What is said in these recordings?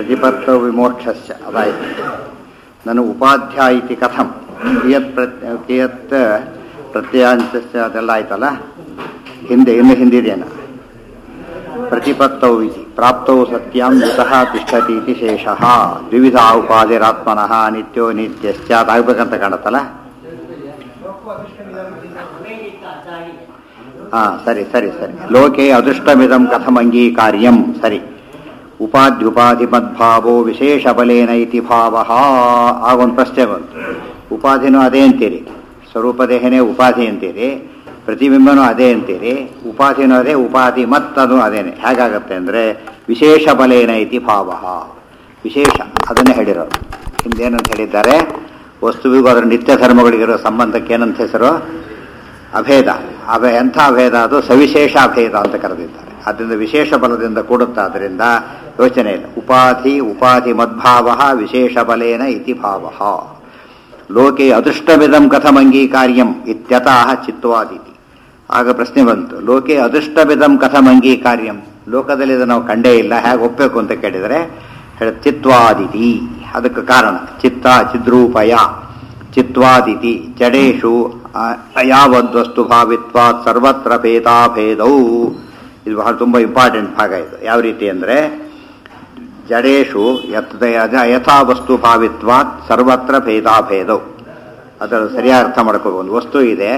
ಪ್ರತಿಪತ್ತೋ ವಿಮೋಕ್ಷಸ್ಯ ಅದಾಯಿತು ನಾನು ಉಪಾಧ್ಯ ಇತಿ ಕಥಂ ಕಿಯತ್ ಪ್ರತ್ಯ ಕಿಯತ್ ಪ್ರತ್ಯಯಾಂಚಸ್ಯ ಅದೆಲ್ಲ ಆಯ್ತಲ್ಲ ಹಿಂದೆ ಇನ್ನು ಹಿಂದಿದೇನ ಪ್ರತಿಪತ್ತೌ ಇತಿ ಪ್ರಾಪ್ತೌ ಸತ್ಯಂ ಯತಃ ತಿಷ್ಠತಿ ಇತಿ ಶೇಷಃ ದ್ವಿವಿಧ ಉಪಾಧಿರಾತ್ಮನಃ ನಿತ್ಯೋ ನಿತ್ಯಶ್ಚ ಅದಾಗಬೇಕಂತ ಕಾಣುತ್ತಲ್ಲ ಹಾ ಸರಿ ಸರಿ ಸರಿ ಲೋಕೆ ಅದೃಷ್ಟಮಿದಂ ಕಥಂ ಅಂಗೀಕಾರ್ಯಂ ಸರಿ ಉಪಾಧ್ಯುಪಾಧಿ ಮದ್ಭಾವೋ ವಿಶೇಷ ಬಲೇನ ಇತಿ ಭಾವ ಆಗೊಂದು ಪ್ರಶ್ನೆ ಬಂತು ಉಪಾಧಿನೂ ಅದೇ ಅಂತೀರಿ ಸ್ವರೂಪದೇಹನೇ ಉಪಾಧಿ ಅಂತೀರಿ ಪ್ರತಿಬಿಂಬನೂ ಅದೇ ಅಂತೀರಿ ಉಪಾಧಿನೂ ಅದೇ ಉಪಾಧಿ ಮತ್ತದು ಅದೇನೆ ಹೇಗಾಗತ್ತೆ ಅಂದರೆ ವಿಶೇಷ ಬಲೇನ ಇತಿ ಭಾವ ವಿಶೇಷ ಅದನ್ನೇ ಹೇಳಿರೋರು ಹಿಂದೇನಂತ ಹೇಳಿದ್ದಾರೆ ವಸ್ತುವಿಗೂ ಅದರ ನಿತ್ಯ ಧರ್ಮಗಳಿಗಿರೋ ಸಂಬಂಧಕ್ಕೆ ಏನಂತ ಹೆಸರು ಅಭೇದ ಅಭೇ ಎಂಥ ಅಭೇದ ಅದು ಸವಿಶೇಷ ಅಭೇದ ಅಂತ ಕರೆದಿದ್ದಾರೆ ಅದರಿಂದ ವಿಶೇಷ ಬಲದಿಂದ ಕೂಡುತ್ತಾದ್ದರಿಂದ ಯೋಚನೆ ಇಲ್ಲ ಉಪಾಧಿ ಉಪಾಧಿ ಮದ್ಭಾವ ವಿಶೇಷ ಬಲೇನ ಇತಿ ಭಾವ ಲೋಕೆ ಅದೃಷ್ಟವಿದಂ ಕಥಂ ಅಂಗೀಕಾರ್ಯಂ ಇತ್ಯತಃ ಚಿತ್ವಾದಿತಿ ಆಗ ಪ್ರಶ್ನೆ ಬಂತು ಲೋಕೆ ಅದೃಷ್ಟವಿದಂ ಕಥಂ ಅಂಗೀಕಾರ್ಯಂ ಲೋಕದಲ್ಲಿ ಇದು ನಾವು ಕಂಡೇ ಇಲ್ಲ ಹೇಗೆ ಒಪ್ಪಬೇಕು ಅಂತ ಕೇಳಿದರೆ ಹೇಳ ಚಿತ್ವಾದಿತಿ ಅದಕ್ಕೆ ಕಾರಣ ಚಿತ್ತ ಚಿದ್ರೂಪಯ ಚಿತ್ವಾದಿತಿ ಜಡೇಶು ಯಾವದ್ವಸ್ತು ಭಾವಿತ್ವಾತ್ ಸರ್ವತ್ರ ಭೇದಾಭೇದೌ ಇದು ಬಹಳ ತುಂಬ ಇಂಪಾರ್ಟೆಂಟ್ ಭಾಗ ಇದು ಯಾವ ರೀತಿ ಅಂದರೆ ಜಡೇಶು ಯಥಾ ವಸ್ತು ಭಾವಿತ್ವಾತ್ ಸರ್ವತ್ರ ಭೇದಾಭೇದೌ ಅದರ ಸರಿಯಾಗಿ ಅರ್ಥ ಮಾಡ್ಕೋಬೇಕು ಒಂದು ವಸ್ತು ಇದೆ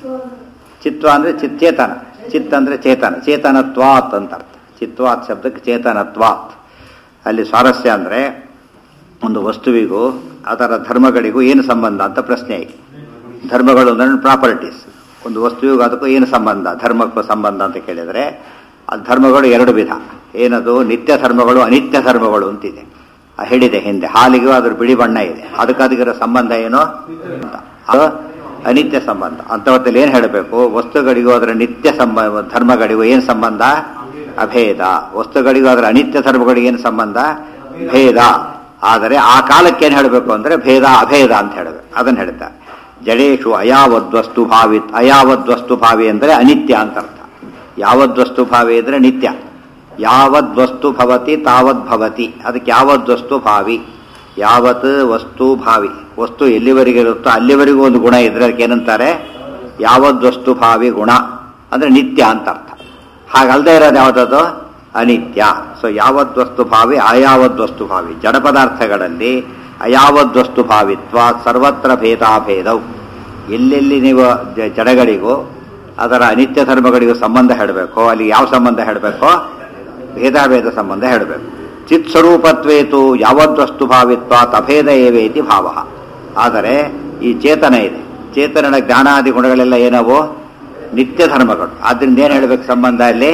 ಚಿತ್ವ ಅಂದರೆ ಚಿಚ್ಚೇತನ ಚಿತ್ ಅಂದರೆ ಚೇತನ ಚೇತನತ್ವಾತ್ ಅಂತ ಅರ್ಥ ಚಿತ್ವಾತ್ ಶಬ್ದಕ್ಕೆ ಚೇತನತ್ವಾತ್ ಅಲ್ಲಿ ಸ್ವಾರಸ್ಯ ಅಂದರೆ ಒಂದು ವಸ್ತುವಿಗೂ ಅದರ ಧರ್ಮಗಳಿಗೂ ಏನು ಸಂಬಂಧ ಅಂತ ಪ್ರಶ್ನೆ ಇದೆ ಧರ್ಮಗಳು ಅಂದರೆ ಪ್ರಾಪರ್ಟೀಸ್ ಒಂದು ವಸ್ತುವಿಗೂ ಅದಕ್ಕೂ ಏನು ಸಂಬಂಧ ಧರ್ಮಕ್ಕೂ ಸಂಬಂಧ ಅಂತ ಕೇಳಿದರೆ ಆ ಧರ್ಮಗಳು ಎರಡು ವಿಧ ಏನದು ನಿತ್ಯ ಧರ್ಮಗಳು ಅನಿತ್ಯ ಧರ್ಮಗಳು ಅಂತಿದೆ ಆ ಹೇಳಿದೆ ಹಿಂದೆ ಹಾಲಿಗೂ ಅದ್ರ ಬಿಳಿ ಬಣ್ಣ ಇದೆ ಅದಕ್ಕೆ ಅದಕ್ಕಿರೋ ಸಂಬಂಧ ಏನು ಅಂತ ಅದು ಅನಿತ್ಯ ಸಂಬಂಧ ಅಂಥವತ್ತಲ್ಲಿ ಏನು ಹೇಳಬೇಕು ವಸ್ತುಗಳಿಗೂ ಅದರ ನಿತ್ಯ ಸಂಬಂಧ ಧರ್ಮಗಳಿಗೂ ಏನು ಸಂಬಂಧ ಅಭೇದ ವಸ್ತುಗಳಿಗೂ ಅದರ ಅನಿತ್ಯ ಧರ್ಮಗಳಿಗೆ ಏನು ಸಂಬಂಧ ಭೇದ ಆದರೆ ಆ ಕಾಲಕ್ಕೆ ಏನು ಹೇಳಬೇಕು ಅಂದರೆ ಭೇದ ಅಭೇದ ಅಂತ ಹೇಳಬೇಕು ಅದನ್ನು ಹೇಳ್ತಾರೆ ಜಡೇಶು ಅಯಾವದ್ವಸ್ತು ಭಾವಿತ್ ಅಯಾವದ್ವಸ್ತು ಭಾವಿ ಅಂದರೆ ಅನಿತ್ಯ ಅಂತ ಅರ್ಥ ಯಾವದ್ವಸ್ತು ಭಾವಿ ಅಂದರೆ ನಿತ್ಯ ಯಾವದ್ವಸ್ತು ಭವತಿ ತಾವದ್ ಭವತಿ ಅದಕ್ಕೆ ಯಾವದ್ವಸ್ತು ಭಾವಿ ಯಾವತ್ ವಸ್ತು ಭಾವಿ ವಸ್ತು ಎಲ್ಲಿವರೆಗೆ ಇರುತ್ತೋ ಅಲ್ಲಿವರೆಗೂ ಒಂದು ಗುಣ ಇದ್ರೆ ಅದಕ್ಕೆ ಏನಂತಾರೆ ಯಾವದ್ವಸ್ತು ಭಾವಿ ಗುಣ ಅಂದರೆ ನಿತ್ಯ ಅಂತ ಅರ್ಥ ಹಾಗಲ್ಲದೆ ಇರೋದು ಯಾವುದದು ಅನಿತ್ಯ ಸೊ ಯಾವದ್ವಸ್ತು ಭಾವಿ ಅಯಾವದ್ವಸ್ತು ಭಾವಿ ಜಡ ಪದಾರ್ಥಗಳಲ್ಲಿ ಅಯಾವದ್ವಸ್ತು ಭಾವಿತ್ವ ಸರ್ವತ್ರ ಭೇದಾಭೇದವು ಎಲ್ಲೆಲ್ಲಿ ನೀವು ಜಡಗಳಿಗೂ ಅದರ ಅನಿತ್ಯ ಧರ್ಮಗಳಿಗೂ ಸಂಬಂಧ ಹೇಳಬೇಕು ಅಲ್ಲಿ ಯಾವ ಸಂಬಂಧ ಹೇಳಬೇಕೋ ಭೇದಾಭೇದ ಸಂಬಂಧ ಹೇಳಬೇಕು ಚಿತ್ ಸ್ವರೂಪತ್ವೇತು ಯಾವದ್ವಸ್ತು ಭಾವಿತ್ವಾತ್ ಅಭೇದ ಏವೇತಿ ಭಾವ ಆದರೆ ಈ ಚೇತನ ಇದೆ ಚೇತನನ ಜ್ಞಾನಾದಿ ಗುಣಗಳೆಲ್ಲ ಏನವು ನಿತ್ಯ ಧರ್ಮಗಳು ಆದ್ರಿಂದ ಏನು ಹೇಳಬೇಕು ಸಂಬಂಧ ಅಲ್ಲಿ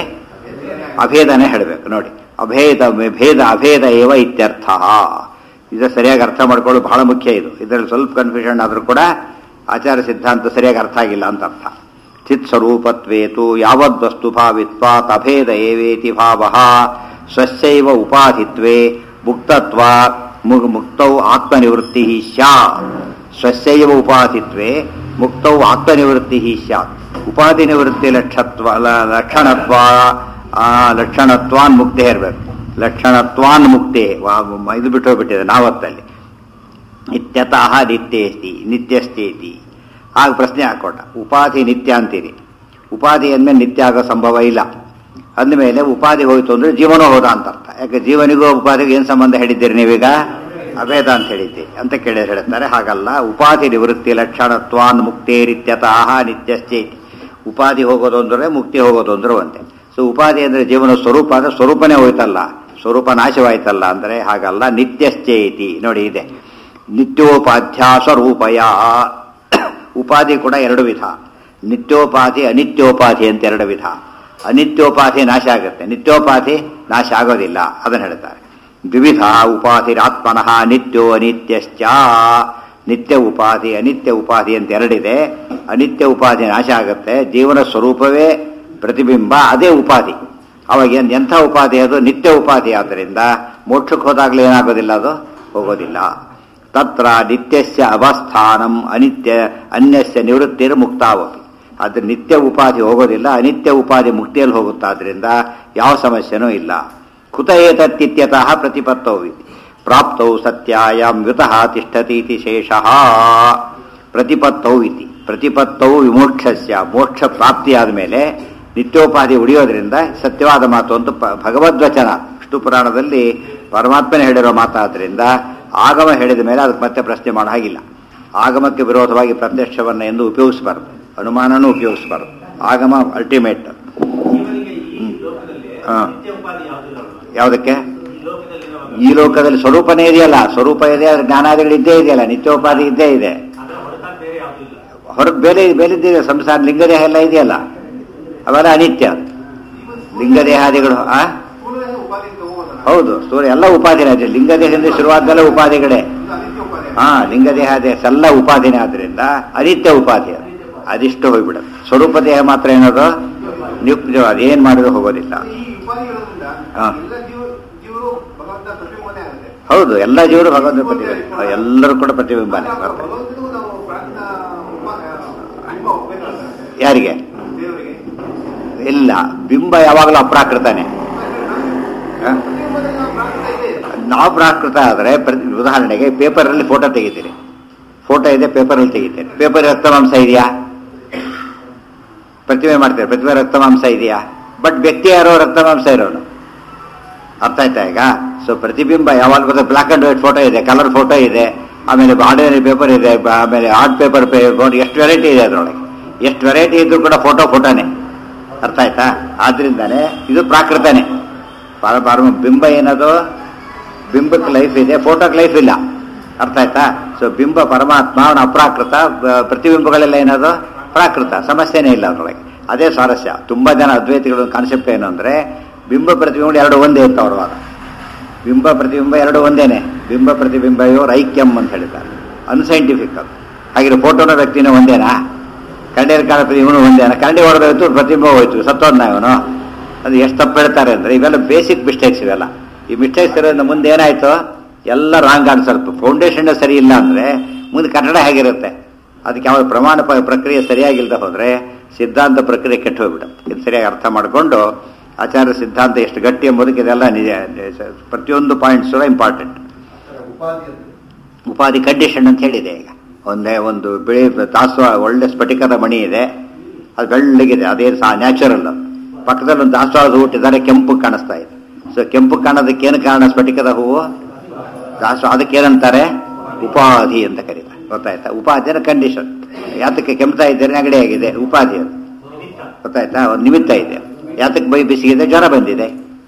ಅಭೇದನೇ ಹೇಳಬೇಕು ನೋಡಿ ಅಭೇದ ಭೇದ ಅಭೇದ ಏವ ಇತ್ಯರ್ಥ ಇದು ಸರಿಯಾಗಿ ಅರ್ಥ ಮಾಡ್ಕೊಳ್ಳೋದು ಬಹಳ ಮುಖ್ಯ ಇದು ಇದರಲ್ಲಿ ಸ್ವಲ್ಪ ಕನ್ಫ್ಯೂಷನ್ ಆದರೂ ಕೂಡ ಆಚಾರ ಸಿದ್ಧಾಂತ ಸರಿಯಾಗಿ ಅರ್ಥ ಆಗಿಲ್ಲ ಅಂತ ಅರ್ಥ ಚಿತ್ ಸ್ವರೂಪತ್ವೇತು ಯಾವದ್ವಸ್ತು ಭಾವಿತ್ವಾತ್ ಅಭೇದ ಏವೇತಿ ಭಾವ ಸ್ವಸ್ಯೈವ ಉಪಾಧಿತ್ವೇ ಮುಕ್ತತ್ವ ಮುಕ್ತೌ ಆತ್ಮನಿವೃತ್ತಿ ಸ್ಯಾ ಸ್ವಸ್ಯೈವ ಉಪಾಧಿತ್ವೇ ಮುಕ್ತೌ ಆತ್ಮನಿವೃತ್ತಿ ಸ್ಯಾತ್ ಉಪಾಧಿ ನಿವೃತ್ತಿ ಲಕ್ಷತ್ವ ಲಕ್ಷಣತ್ವ ಲಕ್ಷಣತ್ವಾನ್ ಮುಕ್ತಿ ಇರಬೇಕು ಲಕ್ಷಣತ್ವಾನ್ ಮುಕ್ತಿ ಇದು ಬಿಟ್ಟು ಹೋಗ್ಬಿಟ್ಟಿದೆ ನಾವತ್ತಲ್ಲಿ ನಿತ್ಯತಃ ನಿತ್ಯಸ್ತಿ ನಿತ್ಯಸ್ಥೇತಿ ಆಗ ಪ್ರಶ್ನೆ ಹಾಕೊಟ್ಟ ಉಪಾಧಿ ನಿತ್ಯ ಅಂತೀರಿ ಉಪಾಧಿ ಅಂದಮೇಲೆ ನಿತ್ಯ ಆಗೋ ಸಂಭವ ಇಲ್ಲ ಅಂದಮೇಲೆ ಉಪಾಧಿ ಹೋಯ್ತು ಅಂದ್ರೆ ಜೀವನ ಹೋದ ಅಂತ ಅರ್ಥ ಯಾಕೆ ಜೀವನಿಗೂ ಉಪಾಧಿಗೂ ಏನು ಸಂಬಂಧ ಹೇಳಿದ್ದೀರಿ ನೀವೀಗ ಅಭೇದ ಅಂತ ಹೇಳಿದ್ದೆ ಅಂತ ಕೇಳಿ ಹೇಳ್ತಾರೆ ಹಾಗಲ್ಲ ಉಪಾಧಿ ನಿವೃತ್ತಿ ಲಕ್ಷಣತ್ವಾನ್ ಮುಕ್ತೇರಿತ್ಯತಃ ನಿತ್ಯಸ್ಥೇತಿ ಉಪಾಧಿ ಹೋಗೋದು ಅಂದ್ರೆ ಮುಕ್ತಿ ಹೋಗೋದು ಅಂದ್ರೆ ಒಂದೇ ಸೊ ಉಪಾಧಿ ಅಂದ್ರೆ ಜೀವನ ಸ್ವರೂಪ ಅಂದ್ರೆ ಸ್ವರೂಪನೇ ಹೋಯ್ತಲ್ಲ ಸ್ವರೂಪ ನಾಶವಾಯ್ತಲ್ಲ ಅಂದ್ರೆ ಹಾಗಲ್ಲ ನಿತ್ಯಶ್ಚೇತಿ ನೋಡಿ ಇದೆ ನಿತ್ಯೋಪಾಧ್ಯ ಸ್ವರೂಪಯ ಉಪಾಧಿ ಕೂಡ ಎರಡು ವಿಧ ನಿತ್ಯೋಪಾಧಿ ಅನಿತ್ಯೋಪಾಧಿ ಅಂತ ಎರಡು ವಿಧ ಅನಿತ್ಯೋಪಾಧಿ ನಾಶ ಆಗುತ್ತೆ ನಿತ್ಯೋಪಾಧಿ ನಾಶ ಆಗೋದಿಲ್ಲ ಅದನ್ನು ಹೇಳ್ತಾರೆ ದ್ವಿವಿಧ ಉಪಾಧಿರಾತ್ಮನಃ ನಿತ್ಯೋ ಅನಿತ್ಯಶ್ಚ ನಿತ್ಯ ಉಪಾಧಿ ಅನಿತ್ಯ ಉಪಾಧಿ ಅಂತ ಎರಡಿದೆ ಅನಿತ್ಯ ಉಪಾಧಿ ನಾಶ ಆಗುತ್ತೆ ಜೀವನ ಸ್ವರೂಪವೇ ಪ್ರತಿಬಿಂಬ ಅದೇ ಉಪಾಧಿ ಅವಾಗ ಎಂಥ ಉಪಾಧಿ ಅದು ನಿತ್ಯ ಉಪಾಧಿ ಆದ್ದರಿಂದ ಮೋಕ್ಷಕ್ಕೆ ಹೋದಾಗಲೂ ಏನಾಗೋದಿಲ್ಲ ಅದು ಹೋಗೋದಿಲ್ಲ ತತ್ರ ನಿತ್ಯಸ್ಯ ಅವಸ್ಥಾನಂ ಅನಿತ್ಯ ಅನ್ಯಸ್ಯ ನಿವೃತ್ತಿರು ಮುಕ್ತಾವಪಿ ಅದು ನಿತ್ಯ ಉಪಾಧಿ ಹೋಗೋದಿಲ್ಲ ಅನಿತ್ಯ ಉಪಾಧಿ ಮುಕ್ತಿಯಲ್ಲಿ ಹೋಗುತ್ತಾದ್ರಿಂದ ಯಾವ ಸಮಸ್ಯೆನೂ ಇಲ್ಲ ಕುತ ಏತತ್ಯತಃ ಪ್ರತಿಪತ್ತೋವಿ ಪ್ರಾಪ್ತೌ ಸತ್ಯಾಯಾಂ ಯುತಃ ತಿಷ್ಠತೀತಿ ಶೇಷಃ ಪ್ರತಿಪತ್ತೌ ಇತಿ ಪ್ರತಿಪತ್ತೌ ವಿಮೋಕ್ಷಸ್ಯ ಮೋಕ್ಷ ಪ್ರಾಪ್ತಿಯಾದ ಮೇಲೆ ನಿತ್ಯೋಪಾಧಿ ಉಳಿಯೋದ್ರಿಂದ ಸತ್ಯವಾದ ಮಾತು ಅಂತ ಪ- ಭಗವದ್ವಚನ ವಿಷ್ಣು ಪುರಾಣದಲ್ಲಿ ಪರಮಾತ್ಮನೇ ಹೇಳಿರೋ ಮಾತಾದ್ರಿಂದ ಆಗಮ ಹೇಳಿದ ಮೇಲೆ ಅದಕ್ಕೆ ಮತ್ತೆ ಪ್ರಶ್ನೆ ಮಾಡೋ ಹಾಗಿಲ್ಲ ಆಗಮಕ್ಕೆ ವಿರೋಧವಾಗಿ ಪ್ರತ್ಯಕ್ಷವನ್ನು ಎಂದು ಉಪಯೋಗಿಸಬಾರ್ದು ಅನುಮಾನನೂ ಉಪಯೋಗಿಸಬಾರ್ದು ಆಗಮ ಅಲ್ಟಿಮೇಟ್ ಜೀವನಿಗೆ ಈ ಲೋಕದಲ್ಲಿ ಹಾ. ನಿತ್ಯ ಉಪಾಧಿ ಯಾವುದಿಲ್ಲ ಯಾವುದಕ್ಕೆ ಈ ಲೋಕದಲ್ಲಿರುವಾಗ ಈ ಲೋಕದಲ್ಲಿ ಸ್ವರೂಪನೇ ಇದೆಯಲ್ಲ ಸ್ವರೂಪ ಇದೆ ಅದ್ರ ಜ್ಞಾನಾದಿಗಳು ಇದ್ದೇ ಇದೆಯಲ್ಲ ನಿತ್ಯೋಪಾಧಿ ಇದ್ದೇ ಇದೆ ಅದರ ಹೊರತಾಗಿ ಬೇರೆ ಯಾವುದೂ ಇಲ್ಲ ಹೊರಗೆ ಬೇರೆ ಬೇಲಿದ್ದಿದೆ ಸಂಸಾರ ಲಿಂಗದೇಹ ಎಲ್ಲ ಇದೆಯಲ್ಲ ಅವೆಲ್ಲ ಅನಿತ್ಯ ಲಿಂಗದೇಹಾದಿಗಳು ಆ ಹೌದು ಸೂರ್ಯ ಎಲ್ಲ ಉಪಾಧಿನೇ ಇದೆ ಲಿಂಗದೇಹದಿಂದ ಶುರುವಾದ್ದೆಲ್ಲ ಉಪಾಧಿಗಳೇ ಹಾ ಲಿಂಗದೇಹಾದಿ ಎಲ್ಲ ಉಪಾಧಿನೇ ಆದ್ರಿಂದ ಅನಿತ್ಯ ಉಪಾಧಿ ಅದು ಅದಿಷ್ಟು ಹೋಗ್ಬಿಡುತ್ತೆ ಸ್ವರೂಪ ದೇಹ ಮಾತ್ರ ಏನದು ನಿತ್ಯ ಅದೇನ್ ಮಾಡಿದ್ರು ಹೋಗೋದಿಲ್ಲ ಈ ಉಪಾಧಿಗಳಿಂದ ಹಾ. ಎಲ್ಲ ಜೀವ ಜೀವರು ಭಗವಂತ ಪ್ರತಿಬಿಂಬನೇ ಆಗುತ್ತೆ ಹೌದು ಎಲ್ಲ ಜೀವರು ಭಗವಂತ ಪ್ರತಿಬಿಂಬ ಎಲ್ಲರೂ ಕೂಡ ಪ್ರತಿಬಿಂಬನೇ ಬರ್ತಾರೆ ಭಗವಂತನಿಗೂ ನಾವು ಪ್ರಾರ್ಥನಾ ಉಪ- ಬಿಂಬ ಒಪ್ಬೇಕಾಗುತ್ತೆ ಯಾರಿಗೆ ದೇವರಿಗೆ ಇಲ್ಲ ಬಿಂಬ ಯಾವಾಗಲೂ ಅಪ್ರಾಕೃತನೇ ಹ? ಪ್ರತಿಬಿಂಬದಲ್ಲಿ ನಾವು ಪ್ರಾರ್ಥನೆ ಇದೆ ನಾವು ಪ್ರಾಕೃತ ಆದರೆ ಪ್ರತಿ ಉದಾಹರಣೆಗೆ ಪೇಪರಲ್ಲಿ ಫೋಟೋ ತೆಗಿತೀರಿ ಫೋಟೋ ಇದೆ ಪೇಪರಲ್ಲಿ ತೆಗಿತೀರಿ ಪೇಪರ್ ರಕ್ತಮಾಂಸ ಇದೆಯಾ ಪ್ರತಿಮೆ ಮಾಡ್ತೀರಿ ಪ್ರತಿಮೆ ರಕ್ತಮಾಂಸ ಇದೆಯಾ ಬಟ್ ವ್ಯಕ್ತಿ ಯಾರೋ ರಕ್ತಮಾಂಸ ಇರೋನು ಅರ್ಥ ಆಯ್ತಾ ಈಗ ಸೊ ಪ್ರತಿಬಿಂಬ ಯಾವಾಗ ಗೊತ್ತಾ ಬ್ಲಾಕ್ ಅಂಡ್ ವೈಟ್ ಫೋಟೋ ಇದೆ ಕಲರ್ ಫೋಟೋ ಇದೆ ಆಮೇಲೆ ಆರ್ಡಿನರಿ ಪೇಪರ್ ಇದೆ ಬ- ಆಮೇಲೆ ಆರ್ಟ್ ಪೇಪರ್ ಎಷ್ಟು ವೆರೈಟಿ ಇದೆ ಅದರೊಳಗೆ ಎಷ್ಟು ವೆರೈಟಿ ಇದ್ರೂ ಕೂಡ ಫೋಟೋ ಫೋಟೋನೇ ಅರ್ಥ ಆಯ್ತಾ ಆದ್ರಿಂದಾನೆ ಇದು ಪ್ರಾಕೃತನೇ ಪರ ಪರಮ ಬಿಂಬ ಏನದು ಬಿಂಬಕ್ಕೆ ಲೈಫ್ ಇದೆ ಫೋಟೋಕ್ಕೆ ಲೈಫ್ ಇಲ್ಲ ಅರ್ಥ ಆಯ್ತಾ ಸೊ ಬಿಂಬ ಪರಮಾತ್ಮ ಅವನ ಅಪ್ರಾಕೃತ ಬ- ಪ್ರತಿಬಿಂಬಗಳೆಲ್ಲ ಏನದು ಪ್ರಾಕೃತ ಸಮಸ್ಯೆನೇ ಇಲ್ಲ ಅದರೊಳಗೆ ಅದೇ ಸ್ವಾರಸ್ಯ ತುಂಬಾ ಜನ ಅದ್ವೈತಿಗಳ ಕಾನ್ಸೆಪ್ಟ್ ಏನು ಅಂದ್ರೆ ಬಿಂಬ ಪ್ರತಿಬಿಂಬ ಎರಡು ಒಂದೇ ಇತ್ತು ಅವ್ರ ವಾದ ಬಿಂಬ ಪ್ರತಿಬಿಂಬ ಎರಡು ಒಂದೇನೆ ಬಿಂಬ ಪ್ರತಿಬಿಂಬ ಇವರು ಐಕ್ಯಂ ಅಂತ ಹೇಳಿದ್ದಾರೆ ಅನ್ಸೈಂಟಿಫಿಕ್ ಅದು ಹಾಗೆ ಫೋಟೋನ ವ್ಯಕ್ತಿನೂ ಒಂದೇನಾ ಕನ್ನಡಿಯಲ್ಲಿ ಕಾಣ ಇವನು ಒಂದೇನಾ ಕನ್ನಡಿ ಹೊಡೆದೋಯ್ತು ಪ್ರತಿಬಿಂಬ ಹೋಯ್ತು ಸತ್ತೋದ್ನ ಇವನು ಅದು ಎಷ್ಟು ತಪ್ಪು ಹೇಳ್ತಾರೆ ಅಂದ್ರೆ ಇವೆಲ್ಲ ಬೇಸಿಕ್ ಮಿಸ್ಟೇಕ್ಸ್ ಇವೆಲ್ಲ ಈ ಮಿಸ್ಟೇಕ್ಸ್ ಇರೋದ್ರಿಂದ ಮುಂದೆ ಏನಾಯ್ತು ಎಲ್ಲ ರಾಂಗ್ ಆನ್ಸರ್ ಫೌಂಡೇಶನ್ ಸರಿ ಇಲ್ಲ ಅಂದ್ರೆ ಮುಂದೆ ಕನ್ನಡ ಹೇಗಿರುತ್ತೆ ಅದಕ್ಕೆ ಯಾವ ಪ್ರಮಾಣ ಪ- ಪ್ರಕ್ರಿಯೆ ಸರಿಯಾಗಿಲ್ಲದೆ ಹೋದ್ರೆ ಸಿದ್ಧಾಂತ ಪ್ರಕ್ರಿಯೆ ಕೆಟ್ಟು ಹೋಗ್ಬಿಡುತ್ತೆ ಇದು ಸರಿಯಾಗಿ ಅರ್ಥ ಮಾಡಿಕೊಂಡು ಆಚಾರ್ಯ ಸಿದ್ಧಾಂತ ಎಷ್ಟು ಗಟ್ಟಿ ಎಂಬುದಕ್ಕೆ ಇದೆಲ್ಲ ನಿಜ ಪ್ರತಿಯೊಂದು ಪಾಯಿಂಟ್ಸ್ ಇಂಪಾರ್ಟೆಂಟ್ ಉಪಾಧಿ ಅಂದ್ರೆ ಉಪಾಧಿ ಕಂಡೀಷನ್ ಅಂತ ಹೇಳಿದೆ ಈಗ ಒಂದೇ ಒಂದು ಬಿಳಿ ದಾಸವಾಳ ಒಳ್ಳೆ ಸ್ಫಟಿಕದ ಮಣಿ ಇದೆ ಅದು ಬೆಳ್ಳಗಿದೆ ಅದೇ ಸಹ ನ್ಯಾಚುರಲ್ ಪಕ್ಕದಲ್ಲಿ ಒಂದು ದಾಸವಾಳದ ಹುಟ್ಟಿದ್ದಾರೆ ಕೆಂಪು ಕಾಣಿಸ್ತಾ ಇದೆ ಸೊ ಕೆಂಪು ಕಾಣೋದಕ್ಕೆ ಏನು ಕಾರಣ ಸ್ಫಟಿಕದ ಹೂವು ದಾಸ ಅದಕ್ಕೆ ಏನಂತಾರೆ ಉಪಾಧಿ ಅಂತ ಕರೀತಾರೆ ಗೊತ್ತಾಯ್ತಾ ಉಪಾಧಿನ ಕಂಡೀಷನ್ ಯಾತಕ್ಕೆ ಕೆಮ್ತಾ ಇದ್ದಾರೆ ನೆಗಡಿ ಆಗಿದೆ ಉಪಾಧಿ ಅದು ಗೊತ್ತಾಯ್ತಾ ಒಂದು ನಿಮಿತ್ತ ಇದೆ ಯಾತಕ್ಕೆ ಬೈ ಬಿಸಿಗಿದೆ ಜ್ವರ ಬಂದಿದೆ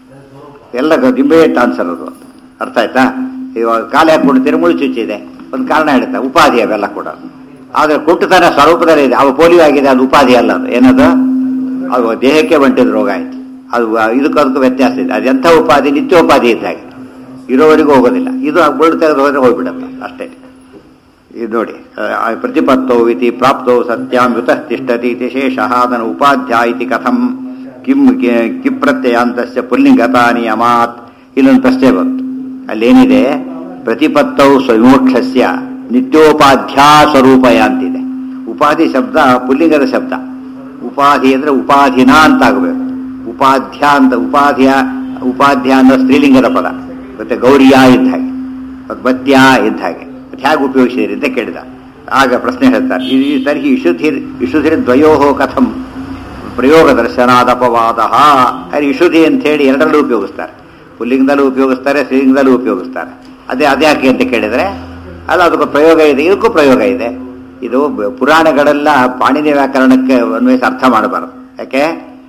ಎಲ್ಲ ಇಮಿಡಿಯೇಟ್ ಆನ್ಸರ್ ಅದು ಅರ್ಥ ಆಯ್ತಾ ಇವಾಗ ಕಾಲು ಹಾಕ್ಬಿಡ್ತೀರಿ ಮುಳು ಚುಚ್ಚಿದೆ ಒಂದು ಕಾರಣ ಹೇಳುತ್ತೆ ಉಪಾಧಿ ಅವೆಲ್ಲ ಕೂಡ ಆದರೆ ಕುಂಟುತನ ಸ್ವರೂಪದಲ್ಲಿ ಇದೆ ಅವು ಪೋಲಿಯೋ ಆಗಿದೆ ಅದು ಉಪಾಧಿ ಅಲ್ಲ ಅದು ಏನದು ಅದು ದೇಹಕ್ಕೆ ಬಂಟಿದ ರೋಗ ಆಯ್ತು ಅದು ಇದಕ್ಕೂ ಅದಕ್ಕೂ ವ್ಯತ್ಯಾಸ ಇದೆ ಅದೆಂಥ ಉಪಾಧಿ ನಿತ್ಯೋಪಾಧಿ ಇದ್ದಾಗೆ ಇರೋವರೆಗೂ ಹೋಗೋದಿಲ್ಲ ಇದು ಬಳ್ಳು ತೆಗೆದು ಹೋದ್ರೆ ಹೋಗ್ಬಿಡತ್ತೆ ಅಷ್ಟೇ ಇದು ನೋಡಿ ಆ, ಪ್ರತಿಪತ್ತೌ ಇತಿ ಪ್ರಾಪ್ತೌ ಸತ್ಯಾಂ ಯುತಃ ತಿಷ್ಠತಿ ಇತಿ ಶೇಷಃ ಅದನ್ನು ಉಪಾಧ್ಯ ಇತಿ ಕಥಂ ಕಿಂ ಕಿ- ಕಿಪ್ರತ್ಯಯಾಂತಸ್ಯ ಪುಲ್ಲಿಂಗತಾನಿ ಅಮಾತ್ ಇಲ್ಲೊಂದು ಪ್ರಶ್ನೆ ಬಂತು ಅಲ್ಲೇನಿದೆ ಪ್ರತಿಪತ್ತೌ ಸ್ವವಿಮೋಕ್ಷಸ್ಯ ನಿತ್ಯೋಪಾಧ್ಯ ಸ್ವರೂಪಯ ಅಂತಿದೆ ಉಪಾಧಿ ಶಬ್ದ ಪುಲ್ಲಿಂಗದ ಶಬ್ದ ಉಪಾಧಿ ಅಂದ್ರೆ ಉಪಾಧಿನ ಅಂತ ಆಗಬೇಕು ಉಪಾಧ್ಯ ಅಂತ ಉಪಾಧ್ಯ ಉಪಾಧ್ಯ ಅನ್ನೋ ಸ್ತ್ರೀಲಿಂಗದ ಪದ ಮತ್ತೆ ಗೌರಿಯ ಇದ್ದ ಹಾಗೆ ಮತ್ತು ಬತ್ಯ ಇದ್ದ ಹಾಗೆ ಮತ್ತೆ ಹೇಗೆ ಉಪಯೋಗಿಸಿದ್ರಿ ಅಂತ ಕೇಳಿದ ಆಗ ಪ್ರಶ್ನೆ ಹೇಳ್ತಾರೆ ಈ ತರ್ಹಿ ಇಷುಧಿರ್ ಇಷುಧಿರ್ ದ್ವಯೋ ಕಥಂ ಪ್ರಯೋಗ ದರ್ಶನಾದ ಅಪವಾದ ಅಲ್ಲಿ ಇಷುಧಿ ಅಂತ ಹೇಳಿ ಎರಡರಲ್ಲೂ ಉಪಯೋಗಿಸ್ತಾರೆ ಪುಲ್ಲಿಂಗದಲ್ಲೂ ಉಪಯೋಗಿಸ್ತಾರೆ ಸ್ತ್ರೀಲಿಂಗದಲ್ಲೂ ಉಪಯೋಗಿಸ್ತಾರೆ ಅದೇ ಅದ್ಯಾಕೆ ಅಂತ ಕೇಳಿದ್ರೆ ಅಲ್ಲ ಅದಕ್ಕೆ ಪ್ರಯೋಗ ಇದೆ ಇದಕ್ಕೂ ಪ್ರಯೋಗ ಇದೆ ಇದು ಬ- ಪುರಾಣಗಳೆಲ್ಲ ಪಾಣಿನಿ ವ್ಯಾಕರಣಕ್ಕೆ ಅನ್ವಯಿಸಿ ಅರ್ಥ ಮಾಡಬಾರದು ಯಾಕೆ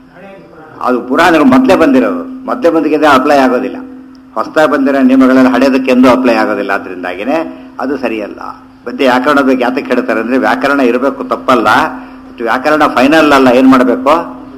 ಅದು ಪುರಾಣಗಳು ಮೊದಲೇ ಬಂದಿರೋದು ಮೊದಲೇ ಬಂದಿಗೆ ಅಪ್ಲೈ ಆಗೋದಿಲ್ಲ ಹೊಸದಾಗಿ ಬಂದಿರೋ ನಿಯಮಗಳೆಲ್ಲ ಹಳೆಯದಕ್ಕೆಂದು ಅಪ್ಲೈ ಆಗೋದಿಲ್ಲ ಅದರಿಂದಾಗಿನೇ ಅದು ಸರಿಯಲ್ಲ ಮತ್ತೆ ವ್ಯಾಕರಣ ಬಗ್ಗೆ ಯಾತಕ್ಕೆ ಹೇಳ್ತಾರೆ ಅಂದ್ರೆ ವ್ಯಾಕರಣ ಇರಬೇಕು ತಪ್ಪಲ್ಲ but ವ್ಯಾಕರಣ ಫೈನಲ್ ಅಲ್ಲ ಏನ್ ಮಾಡಬೇಕು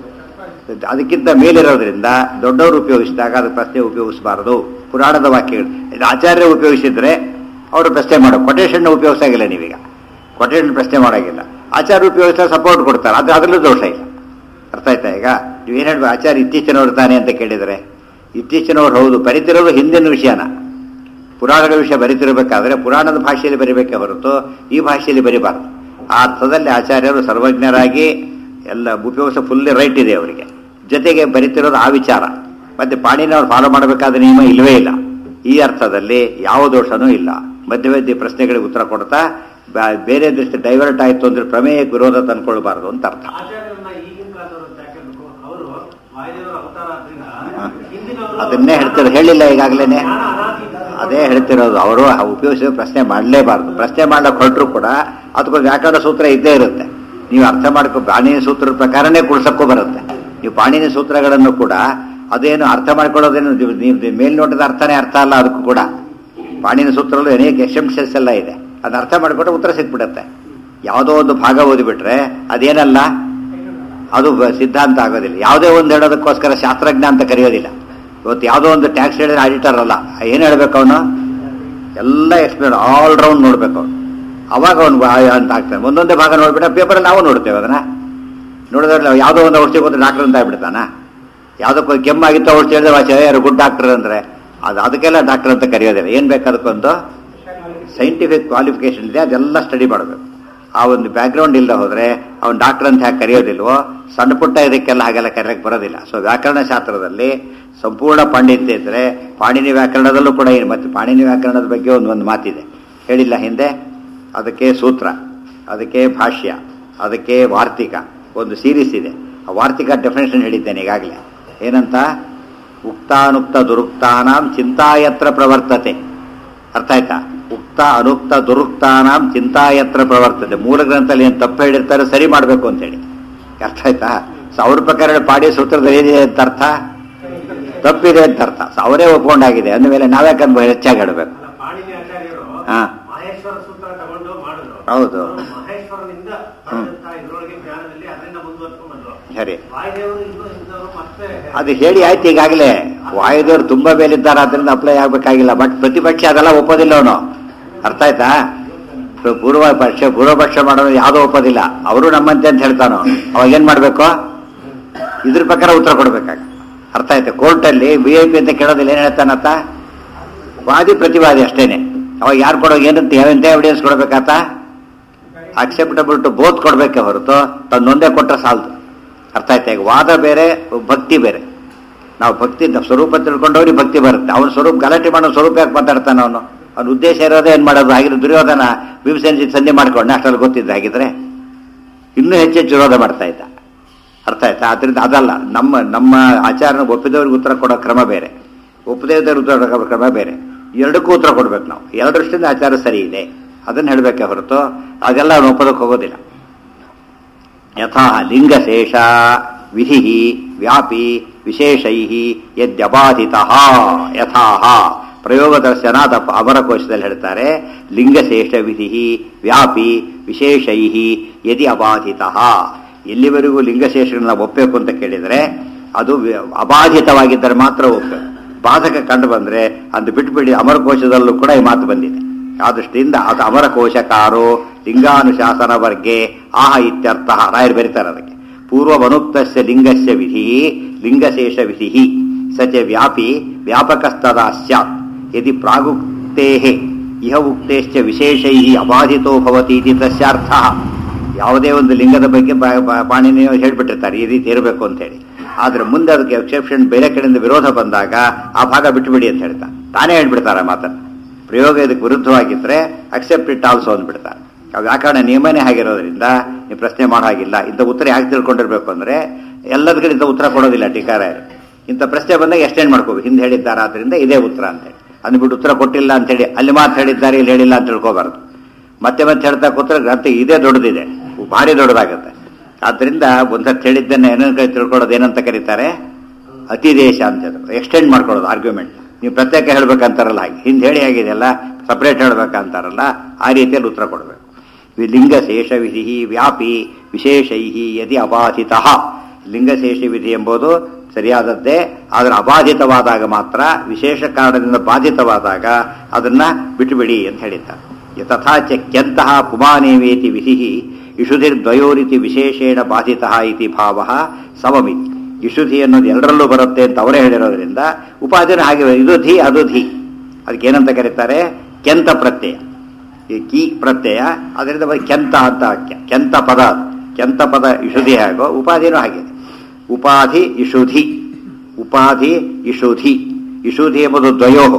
ಅದಕ್ಕಿಂತ ಮೇಲಿರೋದ್ರಿಂದ ದೊಡ್ಡವರು ಉಪಯೋಗಿಸಿದಾಗ ಅದು ಪ್ರಶ್ನೆ ಉಪಯೋಗಿಸಬಾರದು ಪುರಾಣದ ವಾಕ್ಯಗಳು ಇದು ಆಚಾರ್ಯ ಉಪಯೋಗಿಸಿದ್ರೆ ಅವರು ಪ್ರಶ್ನೆ ಮಾಡೋ ಕೊಟೇಶನ್ ಉಪಯೋಗಿಸಾಗಿಲ್ಲ ನೀವೀಗ ಕೊಟೇಶನ್ ಪ್ರಶ್ನೆ ಮಾಡೋಂಗಿಲ್ಲ ಆಚಾರ್ಯ ಉಪಯೋಗಿಸಿದ್ರೆ ಸಪೋರ್ಟ್ ಕೊಡ್ತಾರೆ ಅದು ಅದರಲ್ಲೂ ದೋಷ ಇಲ್ಲ ಅರ್ಥ ಆಯ್ತಾ ಈಗ ನೀವು ಏನು ಹೇಳ್ಬೇಕು ಆಚಾರ್ಯ ಇತ್ತೀಚಿನವ್ರು ತಾನೆ ಅಂತ ಕೇಳಿದರೆ ಇತ್ತೀಚಿನವ್ರು ಹೌದು ಬರಿತಿರೋದು ಹಿಂದಿನ ವಿಷಯನ ಪುರಾಣಗಳ ವಿಷಯ ಬರಿತಿರಬೇಕಾದ್ರೆ ಪುರಾಣದ ಭಾಷೆಯಲ್ಲಿ ಬರಿಬೇಕೇ ಹೊರತು ಈ ಭಾಷೆಯಲ್ಲಿ ಬರಿಬಾರ್ದು ಆ ಅರ್ಥದಲ್ಲಿ ಆಚಾರ್ಯರು ಸರ್ವಜ್ಞರಾಗಿ ಎಲ್ಲ ಉಪಯೋಗಿಸೋ ಫುಲ್ಲಿ ರೈಟ್ ಇದೆ ಅವರಿಗೆ ಜೊತೆಗೆ ಬರಿತಿರೋದು ಆ ವಿಚಾರ ಮತ್ತೆ ಪಾಣಿನವ್ರು ಫಾಲೋ ಮಾಡಬೇಕಾದ ನಿಯಮ ಇಲ್ಲವೇ ಇಲ್ಲ ಈ ಅರ್ಥದಲ್ಲಿ ಯಾವ ದೋಷನೂ ಇಲ್ಲ ಮಧ್ಯ ಮಧ್ಯೆ ಪ್ರಶ್ನೆಗಳಿಗೆ ಉತ್ತರ ಕೊಡ್ತಾ ಬ- ಬೇರೆ ದೃಷ್ಟಿ ಡೈವರ್ಟ್ ಆಯ್ತು ಅಂದ್ರೆ ಪ್ರಮೇಯಕ್ಕೆ ವಿರೋಧ ತಂದ್ಕೊಳ್ಬಾರ್ದು ಅಂತ ಅರ್ಥ ಆಚಾರ್ಯರನ್ನ ಈಗಿನ ಕಾಲದವರು ಅಂತ ಯಾಕೆ ಅನ್ಕೋ- ಅವರು ವಾಯುದೇವರ ಅವತಾರ ಆದ್ರಿಂದ ಹಾ. ಹಿಂದಿನವರು ಅದನ್ನೇ ಹೇಳ್ತಾರೆ ಹೇಳಿಲ್ಲ ಈಗಾಗಲೇನೆ ಜ್ಞಾನ ಅನಾದಿ ಇದ್ದ ಅದೇ ಹೇಳ್ತಿರೋದು ಅವರು ಉಪಯೋಗಿಸಿದ ಪ್ರಶ್ನೆ ಮಾಡಲೇಬಾರ್ದು ಪ್ರಶ್ನೆ ಮಾಡ್ಲಿಕ್ಕೆ ಹೊರಟ್ರು ಕೂಡ ಅದಕ್ಕೊಂದು ವ್ಯಾಕರಣ ಸೂತ್ರ ಇದ್ದೇ ಇರುತ್ತೆ ನೀವು ಅರ್ಥ ಮಾಡ್ಕೊ ಪಾಣಿನಿ ಸೂತ್ರದ ಪ್ರಕಾರನೇ ಕುಡ್ಸಕ್ಕೂ ಬರುತ್ತೆ ನೀವು ಪಾಣಿನಿ ಸೂತ್ರಗಳನ್ನು ಕೂಡ ಅದೇನು ಅರ್ಥ ಮಾಡ್ಕೊಳ್ಳೋದೇನು ನೀವು- ನೀವು ಮೇಲ್ನೋಟದ ಅರ್ಥನೇ ಅರ್ಥ ಅಲ್ಲ ಅದಕ್ಕೂ ಕೂಡ ಪಾಣಿನಿ ಸೂತ್ರದಲ್ಲಿ ಅನೇಕ ಎಕ್ಸೆಪ್ಷನ್ಸ್ ಎಲ್ಲ ಇದೆ ಅದನ್ನ ಅರ್ಥ ಮಾಡಿಕೊಂಡ್ರೆ ಉತ್ತರ ಸಿಕ್ಬಿಡುತ್ತೆ ಯಾವುದೋ ಒಂದು ಭಾಗ ಓದಿಬಿಟ್ರೆ ಅದೇನಲ್ಲ ಅದು ಬ- ಸಿದ್ಧಾಂತ ಆಗೋದಿಲ್ಲ ಯಾವುದೇ ಒಂದು ಹೇಳೋದಕ್ಕೋಸ್ಕರ ಶಾಸ್ತ್ರಜ್ಞ ಅಂತ ಕರೆಯೋದಿಲ್ಲ ಇವತ್ತು ಯಾವುದೋ ಒಂದು ಟ್ಯಾಕ್ಸ್ ಹೇಳಿದ್ರೆ ಆಡಿಟರ್ ಅಲ್ಲ ಏನು ಹೇಳ್ಬೇಕು ಅವನು ಎಲ್ಲ ಎಕ್ಸ್ಪ್ಲೇನ್ ಆಲ್ ರೌಂಡ್ ನೋಡ್ಬೇಕು ಅವನು ಅವಾಗ ಅವನು ಅಂತ ಆಗ್ತಾನೆ ಒಂದೊಂದೇ ಭಾಗ ನೋಡ್ಬಿಟ್ರೆ ಪೇಪರಲ್ಲಿ ನಾವು ನೋಡ್ತೇವೆ ಅದನ್ನ ನೋಡಿದ್ರೆ ಯಾವುದೋ ಒಂದು ಔಷಧಿ ಕೊಟ್ಟು ಡಾಕ್ಟರ್ ಅಂತ ಆಗ್ಬಿಡ್ತಾನ ಯಾವುದಕ್ಕೂ ಕೆಮ್ಮಾಗಿತ್ತು ಔಷಧಿ ಹೇಳಿದ್ರೆ ವಾಚ ಯಾರು ಗುಡ್ ಡಾಕ್ಟರ್ ಅಂದ್ರೆ ಅದು ಅದಕ್ಕೆಲ್ಲ ಡಾಕ್ಟರ್ ಅಂತ ಕರೆಯೋದಿಲ್ಲ ಏನು ಬೇಕು ಅದಕ್ಕೊಂದು ಸೈಂಟಿಫಿಕ್ ಕ್ವಾಲಿಫಿಕೇಶನ್ ಇದೆ ಅದೆಲ್ಲ ಸ್ಟಡಿ ಮಾಡಬೇಕು ಆ ಒಂದು ಬ್ಯಾಕ್ಗ್ರೌಂಡ್ ಇಲ್ಲದೆ ಹೋದ್ರೆ ಅವನು ಡಾಕ್ಟರ್ ಅಂತ ಯಾಕೆ ಕರೆಯೋದಿಲ್ವೋ ಸಣ್ಣ ಪುಟ್ಟ ಇದಕ್ಕೆಲ್ಲ ಹಾಗೆಲ್ಲ ಕರೆಯಕ್ಕೆ ಬರೋದಿಲ್ಲ ಸೊ ವ್ಯಾಕರಣ ಶಾಸ್ತ್ರದಲ್ಲಿ ಸಂಪೂರ್ಣ ಪಾಂಡಿತ್ಯ ಇದ್ರೆ ಪಾಣಿನಿ ವ್ಯಾಕರಣದಲ್ಲೂ ಕೂಡ ಏನು ಮತ್ತೆ ಪಾಣಿನಿ ವ್ಯಾಕರಣದ ಬಗ್ಗೆ ಒಂದು ಒಂದು ಮಾತಿದೆ ಹೇಳಿಲ್ಲ ಹಿಂದೆ ಅದಕ್ಕೆ ಸೂತ್ರ ಅದಕ್ಕೆ ಭಾಷ್ಯ ಅದಕ್ಕೆ ವಾರ್ತಿಕ ಒಂದು ಸೀರೀಸ್ ಇದೆ ಆ ವಾರ್ತಿಕ ಡೆಫಿನೇಷನ್ ಹೇಳಿದ್ದೇನೆ ಈಗಾಗಲೇ ಏನಂತ ಉಕ್ತಾನುಕ್ತ ದುರುಕ್ತಾನಾಂ ಚಿಂತಾಯತ್ರ ಪ್ರವರ್ತತೆ ಅರ್ಥ ಆಯ್ತಾ ಉಕ್ತ ಅನುಕ್ತ ದುರುಕ್ತಾನಾಂ ಚಿಂತಾಯತ್ರ ಪ್ರವರ್ತತೆ ಮೂಲ ಗ್ರಂಥದಲ್ಲಿ ಏನು ತಪ್ಪು ಹೇಳಿರ್ತಾರೆ ಸರಿ ಮಾಡಬೇಕು ಅಂತೇಳಿ ಅರ್ಥ ಆಯ್ತಾ ಸೊ ಅವ್ರ ಪ್ರಕಾರ ಪಾಡಿ ಸೂತ್ರದಲ್ಲಿ ಏನಿದೆ ಅಂತ ಅರ್ಥ ತಪ್ಪಿದೆ ಅಂತ ಅರ್ಥ ಸೊ ಅವರೇ ಒಪ್ಕೊಂಡಾಗಿದೆ ಅಂದಮೇಲೆ ನಾವ್ಯಾಕಂದ್ ಹೆಚ್ಚಾಗಿ ಹೇಳಬೇಕು ಅಲ್ಲ, ಪಾಣಿನಿ ಆಚಾರ್ಯರು ಹಾ. ಮಹೇಶ್ವರ ಸೂತ್ರ ತಗೊಂಡು ಮಾಡಿದ್ರು ಹೌದು. ಅವರು ಮಹೇಶ್ವರನಿಂದ ಪಡೆದಂತಹ ಇದ್ರೊಳಗೆ ಜ್ಞಾನದಲ್ಲಿ ಅದರಿಂದ ಮುಂದುವರ್ಸ್ಕೊಂಡ್ ಬಂದ್ರು ಸರಿ ವಾಯುದೇವರು ಇನ್ನು ಇದ್ದವರು ಮತ್ತೆ ಅದು ಹೇಳಿ ಆಯ್ತು ಈಗಾಗಲೇ ವಾಯುದೇವರು ತುಂಬಾ ಮೇಲಿದ್ದಾರೆ ಅದರಿಂದ ಅಪ್ಲೈ ಆಗ್ಬೇಕಾಗಿಲ್ಲ ಬಟ್ ಪ್ರತಿಪಕ್ಷ ಅದೆಲ್ಲ ಒಪ್ಪೋದಿಲ್ಲ ಅವನು ಅರ್ಥ ಆಯ್ತಾ ಪ್ರ- ಪೂರ್ವ ಪಕ್ಷ ಪೂರ್ವಪಕ್ಷ ಮಾಡೋದು ಯಾವುದೋ ಒಪ್ಪೋದಿಲ್ಲ ಅವರು ನಮ್ಮಂತೆ ಅಂತ ಹೇಳ್ತಾನೋ ಅವಾಗ ಏನ್ ಮಾಡ್ಬೇಕು ಇದ್ರ ಪ್ರಕಾರ ಉತ್ತರ ಕೊಡ್ಬೇಕಾಗ ಅರ್ಥ ಆಯ್ತಾ ಕೋರ್ಟಲ್ಲಿ ವಿ ಐ ಪಿ ಅಂತ ಕೇಳೋದಿಲ್ಲ ಏನ್ ಹೇಳ್ತಾನತ್ತ ವಾದಿ ಪ್ರತಿವಾದಿ ಅಷ್ಟೇನೆ ಅವಾಗ ಯಾರು ಕೊಡೋ ಏನಂತ ಎಂತ ಎವಿಡೆನ್ಸ್ ಕೊಡ್ಬೇಕಾತ ಅಕ್ಸೆಪ್ಟಬಲ್ ಟು ಬೋತ್ ಕೊಡ್ಬೇಕೆ ಹೊರತು ತನ್ನೊಂದೇ ಕೊಟ್ಟರೆ ಸಾಲದು ಅರ್ಥ ಆಯ್ತಾ ಈಗ ವಾದ ಬೇರೆ ಭಕ್ತಿ ಬೇರೆ ನಾವು ಭಕ್ತಿ ನಾವು ಸ್ವರೂಪ ತಿಳ್ಕೊಂಡವ್ರಿಗೆ ಭಕ್ತಿ ಬರುತ್ತೆ ಅವನ ಸ್ವರೂಪ ಗಲಾಟೆ ಮಾಡೋ ಸ್ವರೂಪ ಯಾಕೆ ಮಾತಾಡ್ತಾನೆ ಅವನು ಅವನ ಉದ್ದೇಶ ಇರೋದೇ ಏನು ಮಾಡೋದು ಹಾಗಿದ್ರೆ ದುರ್ಯೋಧನ ಭೀಮಸೇನ ಸಂಧಿ ಮಾಡ್ಕೊಂಡೆ ಅಷ್ಟರಲ್ಲಿ ಗೊತ್ತಿದ್ದ ಹಾಗಿದ್ರೆ ಇನ್ನೂ ಹೆಚ್ಚೆಚ್ಚು ವಿರೋಧ ಮಾಡ್ತಾ ಇದ್ದ ಅರ್ಥ ಆಯ್ತಾ ಅದರಿಂದ ಅದಲ್ಲ ನಮ್ಮ ನಮ್ಮ ಆಚಾರನ ಒಪ್ಪಿದವ್ರಿಗೆ ಉತ್ತರ ಕೊಡೋ ಕ್ರಮ ಬೇರೆ ಒಪ್ಪದೇ ಇದ್ದವ್ರಿಗೆ ಉತ್ತರ ಕೊಡೋ ಕ್ರಮ ಬೇರೆ ಎರಡಕ್ಕೂ ಉತ್ತರ ಕೊಡ್ಬೇಕು ನಾವು ಎರಡರಷ್ಟಿಂದ ಆಚಾರ ಸರಿ ಇದೆ ಅದನ್ನ ಹೇಳಬೇಕೆ ಹೊರತು ಅದೆಲ್ಲ ಅವ್ನು ಒಪ್ಪೋದಕ್ಕೆ ಹೋಗೋದಿಲ್ಲ ಯಥಾ ಲಿಂಗಶೇಷ ವಿಧಿ ವ್ಯಾಪಿ ವಿಶೇಷೈ ಯದ್ಯಬಾಧಿತ ಯಥಾ ಪ್ರಯೋಗ ದರ್ಶನಾದ ಅಮರಕೋಶದಲ್ಲಿ ಹೇಳ್ತಾರೆ ಲಿಂಗಶೇಷ ವಿಧಿ ವ್ಯಾಪಿ ವಿಶೇಷೈ ಯದಿ ಅಬಾಧಿತ ಎಲ್ಲಿವರೆಗೂ ಲಿಂಗಶೇಷಗಳನ್ನ ಒಪ್ಪಬೇಕು ಅಂತ ಕೇಳಿದರೆ ಅದು ವಿ- ಅಬಾಧಿತವಾಗಿದ್ದರೆ ಮಾತ್ರ ಒಪ್ಪಬೇಕು ಬಾಧಕ ಕಂಡು ಬಂದ್ರೆ ಅದು ಬಿಟ್ಬಿಡಿ ಅಮರಕೋಶದಲ್ಲೂ ಕೂಡ ಈ ಮಾತು ಬಂದಿದೆ ಆ ದೃಷ್ಟಿಯಿಂದ ಅದು ಅಮರಕೋಶಕಾರೋ ಲಿಂಗಾನುಶಾಸನ ವರ್ಗೆ ಆಹ ಇತ್ಯರ್ಥ ರಾಯರು ಬರೀತಾರೆ ಅದಕ್ಕೆ ಪೂರ್ವಮನುಕ್ತಸ್ಯ ಲಿಂಗಸ್ಯ ವಿಧಿ ಲಿಂಗಶೇಷ ವಿಧಿ ಸ ಚ ವ್ಯಾಪಿ ವ್ಯಾಪಕಸ್ತದಾ ಸ್ಯಾತ್ ಯದಿ ಪ್ರಾಗುಕ್ತೇ ಇಹ ಉಕ್ತೇಶ್ಚ ವಿಶೇಷೈ ಅಬಾಧಿತೋ ಭವತಿ ಇತಿ ತಸ್ಯಾರ್ಥ ಯಾವುದೇ ಒಂದು ಲಿಂಗದ ಬಗ್ಗೆ ಬಾ- ಬಾ- ಪಾಣಿನಿಯು ಹೇಳ್ಬಿಟ್ಟಿರ್ತಾರೆ ಈ ರೀತಿ ಇರಬೇಕು ಅಂತ ಹೇಳಿ ಆದ್ರೆ ಮುಂದೆ ಅದಕ್ಕೆ ಎಕ್ಸೆಪ್ಷನ್ ಬೇರೆ ಕಡೆಯಿಂದ ವಿರೋಧ ಬಂದಾಗ ಆ ಭಾಗ ಬಿಟ್ಟುಬಿಡಿ ಅಂತ ಹೇಳ್ತಾರೆ ತಾನೇ ಹೇಳ್ಬಿಡ್ತಾರೆ ಆ ಮಾತನ್ನ ಪ್ರಯೋಗ ಇದಕ್ಕೆ ವಿರುದ್ಧವಾಗಿದ್ರೆ ಅಕ್ಸೆಪ್ಟ್ ಇಟ್ ಆಲ್ಸೋ ಅಂದ್ಬಿಡ್ತಾರೆ ಆ ವ್ಯಾಕರಣ ನಿಯಮನೇ ಆಗಿರೋದ್ರಿಂದ ನೀವು ಪ್ರಶ್ನೆ ಮಾಡೋ ಹಾಗಿಲ್ಲ ಇಂಥ ಉತ್ತರ ಯಾಕೆ ತಿಳ್ಕೊಂಡಿರ್ಬೇಕು ಅಂದ್ರೆ ಎಲ್ಲದ ಕಡೆ ಇಂಥ ಉತ್ತರ ಕೊಡೋದಿಲ್ಲ ಟೀಕಾರಾಯರು ಇಂಥ ಪ್ರಶ್ನೆ ಬಂದಾಗ ಎಕ್ಸ್ಟೆಂಡ್ ಮಾಡ್ಕೋಬೇಕು ಹಿಂದೆ ಹೇಳಿದ್ದಾರೆ ಆದ್ರಿಂದ ಇದೇ ಉತ್ತರ ಅಂತೇಳಿ ಅಂದ್ಬಿಟ್ಟು ಉತ್ತರ ಕೊಟ್ಟಿಲ್ಲ ಅಂತೇಳಿ ಅಲ್ಲಿ ಮಾತು ಹೇಳಿದ್ದಾರೆ ಇಲ್ಲಿ ಹೇಳಿಲ್ಲ ಅಂತ ತಿಳ್ಕೊಬಾರ್ದು ಮತ್ತೆ ಮತ್ತೆ ಹೇಳ್ತಾ ಕೂತ್ರೆ ಗ್ರಂಥ ಇದೇ ದೊಡ್ಡದಿದೆ ಭಾರಿ ದೊಡ್ಡದಾಗುತ್ತೆ ಆದ್ರಿಂದ ಒಂದ್ಸತಿ ಹೇಳಿದ್ದನ್ನ ಏನೇನು ಕೈ ತಿಳ್ಕೊಳ್ಳೋದು ಏನಂತ ಕರೀತಾರೆ ಅತಿದೇಶ ಅಂತ ಎಕ್ಸ್ಟೆಂಡ್ ಮಾಡ್ಕೊಳ್ಳೋದು ಆರ್ಗ್ಯುಮೆಂಟ್ ನೀವು ಪ್ರತ್ಯೇಕ ಹೇಳ್ಬೇಕಂತಾರಲ್ಲ ಹಾಗೆ ಹಿಂದೆ ಹೇಳಿ ಆಗಿದೆಯಲ್ಲ ಸಪರೇಟ್ ಹೇಳ್ಬೇಕಂತಾರಲ್ಲ ಆ ರೀತಿಯಲ್ಲಿ ಉತ್ತರ ಕೊಡಬೇಕು ಲಿಂಗಶೇಷ ವಿಧಿ ವ್ಯಾಪಿ ವಿಶೇಷೈ ಯದಿ ಅಬಾಧಿತ ಲಿಂಗಶೇಷ ವಿಧಿ ಎಂಬುದು ಸರಿಯಾದದ್ದೇ ಆದರೆ ಅಬಾಧಿತವಾದಾಗ ಮಾತ್ರ ವಿಶೇಷ ಕಾರಣದಿಂದ ಬಾಧಿತವಾದಾಗ ಅದನ್ನ ಬಿಟ್ಟುಬಿಡಿ ಅಂತ ಹೇಳಿದ್ದಾರೆ ತಥಾಚ ಕ್ಯಂತಹ ಪುಮಾನೇವೇತಿ ವಿಧಿ ಇಷುಧಿರ್ದ್ವಯೋರಿತಿ ವಿಶೇಷೇಣ ಬಾಧಿತ ಇತಿ ಭಾವ ಸಮಮಿ ಇಷುಧಿ ಅನ್ನೋದು ಎಲ್ಲರಲ್ಲೂ ಬರುತ್ತೆ ಅಂತ ಅವರೇ ಹೇಳಿರೋದ್ರಿಂದ ಉಪಾಧಿನ ಹಾಗೆ ಇದು ಧಿ ಅದು ಧಿ ಅದಕ್ಕೆ ಏನಂತ ಕರೀತಾರೆ ಕೆಂತ ಪ್ರತ್ಯಯ ಈ ಕಿ ಪ್ರತ್ಯಯ ಅದರಿಂದ ಬರೀ ಕೆಂತ ಅಂತ ವಾಕ್ಯ ಕೆಂತ ಪದ ಅದು. ಕೆಂತ ಪದ ಇಷುಧಿ ಹಾಗೋ ಉಪಾಧಿನೂ ಹಾಗೆ ಉಪಾಧಿ ಇಷುಧಿ ಉಪಾಧಿ ಇಷುಧಿ ಇಷುಧಿ ಎಂಬುದು ದ್ವಯೋ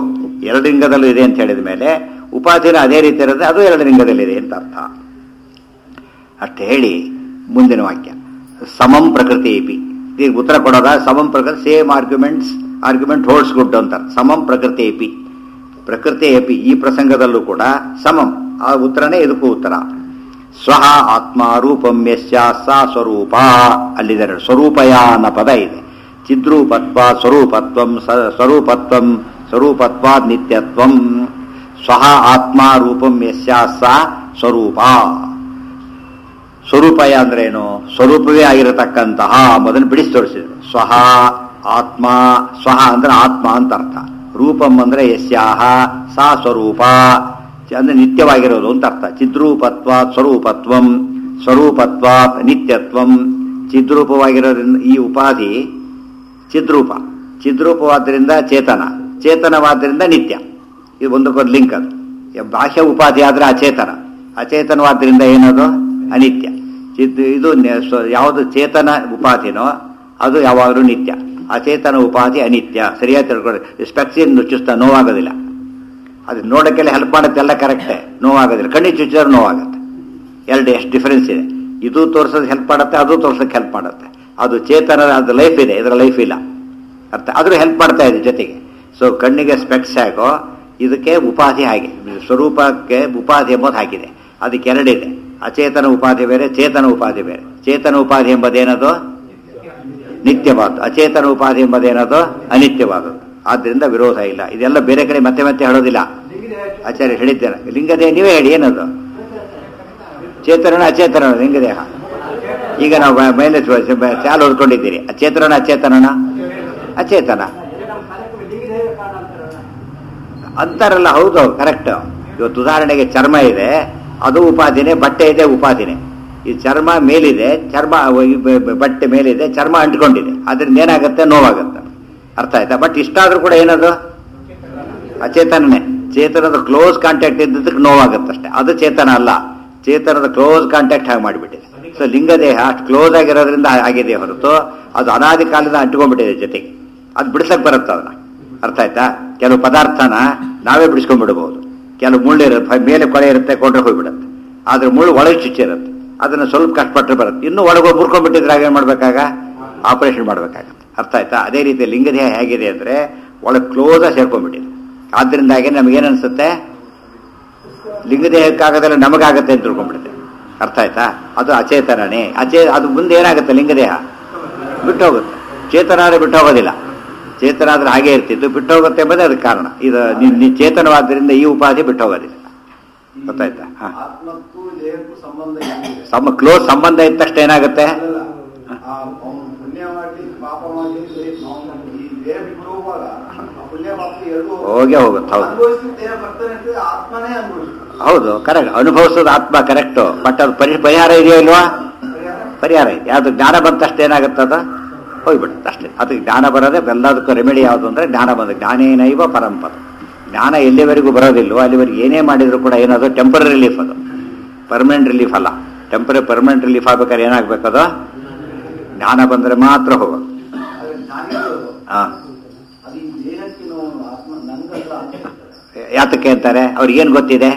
ಎರಡು ಲಿಂಗದಲ್ಲೂ ಇದೆ ಅಂತ ಹೇಳಿದ ಮೇಲೆ ಉಪಾಧಿನ ಅದೇ ರೀತಿ ಇರುತ್ತೆ ಅದು ಎರಡು ಲಿಂಗದಲ್ಲಿದೆ ಅಂತ ಅರ್ಥ ಅಷ್ಟು ಹೇಳಿ ಮುಂದಿನ ವಾಕ್ಯ ಸಮಂ ಪ್ರಕೃತಿ ಇಪಿ ಈಗ ಉತ್ತರ ಕೊಡೋದ ಸಮಂ ಪ್ರಕೃತಿ same arguments argument holds good ಅಂತ ಸಮಂ ಪ್ರಕೃತಿ ಎಪಿ ಪ್ರಕೃತಿ ಎಪಿ ಈ ಪ್ರಸಂಗದಲ್ಲೂ ಕೂಡ ಸಮಂ ಆ ಉತ್ತರನೇ ಇದಕ್ಕೂ ಉತ್ತರ ಸ್ವಹ ಆತ್ಮ ರೂಪಂ ಯಸ್ಯ ಸಾ ಸ್ವರೂಪ ಅಲ್ಲಿದೆ ನೋಡಿ, ಸ್ವರೂಪಯ ಅನ್ನೋ ಪದ ಇದೆ ಚಿದ್ರೂಪತ್ವ ಸ್ವರೂಪತ್ವಂ ಸ- ಸ್ವರೂಪತ್ವಂ ಸ್ವರೂಪತ್ವಾದ್ ನಿತ್ಯತ್ವಂ ಸ್ವಹ ಆತ್ಮ ರೂಪಂ ಯಸ್ಯ ಸಾ ಸ್ವರೂಪ ಸ್ವರೂಪಯ ಅಂದ್ರೇನು ಸ್ವರೂಪವೇ ಆಗಿರತಕ್ಕಂತಹ ಮೊದಲು ಬಿಡಿಸಿ ತೋರಿಸಿದ್ರು ಸ್ವಹ ಆತ್ಮ ಸ್ವಹ ಅಂದ್ರೆ ಆತ್ಮ ಅಂತ ಅರ್ಥ ರೂಪಂ ಅಂದ್ರೆ ಯಸ್ಯಾಹ ಸಾ ಸ್ವರೂಪ ಚ- ಅಂದ್ರೆ ನಿತ್ಯವಾಗಿರೋದು ಅಂತ ಅರ್ಥ ಚಿದ್ರೂಪತ್ವ ಸ್ವರೂಪತ್ವಂ ಸ್ವರೂಪತ್ವ ನಿತ್ಯತ್ವಂ ಚಿದ್ರೂಪವಾಗಿರೋದ್ರಿಂದ ಈ ಉಪಾಧಿ ಚಿದ್ರೂಪ ಚಿದ್ರೂಪವಾದ್ರಿಂದ ಚೇತನ ಚೇತನವಾದ್ರಿಂದ ನಿತ್ಯ ಇದು ಒಂದಕ್ಕೊಂದು ಲಿಂಕ್ ಅದು ಯ- ಬಾಹ್ಯ ಉಪಾಧಿ ಆದ್ರೆ ಅಚೇತನ ಅಚೇತನವಾದ್ರಿಂದ ಏನದು ಅನಿತ್ಯ ಚಿದ್ ಇದು ನೆ- ಸ್ವ- ಯಾವುದು ಚೇತನ ಉಪಾಧಿನೋ ಅದು ಯಾವಾಗಲೂ ನಿತ್ಯ ಅಚೇತನ ಉಪಾಧಿ ಅನಿತ್ಯ ಸರಿಯಾಗಿ ತಿಳ್ಕೊಳ್ಳಿ ಸ್ಪೆಕ್ಸಿನ್ ಚುಸ್ತ ನೋವಾಗೋದಿಲ್ಲ ಅದು ನೋಡೋಕ್ಕೆಲ್ಲ ಹೆಲ್ಪ್ ಮಾಡುತ್ತೆ ಎಲ್ಲ ಕರೆಕ್ಟೇ ನೋವಾಗೋದಿಲ್ಲ ಕಣ್ಣಿಗೆ ಚುಚ್ಚಿದ್ರೆ ನೋವಾಗುತ್ತೆ ಎರಡು ಎಷ್ಟು ಡಿಫರೆನ್ಸ್ ಇದೆ ಇದು ತೋರ್ಸೋದು ಹೆಲ್ಪ್ ಮಾಡುತ್ತೆ ಅದು ತೋರ್ಸೋಕೆ ಹೆಲ್ಪ್ ಮಾಡುತ್ತೆ ಅದು ಚೇತನ ಅದು ಲೈಫ್ ಇದೆ ಇದರ ಲೈಫ್ ಇಲ್ಲ ಅರ್ಥ ಆದ್ರೂ ಹೆಲ್ಪ್ ಮಾಡ್ತಾ ಇದೆ ಜೊತೆಗೆ ಸೊ ಕಣ್ಣಿಗೆ ಸ್ಪೆಕ್ಸ್ ಹಾಕೋ ಇದಕ್ಕೆ ಉಪಾಧಿ ಹಾಗೆ ಸ್ವರೂಪಕ್ಕೆ ಉಪಾಧಿ ಎಂಬುದು ಹಾಕಿದೆ ಅದಕ್ಕೆ ಎರಡಿದೆ ಅಚೇತನ ಉಪಾಧಿ ಬೇರೆ ಚೇತನ ಉಪಾಧಿ ಬೇರೆ ಚೇತನ ಉಪಾಧಿ ಎಂಬುದೇನದು ನಿತ್ಯವಾದ್ದು ಅಚೇತನ ಉಪಾಧಿ ಎಂಬುದೇನದು ಅನಿತ್ಯವಾದದ್ದು ಆದ್ದರಿಂದ ವಿರೋಧ ಇಲ್ಲ ಇದೆಲ್ಲ ಬೇರೆ ಕಡೆ ಮತ್ತೆ ಮತ್ತೆ ಹೇಳೋದಿಲ್ಲ ಆಚಾರ್ಯ ಹೇಳಿದ್ದೇನೆ ಲಿಂಗದೇಹ ನೀವೇ ಹೇಳಿ ಏನದು ಚೇತನ ಅಚೇತನ ಲಿಂಗದೇಹ ಈಗ ನಾವು ಬ- ಮೇಲೆ ಸ್ವ- ಬ- ಚಾಲು ಓದ್ಕೊಂಡಿದ್ದೀರಿ ಅಚೇತನ ಅಚೇತನನ ಅಚೇತನ ಅಂತಾರಲ್ಲ ಹೌದು ಕರೆಕ್ಟ್ ಇವತ್ತು ಉದಾಹರಣೆಗೆ ಚರ್ಮ ಇದೆ ಅದು ಉಪಾಧಿನೇ ಬಟ್ಟೆ ಇದೆ ಉಪಾಧಿನೇ ಈ ಚರ್ಮ ಮೇಲಿದೆ ಚರ್ಮ ಈ ಬ- ಬ- ಬಟ್ಟೆ ಮೇಲಿದೆ ಚರ್ಮ ಅಂಟ್ಕೊಂಡಿದೆ ಅದರಿಂದ ಏನಾಗುತ್ತೆ ನೋವಾಗುತ್ತೆ ಅರ್ಥ ಆಯ್ತಾ ಬಟ್ ಇಷ್ಟಾದ್ರೂ ಕೂಡ ಏನದು ಅಚೇತನನೇ ಚೇತನದ ಕ್ಲೋಸ್ ಕಾಂಟ್ಯಾಕ್ಟ್ ಇದ್ದದಕ್ಕೆ ನೋವಾಗುತ್ತಷ್ಟೇ ಅದು ಚೇತನ ಅಲ್ಲ ಚೇತನದ ಕ್ಲೋಸ್ ಕಾಂಟ್ಯಾಕ್ಟ್ ಹಾಗೆ ಮಾಡಿಬಿಟ್ಟಿದೆ ಸೊ ಲಿಂಗದೇಹ ಅಷ್ಟು ಕ್ಲೋಸ್ ಆಗಿರೋದ್ರಿಂದ ಆಗಿದೆ ಹೊರತು ಅದು ಅನಾದಿ ಕಾಲದಿಂದ ಅಂಟ್ಕೊಂಡ್ಬಿಟ್ಟಿದೆ ಜೊತೆಗೆ ಅದು ಬಿಡಿಸಕ್ ಬರುತ್ತೆ ಅದನ್ನ ಅರ್ಥ ಆಯ್ತಾ ಕೆಲವು ಪದಾರ್ಥನ ನಾವೇ ಬಿಡಿಸ್ಕೊಂಡ್ಬಿಡ್ಬೋದು ಕೆಲವು ಮುಳ್ಳಿರುತ್ತೆ ಮೇಲೆ ಕೊಳೆ ಇರುತ್ತೆ ಕೊಂಡ್ರೆ ಹೋಗ್ಬಿಡುತ್ತೆ ಆದ್ರೆ ಮುಳ್ಳು ಒಳಗೆ ಚುಚ್ಚಿರುತ್ತೆ ಅದನ್ನ ಸ್ವಲ್ಪ ಕಷ್ಟಪಟ್ಟರೆ ಬರುತ್ತೆ ಇನ್ನೂ ಒಳಗೆ ಮುರ್ಕೊಂಡ್ಬಿಟ್ಟಿದ್ರೆ ಆಗ ಏನ್ ಮಾಡ್ಬೇಕಾಗ ಆಪರೇಷನ್ ಮಾಡ್ಬೇಕಾಗತ್ತೆ ಅರ್ಥ ಆಯ್ತಾ ಅದೇ ರೀತಿ ಲಿಂಗದೇಹ ಹೇಗಿದೆ ಅಂದ್ರೆ ಒಳಗೆ ಕ್ಲೋಸ್ ಆಗಿ ಸೇರ್ಕೊಂಡ್ಬಿಟ್ಟಿದೆ ಆದ್ರಿಂದಾಗಿ ನಮಗೇನ್ ಅನ್ಸುತ್ತೆ ಲಿಂಗದೇಹಕ್ಕಾಗದಲ್ಲ ನಮಗಾಗತ್ತೆ ಅಂತ ತಿಳ್ಕೊಂಡ್ಬಿಡುತ್ತೆ ಅರ್ಥ ಆಯ್ತಾ ಅದು ಅಚೇತನನೇ ಅಚೇ ಅದು ಮುಂದೆ ಏನಾಗುತ್ತೆ ಲಿಂಗದೇಹ ಬಿಟ್ಟು ಹೋಗುತ್ತೆ ಚೇತನ ಆದ್ರೆ ಬಿಟ್ಟು ಹೋಗೋದಿಲ್ಲ ಚೇತನ ಆದ್ರೆ ಹಾಗೆ ಇರ್ತಿತ್ತು ಬಿಟ್ಟು ಹೋಗುತ್ತೆ ಎಂಬುದೇ ಅದಕ್ಕೆ ಕಾರಣ ಇದು ನಿ- ನಿ- ಚೇತನವಾದ್ರಿಂದ ಈ ಉಪಾಧಿ ಬಿಟ್ಟು ಹೋಗೋದಿಲ್ಲ ಗೊತ್ತಾಯ್ತಾ ಹಾ ಆತ್ಮಕ್ಕೂ ದೇಹಕ್ಕೂ ಸಂಬಂಧ ಇದೆ ಸಮ ಕ್ಲೋಸ್ ಸಂಬಂಧ ಇದ್ದ ತಕ್ಷಣ ಏನಾಗುತ್ತೆ ಅಲ್ಲಲ್ಲ. ಆ ಅವ್ನು ಪುಣ್ಯ ಮಾಡಲಿ ಪಾಪ ಮಾಡಲಿ ಈ ದೇಹ ಬಿಟ್ಟು ಹೋಗುವಾಗ ಆ ಪುಣ್ಯ ಪಾಪ ಎರಡು ಹೋಗೇ ಹೋಗುತ್ತೆ ಹೌದು ಅನುಭವಿಸಿ ದೇಹ ಬರ್ತಾನೆ ಅಂತ ಆತ್ಮನೇ ಅನುಭವಿಸ್ತಾರೆ ಹೌದು ಕರೆಕ್ಟ್ ಅನುಭವಿಸೋದು ಆತ್ಮ ಕರೆಕ್ಟು ಬಟ್ ಅದು ಪರಿ ಪರಿಹಾರ ಇದೆಯೋ ಇಲ್ವಾ ಪರಿಹಾರ ಇದೆ ಯಾವುದು ಜ್ಞಾನ ಬಂದ ತಕ್ಷಣ ಏನಾಗುತ್ತದ ಹೋಗ್ಬಿಡುತ್ತೆ ಅಷ್ಟೇ ಅದಕ್ಕೆ ಜ್ಞಾನ ಬರೋದೇ ಎಲ್ಲದಕ್ಕೂ ರೆಮಿಡಿ ಯಾವುದು ಅಂದ್ರೆ ಜ್ಞಾನ ಬಂದ ಜ್ಞಾನೇನೈವ ಪರಂಪದ ಜ್ಞಾನ ಎಲ್ಲಿವರೆಗೂ ಬರೋದಿಲ್ವೋ ಅಲ್ಲಿವರೆಗೂ ಏನೇ ಮಾಡಿದ್ರು ಕೂಡ ಏನದು ಟೆಂಪರರಿ ರಿಲೀಫ್ ಅದು ಪರ್ಮನೆಂಟ್ ರಿಲೀಫ್ ಅಲ್ಲ ಟೆಂಪರರಿ ಪರ್ಮನೆಂಟ್ ರಿಲೀಫ್ ಆಗ್ಬೇಕಾದ್ರೆ ಏನಾಗಬೇಕದು ಜ್ಞಾನ ಬಂದರೆ ಮಾತ್ರ ಹೋಗೋದು ಆದ್ರೆ ಜ್ಞಾನಿಗಳು ಹಾ ಅದು ಈ ದೇಹಕ್ಕೆ ನಾವು ಆತ್ಮ ನಂಗಲ್ಲ ಅಂತ ಹೇಳ್ತಾರೆ. ಯಾತಕ್ಕೆ ಅಂತಾರೆ ಅವ್ರಿಗೆ ಏನು ಗೊತ್ತಿದೆ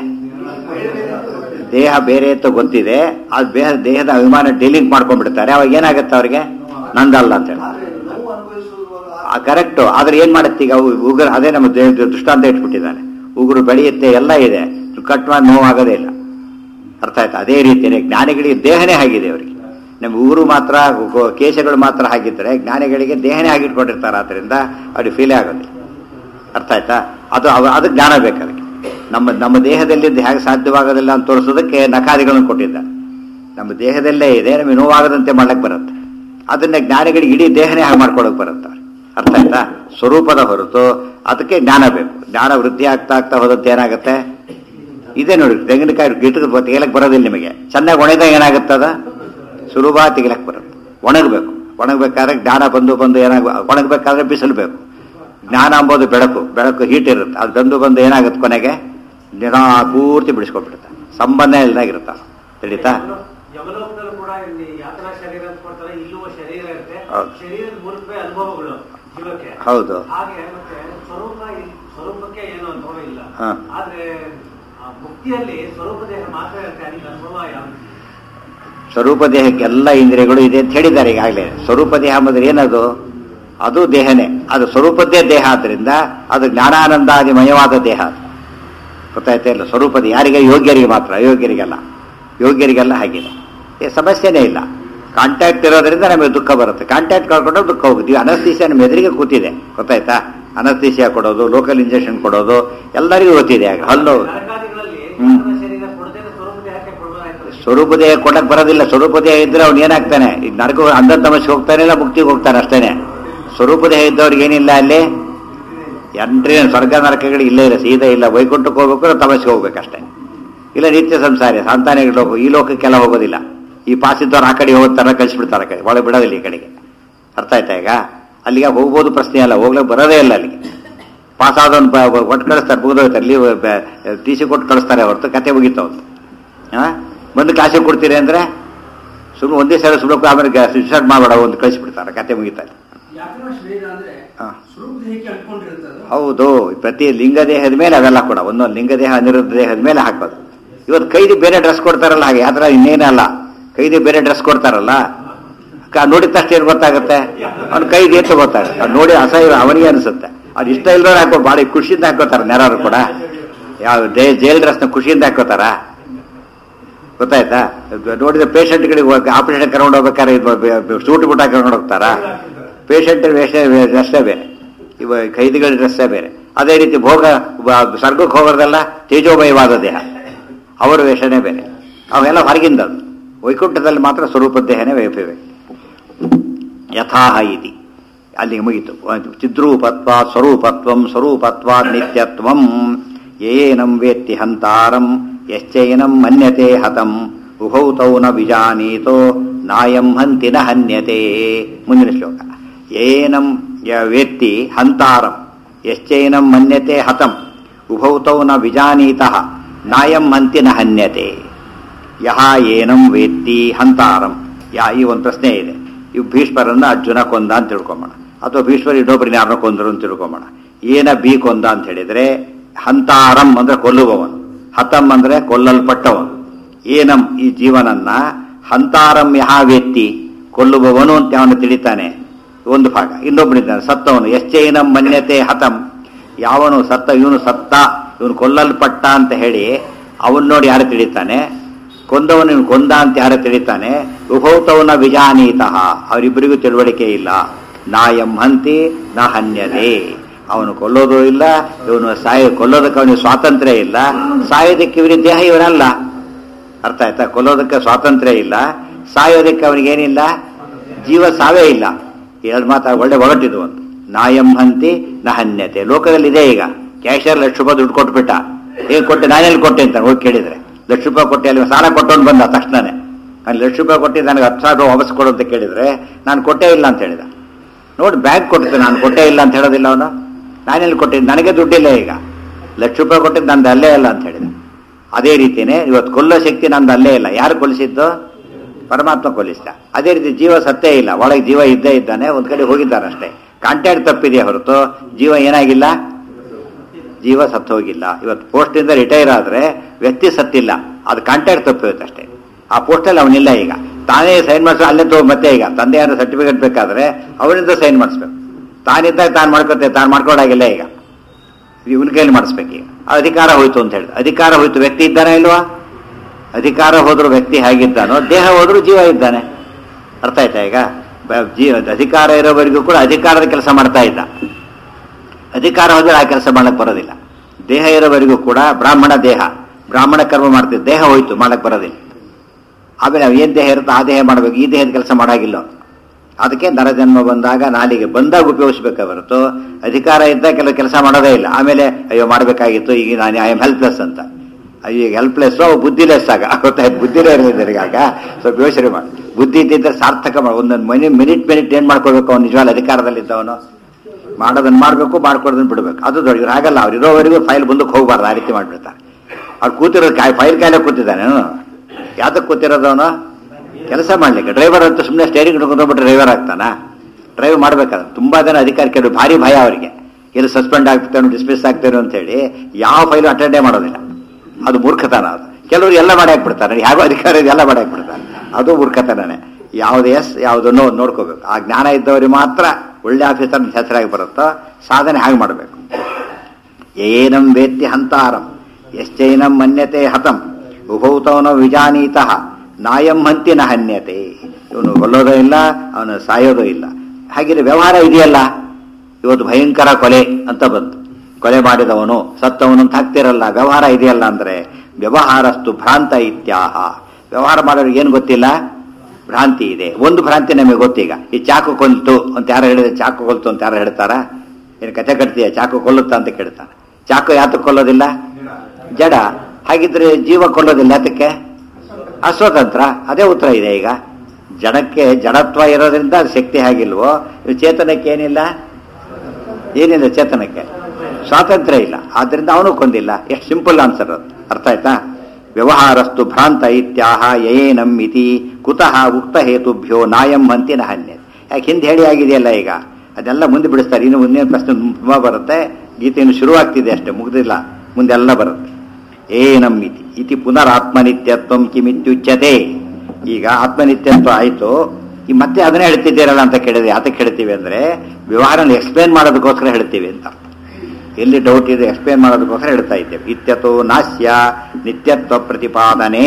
ದೇಹ ಬೇರೆ ಅಂತ ಗೊತ್ತಿದೆ ಅದು ದೇಹ ದೇಹದ ಅಭಿಮಾನ ಡೀಲಿಂಗ್ ಮಾಡ್ಕೊಂಡ್ಬಿಡ್ತಾರೆ ಅವಾಗ ಏನಾಗುತ್ತೆ ಅವ್ರಿಗೆ ನಂದಲ್ಲ ಅಂತ ಹೇಳಿ ಆದ್ರೆ ನೋವು ಅನುಭವಿಸುವಾಗ ಆ ಕರೆಕ್ಟು ಆದ್ರೆ ಏನ್ ಮಾಡುತ್ತೆ ಈಗ ಅವು ಉಗುರು ಅದೇ ನಮ್ಮ ದೇಹದ ದೃಷ್ಟಾಂತ ಇಟ್ಬಿಟ್ಟಿದ್ದಾನೆ ಉಗುರು ಬೆಳೆಯುತ್ತೆ ಎಲ್ಲ ಇದೆ ಕಟ್ ಮಾಡಿ ನೋವಾಗೋದೇ ಇಲ್ಲ ಅರ್ಥ ಆಯ್ತಾ ಅದೇ ರೀತಿಯೇ ಜ್ಞಾನಿಗಳಿಗೆ ದೇಹನೇ ಆಗಿದೆ ಅವರಿಗೆ ನಮ್ಮ ಊರು ಮಾತ್ರ ಗೊ- ಕೇಶಗಳು ಮಾತ್ರ ಹಾಗಿದ್ರೆ ಜ್ಞಾನಿಗಳಿಗೆ ದೇಹನೇ ಆಗಿಟ್ಕೊಂಡಿರ್ತಾರೆ ಆದ್ರಿಂದ ಅವ್ರಿಗೆ ಫೀಲೇ ಆಗೋದಿಲ್ಲ ಅರ್ಥ ಆಯ್ತಾ ಅದು ಅವ- ಅದು ಜ್ಞಾನ ಬೇಕು ಅದಕ್ಕೆ ನಮ್ಮ ನಮ್ಮ ದೇಹದಲ್ಲಿ ಇದು ಹೇಗೆ ಸಾಧ್ಯವಾಗೋದಿಲ್ಲ ಅಂತ ತೋರಿಸೋದಕ್ಕೆ ನಕಾದಿಗಳನ್ನು ಕೊಟ್ಟಿದ್ದಾರೆ ನಮ್ಮ ದೇಹದಲ್ಲೇ ಇದೆ ನಮಗೆ ನೋವಾಗದಂತೆ ಮಾಡ್ಲಿಕ್ಕೆ ಬರುತ್ತೆ ಅದನ್ನ ಜ್ಞಾನಿಗಳಿಗೆ ಇಡೀ ದೇಹನೇ ಹಾಗೆ ಮಾಡ್ಕೊಳಕ್ ಬರುತ್ತೆ ಅವ್ರಿಗೆ. ಅರ್ಥ ಆಯ್ತಾ ಸ್ವರೂಪದ ಹೊರತು ಅದಕ್ಕೆ ಜ್ಞಾನ ಬೇಕು ಜ್ಞಾನ ವೃದ್ಧಿ ಆಗ್ತಾ ಆಗ್ತಾ ಹೋದಂತೆ ಏನಾಗುತ್ತೆ ಇದೇ ನೋಡಿ ತೆಂಗಿನಕಾಯಿ ಗಿಟಕ ತೆಗಿಲಕ್ಕೆ ಬರೋದಿಲ್ಲ ನಿಮಗೆ ಚೆನ್ನಾಗಿ ಒಣಗಿದಾಗ ಏನಾಗುತ್ತದ ಸುಲಭ ತೆಗಿಲಕ್ಕೆ ಬರುತ್ತೆ ಒಣಗಬೇಕು ಒಣಗಬೇಕಾದ್ರೆ ಜ್ಞಾನ ಬಂದು ಬಂದು ಏನಾಗ ಒಣಗಬೇಕಾದ್ರೆ ಬಿಸಿಲು ಬೇಕು ಜ್ಞಾನ ಅಂಬೋದು ಬೆಳಕು ಬೆಳಕು ಹೀಟ್ ಇರುತ್ತೆ ಅದು ಬಂದು ಬಂದು ಏನಾಗುತ್ತೆ ಕೊನೆಗೆ ದಿನ ಪೂರ್ತಿ ಬಿಡಿಸ್ಕೊಂಡ್ಬಿಡುತ್ತೆ ಸಂಬಂಧ ಇಲ್ದಾಗಿರುತ್ತ ತಿಳಿತಾ ಯಮಲೋಕದಲ್ಲೂ ಕೂಡ ಇಲ್ಲಿ ಯಾತನಾ ಶರೀರ ಅಂತ ಕೊಡ್ತಾರೆ ಇಲ್ಲೂ ಶರೀರ ಇರುತ್ತೆ ಹೌದು. ಶರೀರದ ಮೂಲಕವೇ ಅನುಭವಗಳು ಜೀವಕ್ಕೆ ಹೌದು ಹಾಗೆ ಮತ್ತೆ ಸ್ವರೂಪ ಇಲ್- ಸ್ವರೂಪಕ್ಕೆ ಏನು ಅನುಭವ ಇಲ್ಲ ಹಾ. ಆದ್ರೆ ಆ ಮುಕ್ತಿಯಲ್ಲಿ ಸ್ವರೂಪ ದೇಹ ಮಾತ್ರ ಇರುತ್ತೆ ಅದಕ್ಕೆ ಅನುಭವ ಯಾವುದು ಸ್ವರೂಪ ದೇಹಕ್ಕೆ ಎಲ್ಲ ಇಂದ್ರಿಯಗಳು ಇದೆ ಅಂತ ಹೇಳಿದ್ದಾರೆ ಈಗಾಗಲೇ ಸ್ವರೂಪ ದೇಹ ಎಂಬುದ್ರೆ ಏನದು ಅದು ದೇಹನೇ ಅದು ಸ್ವರೂಪದ್ದೇ ದೇಹ ಆದ್ರಿಂದ ಅದು ಜ್ಞಾನಾನಂದಾದಿಮಯವಾದ ದೇಹ ಅದು. ಗೊತ್ತಾಯ್ತಾ ಇಲ್ಲ ಸ್ವರೂಪದ ಯಾರಿಗೆ ಯೋಗ್ಯರಿಗೆ ಮಾತ್ರ ಅಯೋಗ್ಯರಿಗೆಲ್ಲ ಯೋಗ್ಯರಿಗೆಲ್ಲ ಹಾಗಿದೆ ಈ ಸಮಸ್ಯೆನೇ ಇಲ್ಲ ಕಾಂಟ್ಯಾಕ್ಟ್ ಇರೋದ್ರಿಂದ ನಮಗೆ ದುಃಖ ಬರುತ್ತೆ ಕಾಂಟ್ಯಾಕ್ಟ್ ಕಳ್ಕೊಂಡ್ರೆ ದುಃಖ ಹೋಗುತ್ತೆ ಈಗ ಅನಸ್ತೀಸಿಯಾ ನಮ್ಮ ಎದುರಿಗೆ ಕೂತಿದೆ ಗೊತ್ತಾಯ್ತಾ ಅನಸ್ತೀಸಿಯಾ ಕೊಡೋದು ಲೋಕಲ್ ಇಂಜೆಕ್ಷನ್ ಕೊಡೋದು ಎಲ್ಲರಿಗೂ ಗೊತ್ತಿದೆ ಆಗ ಹಲ್ಲು ನರಕಾದಿಗಳಲ್ಲಿ ಹ್ಮ್. ಮಾನವ ಶರೀರ ಕೊಡದೇನೆ ಸ್ವರೂಪ ದೇಹಕ್ಕೆ ಕೊಡ್ಬೋದಾಯ್ತದೆ ಸ್ವರೂಪ ದೇಹ ಕೊಡಕ್ ಬರೋದಿಲ್ಲ ಸ್ವರೂಪ ದೇಹ ಇದ್ರೆ ಅವ್ನು ಏನಾಗ್ತಾನೆ ಈಗ ನರಕ ಅಂಧ ತಮಸ್ಗೆ ಹೋಗ್ತಾನೆ ಇಲ್ಲ ಮುಕ್ತಿಗೆ ಹೋಗ್ತಾನೆ ಅಷ್ಟೇನೆ ಸ್ವರೂಪ ದೇಹ ಇದ್ದವ್ರಿಗೆ ಏನಿಲ್ಲ ಅಲ್ಲಿ ಎಂಟ್ರಿ ಸ್ವರ್ಗ ನರಕಗಳು ಇಲ್ಲೇ ಇಲ್ಲ ಸೀದಾ ಇಲ್ಲ ವೈಕುಂಠಕ್ಕೆ ಹೋಗ್ಬೇಕು ಇಲ್ಲ ತಮಸ್ಗೆ ಹೋಗ್ಬೇಕಷ್ಟೇ ಇಲ್ಲ ನಿತ್ಯ ಸಂಸಾರಿ ಸಂತಾನಗಳು ಲೋಕ ಈ ಲೋಕಕ್ಕೆಲ್ಲ ಹೋಗೋದಿಲ್ಲ ಈ ಪಾಸಿದ್ದವ್ರು ಆ ಕಡೆ ಹೋಗ್ತಾರ ಕಳಿಸ್ಬಿಡ್ತಾರೆ ಆ ಕಡೆ ಒಳಗೆ ಬಿಡೋದಿಲ್ಲ ಈ ಕಡೆಗೆ ಅರ್ಥ ಆಯ್ತಾ ಈಗ ಅಲ್ಲಿಗೆ ಹೋಗ್ಬೋದು ಪ್ರಶ್ನೆ ಅಲ್ಲ ಹೋಗ್ಲಿಕ್ಕೆ ಬರೋದೇ ಇಲ್ಲ ಅಲ್ಲಿಗೆ ಪಾಸ್ ಆದವನು ಒಟ್ಟು ಕಳಿಸ್ತಾರೆ ಮುಗಿದೋಗ್ತಾರೆ ಲೀವ್ ಟಿ ಸಿ ಕೊಟ್ಟು ಕಳಿಸ್ತಾರೆ ಹೊರತು ಕತೆ ಮುಗೀತು ಅವ್ರು ಆ? ಬಂದು ಕ್ಲಾಸಿಗೆ ಕೊಡ್ತೀರಿ ಅಂದ್ರೆ ಸುಮ್ಮನೆ ಒಂದೇ ಸಲ ಸುಮ್ಮನೆ ಆಮೇಲೆ ಸುಸೈಡ್ ಮಾಡಬೇಡ ಒಂದು ಕಳಿಸ್ಬಿಡ್ತಾರೆ ಕತೆ ಮುಗಿತಾರೆ ಯಾತನಾ ಶರೀರ ಅಂದ್ರೆ ಹಾ. ಸ್ವರೂಪ ದೇಹಕ್ಕೆ ಅಂಟ್ಕೊಂಡಿರ್ತದೆ ಹೌದು ಪ್ರತಿ ಲಿಂಗ ದೇಹದ ಮೇಲೆ ಅವೆಲ್ಲ ಕೂಡ ಒಂದೊಂದು ಲಿಂಗ ದೇಹ ಅನಿರುದ್ಧ ದೇಹದ ಮೇಲೆ ಹಾಕೋದು ಇವತ್ತು ಕೈದಿ ಬೇರೆ ಡ್ರೆಸ್ ಕೊಡ್ತಾರಲ್ಲ ಹಾಗೆ ಆದ್ರೆ ಇನ್ನೇನಲ್ಲ ಕೈದಿ ಬೇರೆ ಡ್ರೆಸ್ ಕೊಡ್ತಾರಲ್ಲ ಕ- ನೋಡಿದ ತಕ್ಷಣ ಏನು ಗೊತ್ತಾಗುತ್ತೆ ಅವ್ನ ಕೈದಿ ಎಷ್ಟು ಗೊತ್ತಾಗುತ್ತೆ ಅವ್ನು ನೋಡಿ ಅಸಹ್ಯ ಅವನಿಗೆ ಅನಿಸುತ್ತೆ ಅವ್ನು ಇಷ್ಟ ಇಲ್ಲದವ್ರು ಹಾಕೋ ಭಾಳ ಖುಷಿಯಿಂದ ಹಾಕೋತಾರೆ ನೆರವರು ಕೂಡ ಯಾವ ಜೈಲ್ ಡ್ರೆಸ್ನ ಖುಷಿಯಿಂದ ಹಾಕೋತಾರ ಗೊತ್ತಾಯ್ತಾ ನೋಡಿದ ಪೇಷಂಟ್ಗಳಿಗೆ ಆಪರೇಷನ್ ಕರ್ಕೊಂಡು ಹೋಗ್ಬೇಕಾದ್ರೆ ಸೂಟ್ ಬುಟ್ಟ ಕರ್ಕೊಂಡು ಹೋಗ್ತಾರ ಪೇಷಂಟ್ ವೇಷ ಡ್ರೆಸ್ಸೇ ಬೇರೆ ಇವ ಖೈದಿಗಳ ಡ್ರೆಸ್ಸೇ ಬೇರೆ ಅದೇ ರೀತಿ ಭೋಗ ಬ- ಸ್ವರ್ಗಕ್ಕೆ ಹೋಗೋದೆಲ್ಲ ತೇಜೋಮಯವಾದ ದೇಹ ಅವರ ವೇಷನೇ ಬೇರೆ ಅವೆಲ್ಲ ಹೊರಗಿಂದದು ವೈಕುಂಠದಲ್ಲಿ ಮಾತ್ರ ಸ್ವರೂಪದ ದೇಹನೇ ವೈಫವೇ ಯಥಾಹ ಇತಿ ಅಲ್ಲಿಗೆ ಮುಗಿತು ಚಿದ್ರೂಪತ್ವ ಸ್ವರೂಪತ್ವಂ ಸ್ವರೂಪತ್ವ ನಿತ್ಯತ್ವಂ ಏನಂ ವೇತ್ತಿ ಹಂತಾರಂ ಯಶ್ಚೈನಂ ಮನ್ಯತೆ ಹತಂ ಉಭೌ ತೌ ನ ವಿಜಾನೀತೋ ನಾಯಂ ಹಂತಿ ನ ಹನ್ಯತೆ ಮುಂದಿನ ಶ್ಲೋಕ ಏನಂ ಯ ವೇತ್ತಿ ಹಂತಾರಂ ಯಶ್ಚೈನಂ ಮನ್ಯತೆ ಹತಂ ಉಭೌ ತೌ ನ ವಿಜಾನೀತಃ ನಾಯಂ ಹಂತಿ ನ ಹನ್ಯತೆ ಯಹ ಏನಂ ವೇತ್ತಿ ಹಂತಾರಂ ಯಾ ಈ ಒಂದು ಪ್ರಶ್ನೆ ಇದೆ ಇವು ಭೀಷ್ಮರನ್ನ ಅರ್ಜುನ ಕೊಂದ ಅಂತ ತಿಳ್ಕೊಂಬೋಣ ಅಥವಾ ಭೀಷ್ಮರ್ ಇನ್ನೊಬ್ಬರನ್ನ ಯಾರನ್ನ ಕೊಂದರು ಅಂತ ತಿಳ್ಕೊಂಬೋಣ ಏನ ಬಿ ಕೊಂದ ಅಂತ ಹೇಳಿದ್ರೆ ಹಂತಾರಂ ಅಂದ್ರೆ ಕೊಲ್ಲುವವನು ಹತಂ ಅಂದ್ರೆ ಕೊಲ್ಲಲ್ಪಟ್ಟವನು ಏನಂ ಈ ಜೀವನನ್ನ ಹಂತಾರಂ ಯಹ ವೇತ್ತಿ ಕೊಲ್ಲುವವನು ಅಂತ ಅವನು ತಿಳಿತಾನೆ ಒಂದು ಭಾಗ ಇನ್ನೊಬ್ಬನಿದ್ದಾನೆ ಸತ್ತವನು ಎಶ್ಚೈನಂ ಮನ್ಯತೆ ಹತಂ ಯಾವನು ಸತ್ತ ಇವನು ಸತ್ತ ಇವನು ಕೊಲ್ಲಲ್ಪಟ್ಟ ಅಂತ ಹೇಳಿ ಅವನ್ ನೋಡಿ ಯಾರು ತಿಳಿತಾನೆ ಕೊಂದವನು ಇವನು ಕೊಂದ ಅಂತ ಯಾರು ತಿಳಿತಾನೆ ಉಭೌತವನ ವಿಜಾನೀತಃ ಅವರಿಬ್ಬರಿಗೂ ತಿಳುವಳಿಕೆ ಇಲ್ಲ ನಾಯಂ ಹಂತಿ ನ ಹನ್ಯದೆ ಅವನು ಕೊಲ್ಲೋದು ಇಲ್ಲ ಇವನು ಸಾಯ ಕೊಲ್ಲೋದಕ್ಕೆ ಅವನಿಗೆ ಸ್ವಾತಂತ್ರ್ಯ ಇಲ್ಲ ಸಾಯೋದಕ್ಕೆ ಇವನಿಗೆ ದೇಹ ಇವನಲ್ಲ ಅರ್ಥ ಆಯ್ತಾ ಕೊಲ್ಲೋದಕ್ಕೆ ಸ್ವಾತಂತ್ರ್ಯ ಇಲ್ಲ ಸಾಯೋದಕ್ಕೆ ಅವನಿಗೇನಿಲ್ಲ ಜೀವ ಸಾವೇ ಇಲ್ಲ ಎರಡು ಮಾತಾ ಒಳ್ಳೆ ಒಗಟಿದು ಒಂದು ನಾಯಂ ಹಂತಿ ನ ಹನ್ಯತೆ ಲೋಕದಲ್ಲಿ ಇದೆ ಈಗ ಕ್ಯಾಶಿಯರ್ ಲಕ್ಷ ರೂಪಾಯಿ ದುಡ್ಡು ಕೊಟ್ಬಿಟ್ಟ ಏನ್ ಕೊಟ್ಟೆ ನಾನೆಲ್ಲಿ ಕೊಟ್ಟೆ ಅಂತ ಹೋಗಿ ಕೇಳಿದ್ರೆ ಲಕ್ಷ ರೂಪಾಯಿ ಕೊಟ್ಟೆ ಅಲ್ಲಿ ಸಾಲ ಕೊಟ್ಟವನು ಬಂದ ತಕ್ಷಣನೇ ನಾನು ಲಕ್ಷ ರೂಪಾಯಿ ಕೊಟ್ಟು ನನಗೆ ಹತ್ತು ಸಾವಿರ ರೂಪಾಯಿ ವಾಪಸ್ ಕೊಡು ಅಂತ ಕೇಳಿದ್ರೆ ನಾನು ಕೊಟ್ಟೇ ಇಲ್ಲ ಅಂತ ಹೇಳಿದ ನೋಡಿ ಬ್ಯಾಂಕ್ ಕೊಟ್ಟಿದ್ದೆ ನಾನು ಕೊಟ್ಟೇ ಇಲ್ಲ ಅಂತ ಹೇಳೋದಿಲ್ಲ ಅವನು ನಾನೆಲ್ಲಿ ಕೊಟ್ಟಿದ್ದೆ ನನಗೆ ದುಡ್ಡಿಲ್ಲ ಈಗ ಲಕ್ಷ ರೂಪಾಯಿ ಕೊಟ್ಟಿದ್ದು ನಂದು ಅಲ್ಲೇ ಇಲ್ಲ ಅಂತ ಹೇಳಿದ ಅದೇ ರೀತಿನೇ ಇವತ್ತು ಕೊಲ್ಲೋ ಶಕ್ತಿ ನಂದು ಅಲ್ಲೇ ಇಲ್ಲ ಯಾರು ಕೊಲಿಸಿದ್ದು ಪರಮಾತ್ಮ ಕೊಲಿಸಿದ ಅದೇ ರೀತಿ ಜೀವ ಸತ್ತೇ ಇಲ್ಲ ಒಳಗೆ ಜೀವ ಇದ್ದೇ ಇದ್ದಾನೆ ಒಂದ್ ಕಡೆ ಹೋಗಿದ್ದಾನೆ ಅಷ್ಟೇ ಕಾಂಟ್ಯಾಕ್ಟ್ ತಪ್ಪಿದೆ ಹೊರತು ಜೀವ ಏನಾಗಿಲ್ಲ ಜೀವ ಸತ್ತು ಹೋಗಿಲ್ಲ ಇವತ್ತು ಪೋಸ್ಟಿಂದ ರಿಟೈರ್ ಆದ್ರೆ ವ್ಯಕ್ತಿ ಸತ್ತಿಲ್ಲ ಅದು ಕಾಂಟ್ಯಾಕ್ಟ್ ತಪ್ಪಿರುತ್ತೆ ಅಷ್ಟೇ ಆ ಪೋಸ್ಟಲ್ಲಿ ಅವನಿಲ್ಲ ಈಗ ತಾನೇ ಸೈನ್ ಮಾಡಿಸ್ ಅಲ್ಲೇ ತಗೋ ಮತ್ತೆ ಈಗ ತಂದೆಯಾರ ಸರ್ಟಿಫಿಕೇಟ್ ಬೇಕಾದ್ರೆ ಅವನಿಂದ ಸೈನ್ ಮಾಡಿಸ್ಬೇಕು ತಾನಿದ್ದಾಗ ತಾನು ಮಾಡ್ಕೊತೆ ತಾನು ಮಾಡ್ಕೊಡಾಗಿಲ್ಲ ಈಗ ಇವನ ಕೈಲಿ ಮಾಡಿಸ್ಬೇಕು ಈಗ ಆ ಅಧಿಕಾರ ಹೋಯ್ತು ಅಂತ ಹೇಳಿದ ಅಧಿಕಾರ ಹೋಯ್ತು ವ್ಯಕ್ತಿ ಇದ್ದಾನೆ ಇಲ್ವಾ ಅಧಿಕಾರ ಹೋದ್ರು ವ್ಯಕ್ತಿ ಹೇಗಿದ್ದಾನೋ ದೇಹ ಹೋದ್ರು ಜೀವ ಇದ್ದಾನೆ ಅರ್ಥ ಆಯ್ತಾ ಈಗ ಬ- ಜೀವ ಅಧಿಕಾರ ಇರೋವರೆಗೂ ಕೂಡ ಅಧಿಕಾರದ ಕೆಲಸ ಮಾಡ್ತಾ ಇದ್ದ ಅಧಿಕಾರ ಹೋದ್ರೆ ಆ ಕೆಲಸ ಮಾಡಕ್ ಬರೋದಿಲ್ಲ ದೇಹ ಇರೋವರೆಗೂ ಕೂಡ ಬ್ರಾಹ್ಮಣ ದೇಹ ಬ್ರಾಹ್ಮಣ ಕರ್ಮ ಮಾಡ್ತಿದ್ದ ದೇಹ ಹೋಯ್ತು ಮಾಡಕ್ ಬರೋದಿಲ್ಲ ಆಮೇಲೆ ಅವ್ ಏನ್ ದೇಹ ಇರುತ್ತೋ ಆ ದೇಹ ಮಾಡಬೇಕು ಈ ದೇಹದ ಕೆಲಸ ಮಾಡಾಗಿಲ್ಲ ಅವ್ನು. ಅದಕ್ಕೆ ನರಜನ್ಮ ಬಂದಾಗ ನಾಲಿಗೆ ಬಂದಾಗ ಉಪಯೋಗಿಸ್ಬೇಕೆ ಹೊರತು ಅಧಿಕಾರ ಇದ್ದಾಗ ಕೆಲವು ಕೆಲಸ ಮಾಡೋದೇ ಇಲ್ಲ ಆಮೇಲೆ ಅಯ್ಯೋ ಮಾಡಬೇಕಾಗಿತ್ತು ಈಗ ನಾನು ಐ ಎಮ್ ಹೆಲ್ಪ್ಲೆಸ್ ಅಂತ ಈಗ ಹೆಲ್ಪ್ಲೆಸ್ ಬುದ್ಧಿಲೆಸ್ ಆಗ ಗೊತ್ತಾಯ್ತು ಬುದ್ಧಿಲೇ ಇರಲಿದ್ದಾರೆ ಆಗ ಸ್ವಲ್ಪ ಯೋಚನೆ ಮಾಡಿ ಬುದ್ಧಿ ಇದ್ದಿದ್ರೆ ಸಾರ್ಥಕ ಮಾಡಿ ಒಂದೊಂದು ಮಿನಿಟ್ ಮಿನಿಟ್ ಮಿನಿಟ್ ಏನ್ ಮಾಡ್ಕೋಬೇಕು ಅವ್ನು ನಿಜವಾದ ಅಧಿಕಾರದಲ್ಲಿದ್ದವನು ಮಾಡೋದನ್ನ ಮಾಡಬೇಕು ಮಾಡ್ಕೊಡೋದನ್ನ ಬಿಡಬೇಕು ಅದು ದೊಡ್ಡ ಇವ್ರು ಹಾಗಲ್ಲ ಅವ್ರು ಇರೋವರೆಗೂ ಫೈಲ್ ಮುಂದಕ್ಕೆ ಹೋಗ್ಬಾರ್ದು ಆ ರೀತಿ ಮಾಡ್ಬಿಡ್ತಾರೆ ಅವ್ರು ಕೂತಿರೋದು ಕಾಯಿ ಫೈಲ್ ಕಾಯಿಲೆ ಕೂತಿದ್ದಾನೆ ಯಾತಕ್ಕೆ ಕೂತಿರೋದು ಅವನು ಕೆಲಸ ಮಾಡ್ಲಿಕ್ಕೆ ಡ್ರೈವರ್ ಅಂತ ಸುಮ್ಮನೆ ಸ್ಟೇರಿಂಗ್ ಹಿಡ್ಕೊಂಡ್ಬಿಟ್ರೆ ಡ್ರೈವರ್ ಆಗ್ತಾನ ಡ್ರೈವ್ ಮಾಡ್ಬೇಕಾದ್ರೆ ತುಂಬಾ ಜನ ಅಧಿಕಾರಿ ಕೆಲವು ಭಾರಿ ಭಯ ಅವರಿಗೆ ಏನು ಸಸ್ಪೆಂಡ್ ಆಗ್ತೇನೋ ಡಿಸ್ಮಿಸ್ ಆಗ್ತೇನೋ ಅಂತೇಳಿ ಯಾವ ಫೈಲು ಅಟೆಂಡೇ ಮಾಡೋದಿಲ್ಲ ಅದು ಮೂರ್ಖತನ ಅದು ಕೆಲವರು ಎಲ್ಲ ಮಾಡಿ ಹಾಕ್ಬಿಡ್ತಾರೆ ಯಾರೋ ಅಧಿಕಾರಿ ಎಲ್ಲ ಮಾಡಿ ಹಾಕ್ಬಿಡ್ತಾರೆ ಅದು ಮೂರ್ಖತನನೇ ಯಾವ್ದು ಎಸ್ ಯಾವುದು ನೋ ನೋಡ್ಕೋಬೇಕು ಆ ಜ್ಞಾನ ಇದ್ದವರಿಗೆ ಮಾತ್ರ ಒಳ್ಳೆ ಆಫೀಸರ್ ಹೆಸರಾಗಿ ಬರುತ್ತೋ ಸಾಧನೆ ಹಾಗೆ ಮಾಡಬೇಕು ಏನಂ ವೇತ್ತಿ ಹಂತಾರಂ ಎಶ್ಚೈನಂ ಮನ್ಯತೆ ಹತಂ ಉಭೌತವನೋ ವಿಜಾನೀತಃ ನಾಯಂ ಹಂತಿ ನ ಹನ್ಯತೆ ಇವನು ಕೊಲ್ಲೋದೂ ಇಲ್ಲ ಅವನು ಸಾಯೋದೂ ಇಲ್ಲ ಹಾಗೆ ವ್ಯವಹಾರ ಇದೆಯಲ್ಲ ಇವತ್ತು ಭಯಂಕರ ಕೊಲೆ ಅಂತ ಬಂತು ಕೊಲೆ ಮಾಡಿದವನು ಸತ್ತವನು ಅಂತ ಹಾಕ್ತಿರಲ್ಲ ವ್ಯವಹಾರ ಇದೆಯಲ್ಲ ಅಂದ್ರೆ ವ್ಯವಹಾರಸ್ತು ಭ್ರಾಂತ ಇತ್ಯಾಹ ವ್ಯವಹಾರ ಮಾಡೋರಿಗೆ ಏನು ಗೊತ್ತಿಲ್ಲ ಭ್ರಾಂತಿ ಇದೆ ಒಂದು ಭ್ರಾಂತಿ ನಮಗೆ ಗೊತ್ತೀಗ ಈ ಚಾಕು ಕೊಲ್ತು ಅಂತ ಯಾರು ಹೇಳಿದ್ರೆ ಚಾಕು ಕೊಲ್ತು ಅಂತ ಯಾರು ಹೇಳ್ತಾರ ಏನು ಕತೆ ಕಟ್ತೀಯ ಚಾಕು ಕೊಲ್ಲುತ್ತಾ ಅಂತ ಕೇಳ್ತಾನೆ ಚಾಕು ಯಾತಕ್ಕೆ ಕೊಲ್ಲೋದಿಲ್ಲ ಜಡ ಹಾಗಿದ್ರೆ ಜೀವ ಕೊಲ್ಲೋದಿಲ್ಲ ಯಾತಕ್ಕೆ ಅಸ್ವತಂತ್ರ ಅದೇ ಉತ್ತರ ಇದೆ ಈಗ ಜಡಕ್ಕೆ ಜಡತ್ವ ಇರೋದ್ರಿಂದ ಅದು ಶಕ್ತಿ ಹಾಗಿಲ್ವೋ ಇವು ಚೇತನಕ್ಕೆ ಏನಿಲ್ಲ ಏನಿಲ್ಲ ಚೇತನಕ್ಕೆ ಸ್ವಾತಂತ್ರ್ಯ ಇಲ್ಲ ಆದ್ರಿಂದ ಅವನು ಕೊಂದಿಲ್ಲ ಎಷ್ಟು ಸಿಂಪಲ್ ಆನ್ಸರ್ ಅದು ಅರ್ಥ ಆಯ್ತಾ ವ್ಯವಹಾರಸ್ತು ಭ್ರಾಂತ ಇತ್ಯಾಹ ಯಯೇನಂ ಇತಿ ಕುತಃ ಉಕ್ತ ಹೇತುಭ್ಯೋ ನಾಯಂ ಹಂತಿ ನ ಹನ್ಯತ್ ಯಾಕೆ ಹಿಂದೆ ಹೇಳಿ ಆಗಿದೆಯಲ್ಲ ಈಗ ಅದೆಲ್ಲ ಮುಂದೆ ಬಿಡಿಸ್ತಾರೆ ಇನ್ನು ಮುಂದಿನ ಪ್ರಶ್ನೆ ತುಂಬಾ ಬರುತ್ತೆ ಗೀತೆಯನ್ನು ಶುರುವಾಗ್ತಿದೆ ಅಷ್ಟೇ ಮುಗ್ದಿಲ್ಲ ಮುಂದೆಲ್ಲ ಬರುತ್ತೆ ಏನಂ ಇತಿ ಇತಿ ಪುನರಾತ್ಮನಿತ್ಯತ್ವಂ ಕಿಮಿತ್ಯುಚ್ಯತೆ ಈಗ ಆತ್ಮನಿತ್ಯತ್ವ ಆಯಿತು ಈ ಮತ್ತೆ ಅದನ್ನೇ ಹೇಳ್ತಿದ್ದೀರಲ್ಲ ಅಂತ ಕೇಳಿದ್ರೆ ಯಾತಕ್ಕೆ ಹೇಳ್ತೀವಿ ಅಂದ್ರೆ ವ್ಯವಹಾರನ ಎಕ್ಸ್ಪ್ಲೇನ್ ಮಾಡೋದಕ್ಕೋಸ್ಕರ ಹೇಳ್ತೀವಿ ಅಂತ ಎಲ್ಲಿ ಡೌಟ್ ಇದೆ ಎಕ್ಸ್ಪ್ಲೇನ್ ಮಾಡೋದಕ್ಕೋಸ್ಕರ ಹೇಳ್ತಾ ಇದ್ದೇವೆ ಇತ್ಯತೋ ನಾಸ್ಯ ನಿತ್ಯತ್ವ ಪ್ರತಿಪಾದನೆ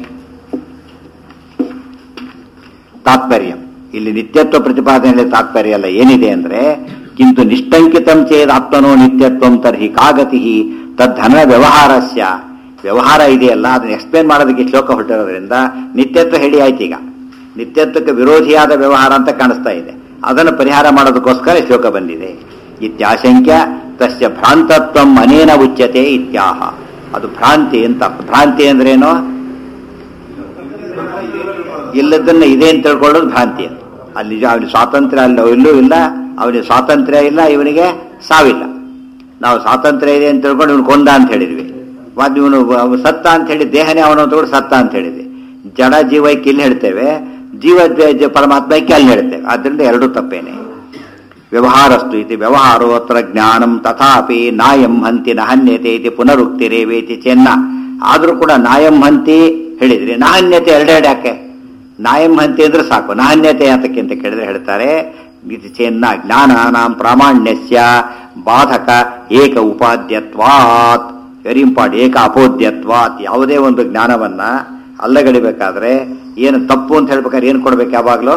ತಾತ್ಪರ್ಯ ಇಲ್ಲಿ ನಿತ್ಯತ್ವ ಪ್ರತಿಪಾದನೆಯಲ್ಲಿ ತಾತ್ಪರ್ಯ ಅಲ್ಲ ಏನಿದೆ ಅಂದ್ರೆ ಕಿಂತು ನಿಷ್ಟಂಕಿತಂ ಚೇದ್ ಆತ್ಮನೋ ನಿತ್ಯತ್ವಂ ತರ್ಹಿ ಕಾಗತಿ ತದ್ಧನ ವ್ಯವಹಾರಸ್ಯ ವ್ಯವಹಾರ ಇದೆಯಲ್ಲ ಅದನ್ನ ಎಕ್ಸ್ಪ್ಲೇನ್ ಮಾಡೋದಕ್ಕೆ ಈ ಶ್ಲೋಕ ಹೊರಟಿರೋದ್ರಿಂದ ನಿತ್ಯತ್ವ ಹೇಳಿ ಆಯ್ತು ಈಗ ನಿತ್ಯತ್ವಕ್ಕೆ ವಿರೋಧಿಯಾದ ವ್ಯವಹಾರ ಅಂತ ಕಾಣಿಸ್ತಾ ಇದೆ ಅದನ್ನು ಪರಿಹಾರ ಮಾಡೋದಕ್ಕೋಸ್ಕರ ಈ ಶ್ಲೋಕ ಬಂದಿದೆ ಇತ್ಯಾಶಂಕ್ಯ ತಸ್ಯ ಭ್ರಾಂತತ್ವಂ ಅನೇನ ಉಚ್ಯತೆ ಇತ್ಯಾಹ ಅದು ಭ್ರಾಂತಿ ಅಂತ ಭ್ರಾಂತಿ ಅಂದ್ರೇನು ಇಲ್ಲದನ್ನ ಇದೆ ಅಂತ ತಿಳ್ಕೊಳ್ಳೋದು ಭ್ರಾಂತಿ ಅಂತ ಅಲ್ಲಿ ನಿಜ ಅವನಿಗೆ ಸ್ವಾತಂತ್ರ್ಯ ಅಲ್ಲ ಎಲ್ಲೂ ಇಲ್ಲ ಅವನಿಗೆ ಸ್ವಾತಂತ್ರ್ಯ ಇಲ್ಲ ಇವನಿಗೆ ಸಾವಿಲ್ಲ ನಾವು ಸ್ವಾತಂತ್ರ್ಯ ಇದೆ ಅಂತ ತಿಳ್ಕೊಂಡು ಇವನು ಕೊಂದ ಅಂತ ಹೇಳಿದ್ವಿ ಮತ್ತೆ ಇವನು ಅವ ಸತ್ತ ಅಂತ ಹೇಳಿ ದೇಹನೇ ಅವನು ತಗೊಂಡು ಸತ್ತ ಅಂತ ಹೇಳಿದ್ವಿ ಜಡ ಜೀವಕ್ಕೆ ಇಲ್ಲಿ ಹೇಳ್ತೇವೆ ಜೀವ ಜ- ಜ- ಪರಮಾತ್ಮಕ್ಕೆ ಅಲ್ಲಿ ಹೇಳ್ತೇವೆ ಆದ್ರಿಂದ ಎರಡೂ ತಪ್ಪೇನೆ ವ್ಯವಹಾರಸ್ತು ಇತಿ ವ್ಯವಹಾರೋ ಅತ್ರ ಜ್ಞಾನಂ ತಥಾಪಿ ನಾಯಂ ಹಂತಿ ನಹನ್ಯತೆ ಇತಿ ಪುನರುಕ್ತಿರೇವೇತಿ ಚೆನ್ನ ಆದ್ರೂ ಕೂಡ ನಾಯಂ ಹಂತಿ ಹೇಳಿದ್ರಿ ನಾಹನ್ಯತೆ ಎರಡೆರಡು ಯಾಕೆ ನಾಯಂ ಹಂತಿ ಅಂದ್ರೆ ಸಾಕು ನಾಹನ್ಯತೆ ಯಾತಕ್ಕೆ ಅಂತ ಕೇಳಿದ್ರೆ ಹೇಳ್ತಾರೆ ಇದು ಚೆನ್ನ ಜ್ಞಾನಾನಾಂ ಪ್ರಾಮಾಣ್ಯಸ್ಯ ಬಾಧಕ ಏಕ ಉಪಾದ್ಯತ್ವಾತ್ ವೆರಿ ಇಂಪಾರ್ಟೆಂಟ್ ಏಕ ಅಪೋದ್ಯತ್ವಾತ್ ಯಾವುದೇ ಒಂದು ಜ್ಞಾನವನ್ನ ಅಲ್ಲಗಡಿಬೇಕಾದ್ರೆ ಏನು ತಪ್ಪು ಅಂತ ಹೇಳ್ಬೇಕಾದ್ರೆ ಏನು ಕೊಡ್ಬೇಕು ಯಾವಾಗಲೂ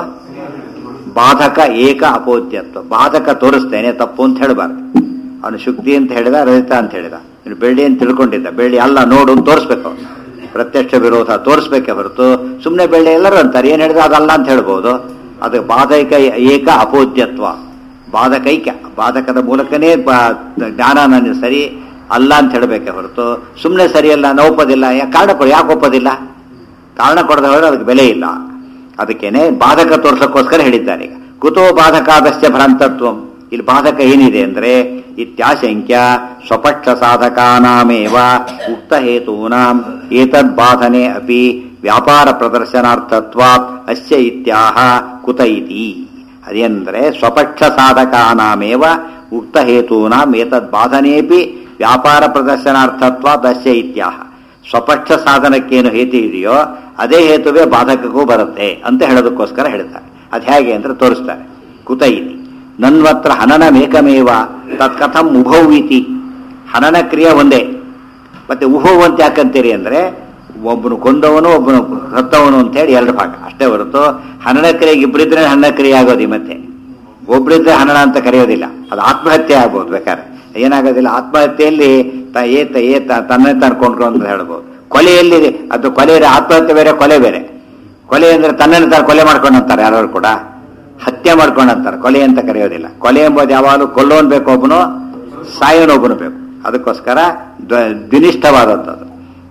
ಬಾಧಕ ಏಕ ಅಪೋದ್ಯತ್ವ ಬಾಧಕ ತೋರಿಸ್ತೇನೆ ತಪ್ಪು ಅಂತ ಹೇಳಬಾರ್ದು ಅವನು ಶುಕ್ತಿ ಅಂತ ಹೇಳಿದ ರಹಿತ ಅಂತ ಹೇಳಿದ ಇನ್ನು ಬೆಳ್ಳಿ ಅಂತ ತಿಳ್ಕೊಂಡಿದ್ದ ಬೆಳ್ಳಿ ಅಲ್ಲ ನೋಡು ಅಂತ ತೋರಿಸ್ಬೇಕು ಅವನು ಪ್ರತ್ಯಕ್ಷ ವಿರೋಧ ತೋರಿಸ್ಬೇಕೆ ಹೊರತು ಸುಮ್ಮನೆ ಬೆಳ್ಳಿ ಎಲ್ಲರೂ ಅಂತಾರೆ ಏನು ಹೇಳಿದ್ರೆ ಅದಲ್ಲ ಅಂತ ಹೇಳ್ಬೋದು ಅದು ಬಾಧಕ ಏಕ ಅಪೋದ್ಯತ್ವ ಬಾಧಕೈಕ ಬಾಧಕದ ಮೂಲಕನೇ ಬಾ- ಜ್ಞಾನ ನನ್ನ ಸರಿ ಅಲ್ಲ ಅಂತ ಹೇಳಬೇಕೆ ಹೊರತು ಸುಮ್ಮನೆ ಸರಿಯಲ್ಲ ನಾವು ಒಪ್ಪೋದಿಲ್ಲ ಯಾ- ಕಾರಣ ಕೊಡಿ ಯಾಕೆ ಒಪ್ಪೋದಿಲ್ಲ ಕಾರಣ ಕೊಡದ ಹೋದ್ರೆ ಅದಕ್ಕೆ ಬೆಲೆ ಇಲ್ಲ ಅದಕ್ಕೇನೆ ಬಾಧಕ ತೋರ್ಸಕ್ಕೋಸ್ಕರ ಹೇಳಿದ್ದಾರೆ ಈಗ ಕುತೋ ಬಾಧಕಾದಸ್ಯ ಭ್ರಾಂತತ್ವಂ ಇಲ್ಲಿ ಬಾಧಕ ಏನಿದೆ ಅಂದ್ರೆ ಇತ್ಯಾಶಂಕ್ಯ ಸ್ವಪಕ್ಷ ಸಾಧಕಾನಾಮೇವ ಉಕ್ತ ಹೇತೂನಾಂ ಏತದ್ ಬಾಧನೆ ಅಪಿ ವ್ಯಾಪಾರ ಪ್ರದರ್ಶನಾರ್ಥತ್ವಾತ್ ಅಸ್ಯ ಇತ್ಯಾಹ ಕುತ ಇತಿ ಅದೇಂದ್ರೆ ಸ್ವಪಕ್ಷ ಸಾಧಕಾನಾಮೇವ ಉಕ್ತ ಹೇತೂನಾಂ ಏತದ್ ಬಾಧನೆಪಿ ವ್ಯಾಪಾರ ಪ್ರದರ್ಶನಾರ್ಥತ್ವಾತ್ ಅಸ್ಯ ಇತ್ಯಾಹ ಸ್ವಪಕ್ಷ ಸಾಧನಕ್ಕೇನು ಹೇತು ಇದೆಯೋ ಅದೇ ಹೇತುವೇ ಬಾಧಕಕ್ಕೂ ಬರುತ್ತೆ ಅಂತ ಹೇಳೋದಕ್ಕೋಸ್ಕರ ಹೇಳ್ತಾರೆ ಅದು ಹೇಗೆ ಅಂತ ತೋರಿಸ್ತಾರೆ ಕುತ ಇತಿ ನನ್ವತ್ರ ಹನನಮೇಕಮೇವ ತತ್ಕಥಂ ಉಭೌ ಇತಿ ಹನನ ಕ್ರಿಯೆ ಒಂದೇ ಮತ್ತೆ ಉಭೌ ಅಂತ ಯಾಕಂತೀರಿ ಅಂದ್ರೆ ಒಬ್ಬನು ಕೊಂದವನು ಒಬ್ಬನು ಸತ್ತವನು ಅಂತ ಹೇಳಿ ಎರಡು ಭಾಗ ಅಷ್ಟೇ ಹೊರತು ಹನನ ಕ್ರಿಯೆಗೆ ಇಬ್ಬರಿದ್ರೆ ಹನನ ಕ್ರಿಯೆ ಆಗೋದು ಈ ಮತ್ತೆ ಒಬ್ರಿದ್ರೆ ಹನನ ಅಂತ ಕರೆಯೋದಿಲ್ಲ ಅದು ಆತ್ಮಹತ್ಯೆ ಆಗ್ಬೋದು ಬೇಕಾದ್ರೆ ಏನಾಗೋದಿಲ್ಲ ಆತ್ಮಹತ್ಯೆಯಲ್ಲಿ ತ ಏತ ಏತ ತನ್ನೇ ತಾನು ಕೊಂಡ್ಕೊಂಡು ಅಂತ ಹೇಳ್ಬೋದು ಕೊಲೆಯಲ್ಲಿ ಅದು ಕೊಲೆ ಆತ್ಮಹತ್ಯೆ ಬೇರೆ ಕೊಲೆ ಬೇರೆ ಕೊಲೆ ಅಂದ್ರೆ ತನ್ನನ್ನು ತಾನು ಕೊಲೆ ಮಾಡ್ಕೊಂಡಂತಾರೆ ಯಾರು ಕೂಡ ಹತ್ಯೆ ಮಾಡ್ಕೊಂಡಂತಾರೆ ಕೊಲೆ ಅಂತ ಕರೆಯೋದಿಲ್ಲ ಕೊಲೆ ಎಂಬುದು ಯಾವಾಗಲೂ ಕೊಲ್ಲೋನ್ ಬೇಕು ಒಬ್ಬನು ಸಾಯೋನೊಬ್ಬನು ಬೇಕು ಅದಕ್ಕೋಸ್ಕರ ದ್ವ- ದ್ವಿನಿಷ್ಠವಾದದ್ದು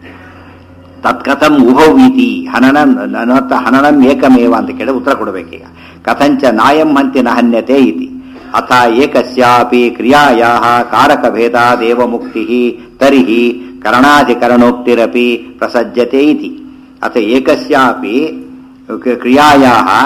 ತತ್ಕಥಂ ಉಭೌ ಇತಿ ಹನನಂ ನನತ ಹನನಂ ಏಕಮೇವ ಅಂತ ಕೇಳಿ ಉತ್ತರ ಕೊಡಬೇಕೀಗ ಕಥಂಚ ನಾಯಂ ಹಂತಿ ನಹನ್ಯತೆ ಇತಿ ಅಥ ಏಕಸ್ಯಾಪಿ ಕ್ರಿಯಾಯಾಹ ಕಾರಕಭೇದಾದೇವ ಮುಕ್ತಿ ತರ್ಹಿ ಕರಣಾಧಿಕರಣೋಕ್ತಿರಪಿ ಪ್ರಸಜ್ಯತೆ ಇತಿ ಅಥ ಏಕಸ್ಯಾಪಿ ಕ್ರಿಯಾಯಾಹ